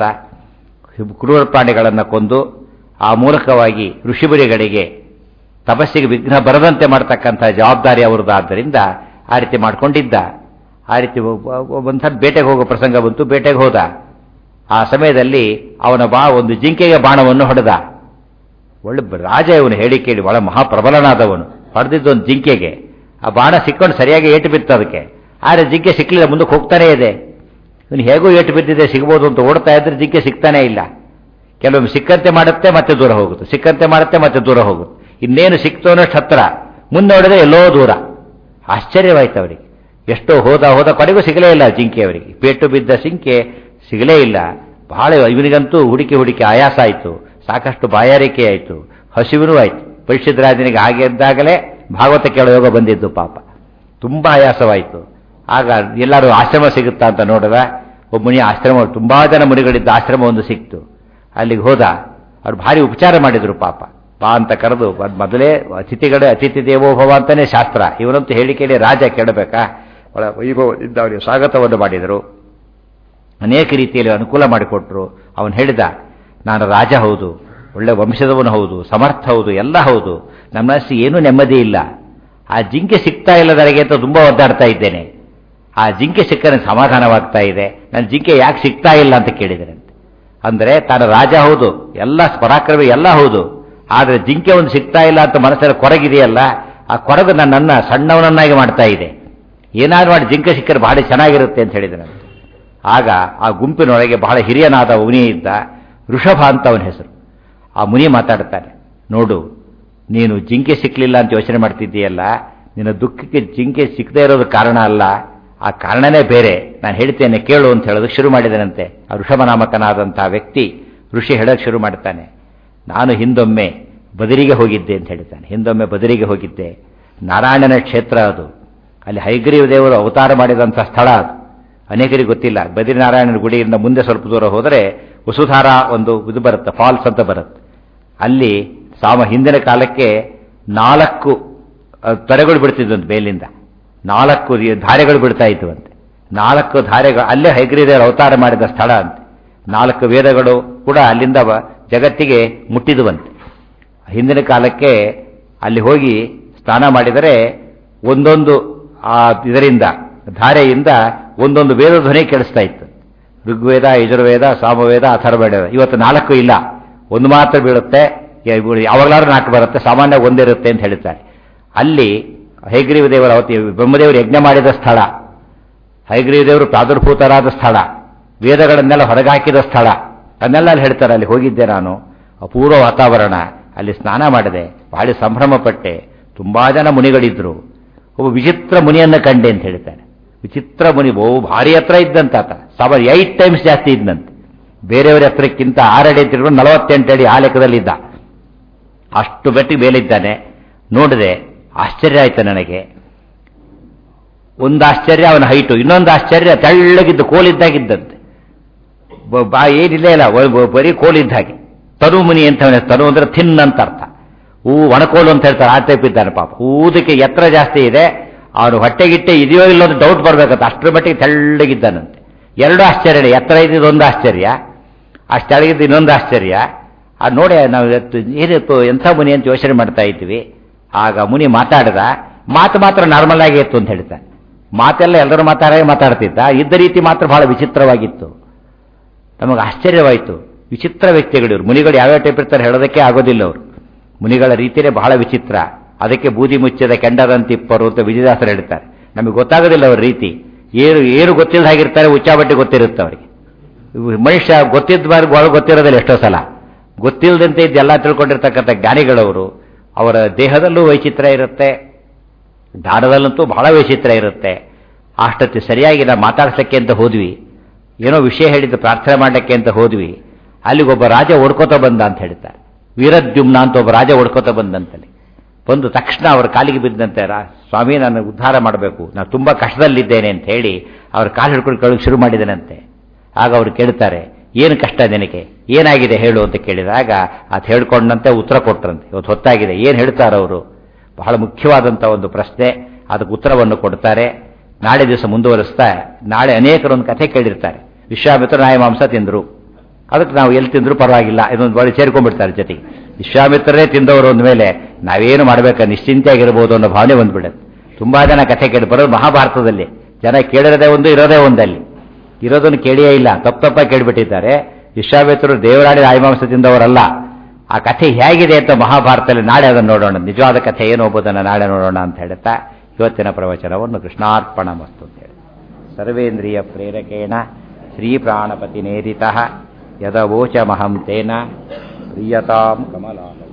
ಕ್ರೂರ ಪ್ರಾಣಿಗಳನ್ನು ಕೊಂದು ಆ ಮೂಲಕವಾಗಿ ಋಷಿಬುರಿಗಳಿಗೆ ತಪಸ್ಸಿಗೆ ವಿಘ್ನ ಬರದಂತೆ ಮಾಡ್ತಕ್ಕಂಥ ಜವಾಬ್ದಾರಿ ಅವರದ್ದಾದ್ದರಿಂದ ಆ ರೀತಿ ಮಾಡ್ಕೊಂಡಿದ್ದ ಆ ರೀತಿ ಒಂದ್ಸಲ ಬೇಟೆಗೆ ಹೋಗೋ ಪ್ರಸಂಗ ಬಂತು ಬೇಟೆಗೆ ಹೋದ ಆ ಸಮಯದಲ್ಲಿ ಅವನ ಬಾ ಒಂದು ಜಿಂಕೆಗೆ ಬಾಣವನ್ನು ಹೊಡೆದ ಒಳ್ಳೆ ಬ- ರಾಜ ಇವನು ಹೇಳಿ ಕೇಳಿ ಬಹಳ ಮಹಾಪ್ರಬಲನಾದವನು ಹೊಡೆದಿದ್ದು ಒಂದು ಜಿಂಕೆಗೆ ಆ ಬಾಣ ಸಿಕ್ಕೊಂಡು ಸರಿಯಾಗಿ ಏಟು ಬಿತ್ತು ಅದಕ್ಕೆ ಆದರೆ ಜಿಂಕೆ ಸಿಕ್ಕಲಿಲ್ಲ ಮುಂದಕ್ಕೆ ಹೋಗ್ತಾನೇ ಇದೆ ಇವನು ಹೇಗೋ ಏಟು ಬಿದ್ದಿದೆ ಸಿಗ್ಬೋದು ಅಂತ ಓಡ್ತಾ ಇದ್ರೆ ಜಿಂಕೆ ಸಿಗ್ತಾನೇ ಇಲ್ಲ ಕೆಲವೊಮ್ಮೆ ಸಿಕ್ಕಂತೆ ಮಾಡುತ್ತೆ ಮತ್ತೆ ದೂರ ಹೋಗುತ್ತೆ ಸಿಕ್ಕಂತೆ ಮಾಡುತ್ತೆ ಮತ್ತೆ ದೂರ ಹೋಗುತ್ತೆ ಇನ್ನೇನು ಸಿಕ್ತು ಅನ್ನೋಷ್ಟು ಹತ್ರ ಮುಂದೆ ನೋಡಿದ್ರೆ ಎಲ್ಲೋ ದೂರ ಆಶ್ಚರ್ಯವಾಯ್ತು ಅವರಿಗೆ ಎಷ್ಟೋ ಹೋದ ಹೋದ ಕಡೆಗೂ ಸಿಗಲೇ ಇಲ್ಲ ಜಿಂಕೆ ಅವರಿಗೆ ಪೇಟು ಬಿದ್ದ ಜಿಂಕೆ ಸಿಗಲೇ ಇಲ್ಲ ಬಹಳ ಇವನಿಗಂತೂ ಹುಡುಕಿ ಹುಡುಕಿ ಆಯಾಸ ಆಯಿತು ಸಾಕಷ್ಟು ಬಾಯಾರಿಕೆ ಆಯಿತು ಹಸಿವಿನೂ ಆಯಿತು ಪರಿಷತ್ ರಾಜನಿಗೆ ಹಾಗೆ ಇದ್ದಾಗಲೇ ಭಾಗವತ ಕೇಳೋ ಯೋಗ ಬಂದಿದ್ದು ಪಾಪ ತುಂಬಾ ಆಯಾಸವಾಯಿತು ಆಗ ಎಲ್ಲರೂ ಆಶ್ರಮ ಸಿಗುತ್ತಾ ಅಂತ ನೋಡಿದ ಒಬ್ಬ ಮುನಿ ಆಶ್ರಮ ತುಂಬಾ ಜನ ಮುನಿಗಳಿದ್ದ ಆಶ್ರಮ ಒಂದು ಸಿಕ್ತು ಅಲ್ಲಿಗೆ ಹೋದ ಅವ್ರು ಭಾರಿ ಉಪಚಾರ ಮಾಡಿದ್ರು ಪಾಪ ಬಾ ಅಂತ ಕರೆದು ಅದ್ ಮೊದಲೇ ಅತಿಥಿಗಳೇ ಅತಿಥಿ ದೇವೋಭವ ಅಂತಾನೆ ಶಾಸ್ತ್ರ ಇವರಂತೂ ಹೇಳಿಕೆಯಲ್ಲಿ ರಾಜ ಕೇಳಬೇಕಾ ಒಳ ವೈಭವದಿಂದ ಅವರಿಗೆ ಸ್ವಾಗತವನ್ನು ಮಾಡಿದರು ಅನೇಕ ರೀತಿಯಲ್ಲಿ ಅನುಕೂಲ ಮಾಡಿಕೊಟ್ರು ಅವನು ಹೇಳಿದ ನಾನು ರಾಜ ಹೌದು ಒಳ್ಳೆ ವಂಶದವನು ಹೌದು ಸಮರ್ಥ ಹೌದು ಎಲ್ಲ ಹೌದು ನಮ್ಮ ಮನಸ್ಸಿಗೆ ಏನೂ ನೆಮ್ಮದಿ ಇಲ್ಲ ಆ ಜಿಂಕೆ ಸಿಗ್ತಾ ಇಲ್ಲ ನನಗೆ ಅಂತ ತುಂಬಾ ಒದ್ದಾಡ್ತಾ ಇದ್ದೇನೆ ಆ ಜಿಂಕೆ ಸಿಕ್ಕರೆ ಸಮಾಧಾನವಾಗ್ತಾ ಇದೆ ನನ್ನ ಜಿಂಕೆ ಯಾಕೆ ಸಿಗ್ತಾ ಇಲ್ಲ ಅಂತ ಕೇಳಿದರಂತೆ ಅಂದರೆ ತಾನು ರಾಜ ಹೌದು ಎಲ್ಲ ಪರಾಕ್ರಮಿ ಎಲ್ಲ ಹೌದು ಆದರೆ ಜಿಂಕೆ ಒಂದು ಸಿಗ್ತಾ ಇಲ್ಲ ಅಂತ ಮನಸ್ಸಲ್ಲಿ ಕೊರಗಿದೆಯಲ್ಲ ಆ ಕೊರಗು ನನ್ನನ್ನ ಸಣ್ಣವನನ್ನಾಗಿ ಮಾಡ್ತಾ ಇದೆ ಏನಾದ್ರು ಮಾಡಿ ಜಿಂಕೆ ಸಿಕ್ಕರೆ ಬಹಳ ಚೆನ್ನಾಗಿರುತ್ತೆ ಅಂತ ಹೇಳಿದನಂತೆ ಆಗ ಆ ಗುಂಪಿನೊಳಗೆ ಬಹಳ ಹಿರಿಯನಾದ ಮುನಿ ಇದ್ದ ಋಷಭ ಅಂತ ಅವನ ಹೆಸರು ಆ ಮುನಿ ಮಾತಾಡ್ತಾನೆ ನೋಡು ನೀನು ಜಿಂಕೆ ಸಿಕ್ಕಲಿಲ್ಲ ಅಂತ ಯೋಚನೆ ಮಾಡ್ತಿದ್ದೀಯಲ್ಲ ನಿನ್ನ ದುಃಖಕ್ಕೆ ಜಿಂಕೆ ಸಿಕ್ಕದೇ ಇರೋದು ಕಾರಣ ಅಲ್ಲ ಆ ಕಾರಣನೇ ಬೇರೆ ನಾನು ಹೇಳ್ತೇನೆ ಕೇಳು ಅಂತ ಹೇಳೋದಕ್ಕೆ ಶುರು ಮಾಡಿದನಂತೆ ಆ ಋಷಭನಾಮಕನಾದಂತಹ ವ್ಯಕ್ತಿ ಋಷಿ ಹೇಳೋಕೆ ಶುರು ಮಾಡ್ತಾನೆ ನಾನು ಹಿಂದೊಮ್ಮೆ ಬದರಿಗೆ ಹೋಗಿದ್ದೆ ಅಂತ ಹೇಳ್ತಾನೆ ಹಿಂದೊಮ್ಮೆ ಬದರಿಗೆ ಹೋಗಿದ್ದೆ ನಾರಾಯಣನ ಕ್ಷೇತ್ರ ಅದು ಅಲ್ಲಿ ಹೈಗ್ರೀವ ದೇವರು ಅವತಾರ ಮಾಡಿದಂಥ ಸ್ಥಳ ಅದು ಅನೇಕರಿಗೆ ಗೊತ್ತಿಲ್ಲ ಬದ್ರಿನಾರಾಯಣನ ಗುಡಿಯಿಂದ ಮುಂದೆ ಸ್ವಲ್ಪ ದೂರ ಹೋದರೆ ವಸುಧಾರ ಒಂದು ಇದು ಬರುತ್ತೆ ಫಾಲ್ಸ್ ಅಂತ ಬರುತ್ತೆ ಅಲ್ಲಿ ಸಾಮ ಹಿಂದಿನ ಕಾಲಕ್ಕೆ ನಾಲ್ಕು ಅಹ್, ತೊರೆಗಳು ಬಿಡ್ತಿದ್ವಂತೆ ಮೇಲಿಂದ ನಾಲ್ಕು ರಿ- ಧಾರೆಗಳು ಬಿಡ್ತಾ ಇದ್ವಂತೆ ನಾಲ್ಕು ಧಾರೆಗಳು ಅಲ್ಲೇ ಹೈಗ್ರೀದೇವರು ಅವತಾರ ಮಾಡಿದ ಸ್ಥಳ ಅಂತೆ ನಾಲ್ಕು ವೇದಗಳು ಕೂಡ ಅಲ್ಲಿಂದ ಬ- ಜಗತ್ತಿಗೆ ಮುಟ್ಟಿದುವಂತೆ ಹಿಂದಿನ ಕಾಲಕ್ಕೆ ಅಲ್ಲಿ ಹೋಗಿ ಸ್ನಾನ ಮಾಡಿದರೆ ಒಂದೊಂದು ಆ ಇದರಿಂದ ಧಾರೆಯಿಂದ ಒಂದೊಂದು ವೇದ ಧ್ವನಿ ಕೇಳಿಸ್ತಾ ಇತ್ತು ಋಗ್ವೇದ ಯಜುರ್ವೇದ ಸಾಮವೇದ ಅಥರ್ವವೇದ ಇವತ್ತು ನಾಲ್ಕು ಇಲ್ಲ ಒಂದು ಮಾತ್ರ ಬೀಳುತ್ತೆ ಯಾವಾಗಲಾದ್ರೂ ನಾಲ್ಕು ಬರುತ್ತೆ ಸಾಮಾನ್ಯ ಒಂದಿರುತ್ತೆ ಅಂತ ಹೇಳ್ತಾರೆ ಅಲ್ಲಿ ಹೈಗ್ರೀವ ದೇವರ ಅವತಿ ಬ್ರಹ್ಮದೇವರು ಯಜ್ಞ ಮಾಡಿದ ಸ್ಥಳ ಹೈಗ್ರೀವ ದೇವರು ಪ್ರಾದುರ್ಭೂತರಾದ ಸ್ಥಳ ವೇದಗಳನ್ನೆಲ್ಲ ಹೊರಗಾಕಿದ ಸ್ಥಳ ಅದನ್ನೆಲ್ಲ ಅಲ್ಲಿ ಹೇಳ್ತಾರೆ ಅಲ್ಲಿ ಹೋಗಿದ್ದೆ ನಾನು ಅಪೂರ್ವ ವಾತಾವರಣ ಅಲ್ಲಿ ಸ್ನಾನ ಮಾಡಿದೆ ಬಹಳ ಸಂಭ್ರಮ ಪಟ್ಟೆ ತುಂಬಾ ಜನ ಮುನಿಗಳಿದ್ರು ಒಬ್ಬ ವಿಚಿತ್ರ ಮುನಿಯನ್ನ ಕಂಡೆ ಅಂತ ಹೇಳ್ತಾನೆ ವಿಚಿತ್ರ ಮುನಿ ಬಹು ಭಾರಿ ಹತ್ರ ಇದ್ದಂತಾತ ಸವರ್ ಏಟ್ ಟೈಮ್ಸ್ ಜಾಸ್ತಿ ಇದ್ದಂತೆ ಬೇರೆಯವರ ಹತ್ರಕ್ಕಿಂತ ಆರಡಿ ಅಂತ ಹಿಡ್ಕೊಂಡು ನಲವತ್ತೆಂಟು ಅಡಿ ಆ ಲೆಕ್ಕದಲ್ಲಿದ್ದ ಅಷ್ಟು ಬೆಟ್ಟಿಗೆ ಮೇಲಿದ್ದಾನೆ ನೋಡಿದೆ ಆಶ್ಚರ್ಯ ಆಯ್ತು ನನಗೆ ಒಂದು ಆಶ್ಚರ್ಯ ಅವನ ಹೈಟು ಇನ್ನೊಂದು ಆಶ್ಚರ್ಯ ತೆಳ್ಳಗಿದ್ದು ಕೋಲಿದ್ದಾಗಿದ್ದಂತೆ ಬ- ಬಾ ಏನಿಲ್ಲ ಇಲ್ಲ ಒ- ಒ- ಬರೀ ಕೋಲಿದ್ದ ಹಾಗೆ ತನು ಮುನಿ ಅಂತ ಅವನ ತನು ಅಂದ್ರೆ ಥಿನ್ ಅಂತ ಅರ್ಥ ಹೂ ಒಣಕೋಲು ಅಂತ ಹೇಳ್ತಾರೆ ಆ ಟೈಪ್ ಇದ್ದಾನೆ ಪಾಪ ಊದಕ್ಕೆ ಎತ್ತರ ಜಾಸ್ತಿ ಇದೆ ಅವನು ಹೊಟ್ಟೆಗಿಟ್ಟೆ ಇದೆಯೋ ಇಲ್ಲೋ ಅಂತ ಡೌಟ್ ಬರ್ಬೇಕಂತ ಅಷ್ಟರ ಮಟ್ಟಿಗೆ ತೆಳ್ಳಗಿದ್ದಾನಂತೆ ಎರಡು ಆಶ್ಚರ್ಯ ಎತ್ತರ ಇದ್ದಿದ್ದು ಒಂದು ಆಶ್ಚರ್ಯ ಅಷ್ಟು ತೆಳಗಿದ್ದು ಇನ್ನೊಂದು ಆಶ್ಚರ್ಯ ಅದು ನೋಡಿ ನಾವು ಇವತ್ತು ಏನಿತ್ತು ಎಂಥ ಮುನಿ ಅಂತ ಯೋಚನೆ ಮಾಡ್ತಾ ಇದ್ವಿ ಆಗ ಮುನಿ ಮಾತಾಡಿದ ಮಾತು ಮಾತ್ರ ನಾರ್ಮಲ್ ಆಗಿ ಇತ್ತು ಅಂತ ಹೇಳ್ತಾನೆ ಮಾತೆಲ್ಲ ಎಲ್ಲರೂ ಮಾತಾಡೇ ಮಾತಾಡ್ತಿದ್ದ ಇದ್ದ ರೀತಿ ಮಾತ್ರ ಬಹಳ ವಿಚಿತ್ರವಾಗಿತ್ತು ನಮಗೆ ಆಶ್ಚರ್ಯವಾಯಿತು ವಿಚಿತ್ರ ವ್ಯಕ್ತಿಗಳು ಮುನಿಗಳು ಯಾವ್ಯಾವ ಟೈಪ್ ಇರ್ತಾರೆ ಹೇಳೋದಕ್ಕೆ ಆಗೋದಿಲ್ಲ ಅವರು ಮುನಿಗಳ ರೀತಿಯೇ ಬಹಳ ವಿಚಿತ್ರ ಅದಕ್ಕೆ ಬೂದಿ ಮುಚ್ಚಿದ ಕೆಂಡದಂತಿಪ್ಪರು ಅಂತ ವಿಜಯದಾಸರು ಹೇಳ್ತಾರೆ ನಮಗೆ ಗೊತ್ತಾಗೋದಿಲ್ಲ ಅವ್ರ ರೀತಿ ಏನು ಏನು ಗೊತ್ತಿಲ್ಲದ ಹಾಗಿರ್ತಾರೆ ಉಚ್ಚಾಬಟ್ಟಿ ಗೊತ್ತಿರುತ್ತೆ ಅವರಿಗೆ ಇವು ಮನುಷ್ಯ ಗೊತ್ತಿದ್ದ ಬಾರಿ ಒಳಗೆ ಗೊತ್ತಿರೋದಿಲ್ಲ ಎಷ್ಟೋ ಸಲ ಗೊತ್ತಿಲ್ಲದಂತೆ ಇದೆಲ್ಲ ತಿಳ್ಕೊಂಡಿರ್ತಕ್ಕಂಥ ಜ್ಞಾನಿಗಳವರು ಅವರ ದೇಹದಲ್ಲೂ ವೈಚಿತ್ರ್ಯ ಇರುತ್ತೆ ದಾನದಲ್ಲಂತೂ ಬಹಳ ವೈಚಿತ್ರ್ಯ ಇರುತ್ತೆ ಅಷ್ಟೊತ್ತು ಸರಿಯಾಗಿ ನಾವು ಮಾತಾಡ್ಸಕ್ಕೆ ಅಂತ ಹೋದ್ವಿ ಏನೋ ವಿಷಯ ಹೇಳಿದ್ದು ಪ್ರಾರ್ಥನೆ ಮಾಡಲಿಕ್ಕೆ ಅಂತ ಹೋದ್ವಿ ಅಲ್ಲಿಗೊಬ್ಬ ರಾಜ ಓಡ್ಕೋತ ಬಂದ ಅಂತ ಹೇಳ್ತಾರೆ ವೀರದ್ಯುಮ್ನ ಅಂತ ಒಬ್ಬ ರಾಜ ಓಡ್ಕೋತ ಬಂದಂತಲ್ಲಿ ಬಂದು ತಕ್ಷಣ ಅವರ ಕಾಲಿಗೆ ಬಿದ್ದಂತೆ ರಾ ಸ್ವಾಮಿ ನಾನು ಉದ್ಧಾರ ಮಾಡಬೇಕು ನಾನು ತುಂಬಾ ಕಷ್ಟದಲ್ಲಿದ್ದೇನೆ ಅಂತ ಹೇಳಿ ಅವ್ರ ಕಾಲು ಹಿಡ್ಕೊಂಡು ಕಳಕ್ಕೆ ಶುರು ಮಾಡಿದನಂತೆ ಆಗ ಅವ್ರು ಕೇಳ್ತಾರೆ ಏನು ಕಷ್ಟ ನಿನಗೆ ಏನಾಗಿದೆ ಹೇಳು ಅಂತ ಕೇಳಿದಾಗ ಅದು ಹೇಳ್ಕೊಂಡಂತೆ ಉತ್ತರ ಕೊಟ್ರಂತೆ ಇವತ್ತು ಹೊತ್ತಾಗಿದೆ ಏನು ಹೇಳ್ತಾರೆ ಅವರು ಬಹಳ ಮುಖ್ಯವಾದಂಥ ಒಂದು ಪ್ರಶ್ನೆ ಅದಕ್ಕೆ ಉತ್ತರವನ್ನು ಕೊಡ್ತಾರೆ ನಾಳೆ ದಿವಸ ಮುಂದುವರಿಸ್ತಾ ನಾಳೆ ಅನೇಕರು ಒಂದು ಕಥೆ ಕೇಳಿರ್ತಾರೆ ವಿಶ್ವಾಮಿತ್ರ ನಾಯ ಮಾಂಸ ತಿಂದರು ಅದಕ್ಕೆ ನಾವು ಎಲ್ಲಿ ತಿಂದ್ರು ಪರವಾಗಿಲ್ಲ ಇದೊಂದು ಬಳಿ ಸೇರ್ಕೊಂಡ್ಬಿಡ್ತಾರೆ ಜೊತೆಗೆ ವಿಶ್ವಾಮಿತ್ರರೇ ತಿಂದವರು ಅಂದ ಮೇಲೆ ನಾವೇನು ಮಾಡಬೇಕು ನಿಶ್ಚಿಂತೆಯಾಗಿರ್ಬೋದು ಅನ್ನೋ ಭಾವನೆ ಬಂದ್ಬಿಡುತ್ತೆ ತುಂಬಾ ಜನ ಕಥೆ ಕೇಳಿ ಬರೋದು ಮಹಾಭಾರತದಲ್ಲಿ ಜನ ಕೇಳಿರೋದೇ ಒಂದು ಇರೋದೇ ಒಂದಲ್ಲಿ ಇರೋದನ್ನು ಕೇಳಿಯೇ ಇಲ್ಲ ತಪ್ಪು ತಪ್ಪ ಕೇಳಿಬಿಟ್ಟಿದ್ದಾರೆ ವಿಶ್ವಾಮಿತ್ರರು ದೇವರಾಡಿ ಆಯಮಾಂಸ ತಿಂದವರಲ್ಲ ಆ ಕಥೆ ಹೇಗಿದೆ ಅಂತ ಮಹಾಭಾರತದಲ್ಲಿ ನಾಳೆ ಅದನ್ನು ನೋಡೋಣ ನಿಜವಾದ ಕಥೆ ಏನು ಹೋಗೋದನ್ನು ನಾಳೆ ನೋಡೋಣ ಅಂತ ಹೇಳ್ತಾ ಇವತ್ತಿನ ಪ್ರವಚನವನ್ನು ಕೃಷ್ಣಾರ್ಪಣ ಮಸ್ತು ಅಂತ ಹೇಳಿ ಸರ್ವೇಂದ್ರಿಯ ಪ್ರೇರಕೇಣ ಶ್ರೀ ಪ್ರಾಣಪತಿ ನೇರಿತ ಯದವೋಚಮಹಂ ತೇನ ಪ್ರಿಯತಾಂ ಕಮಲಾಲಯ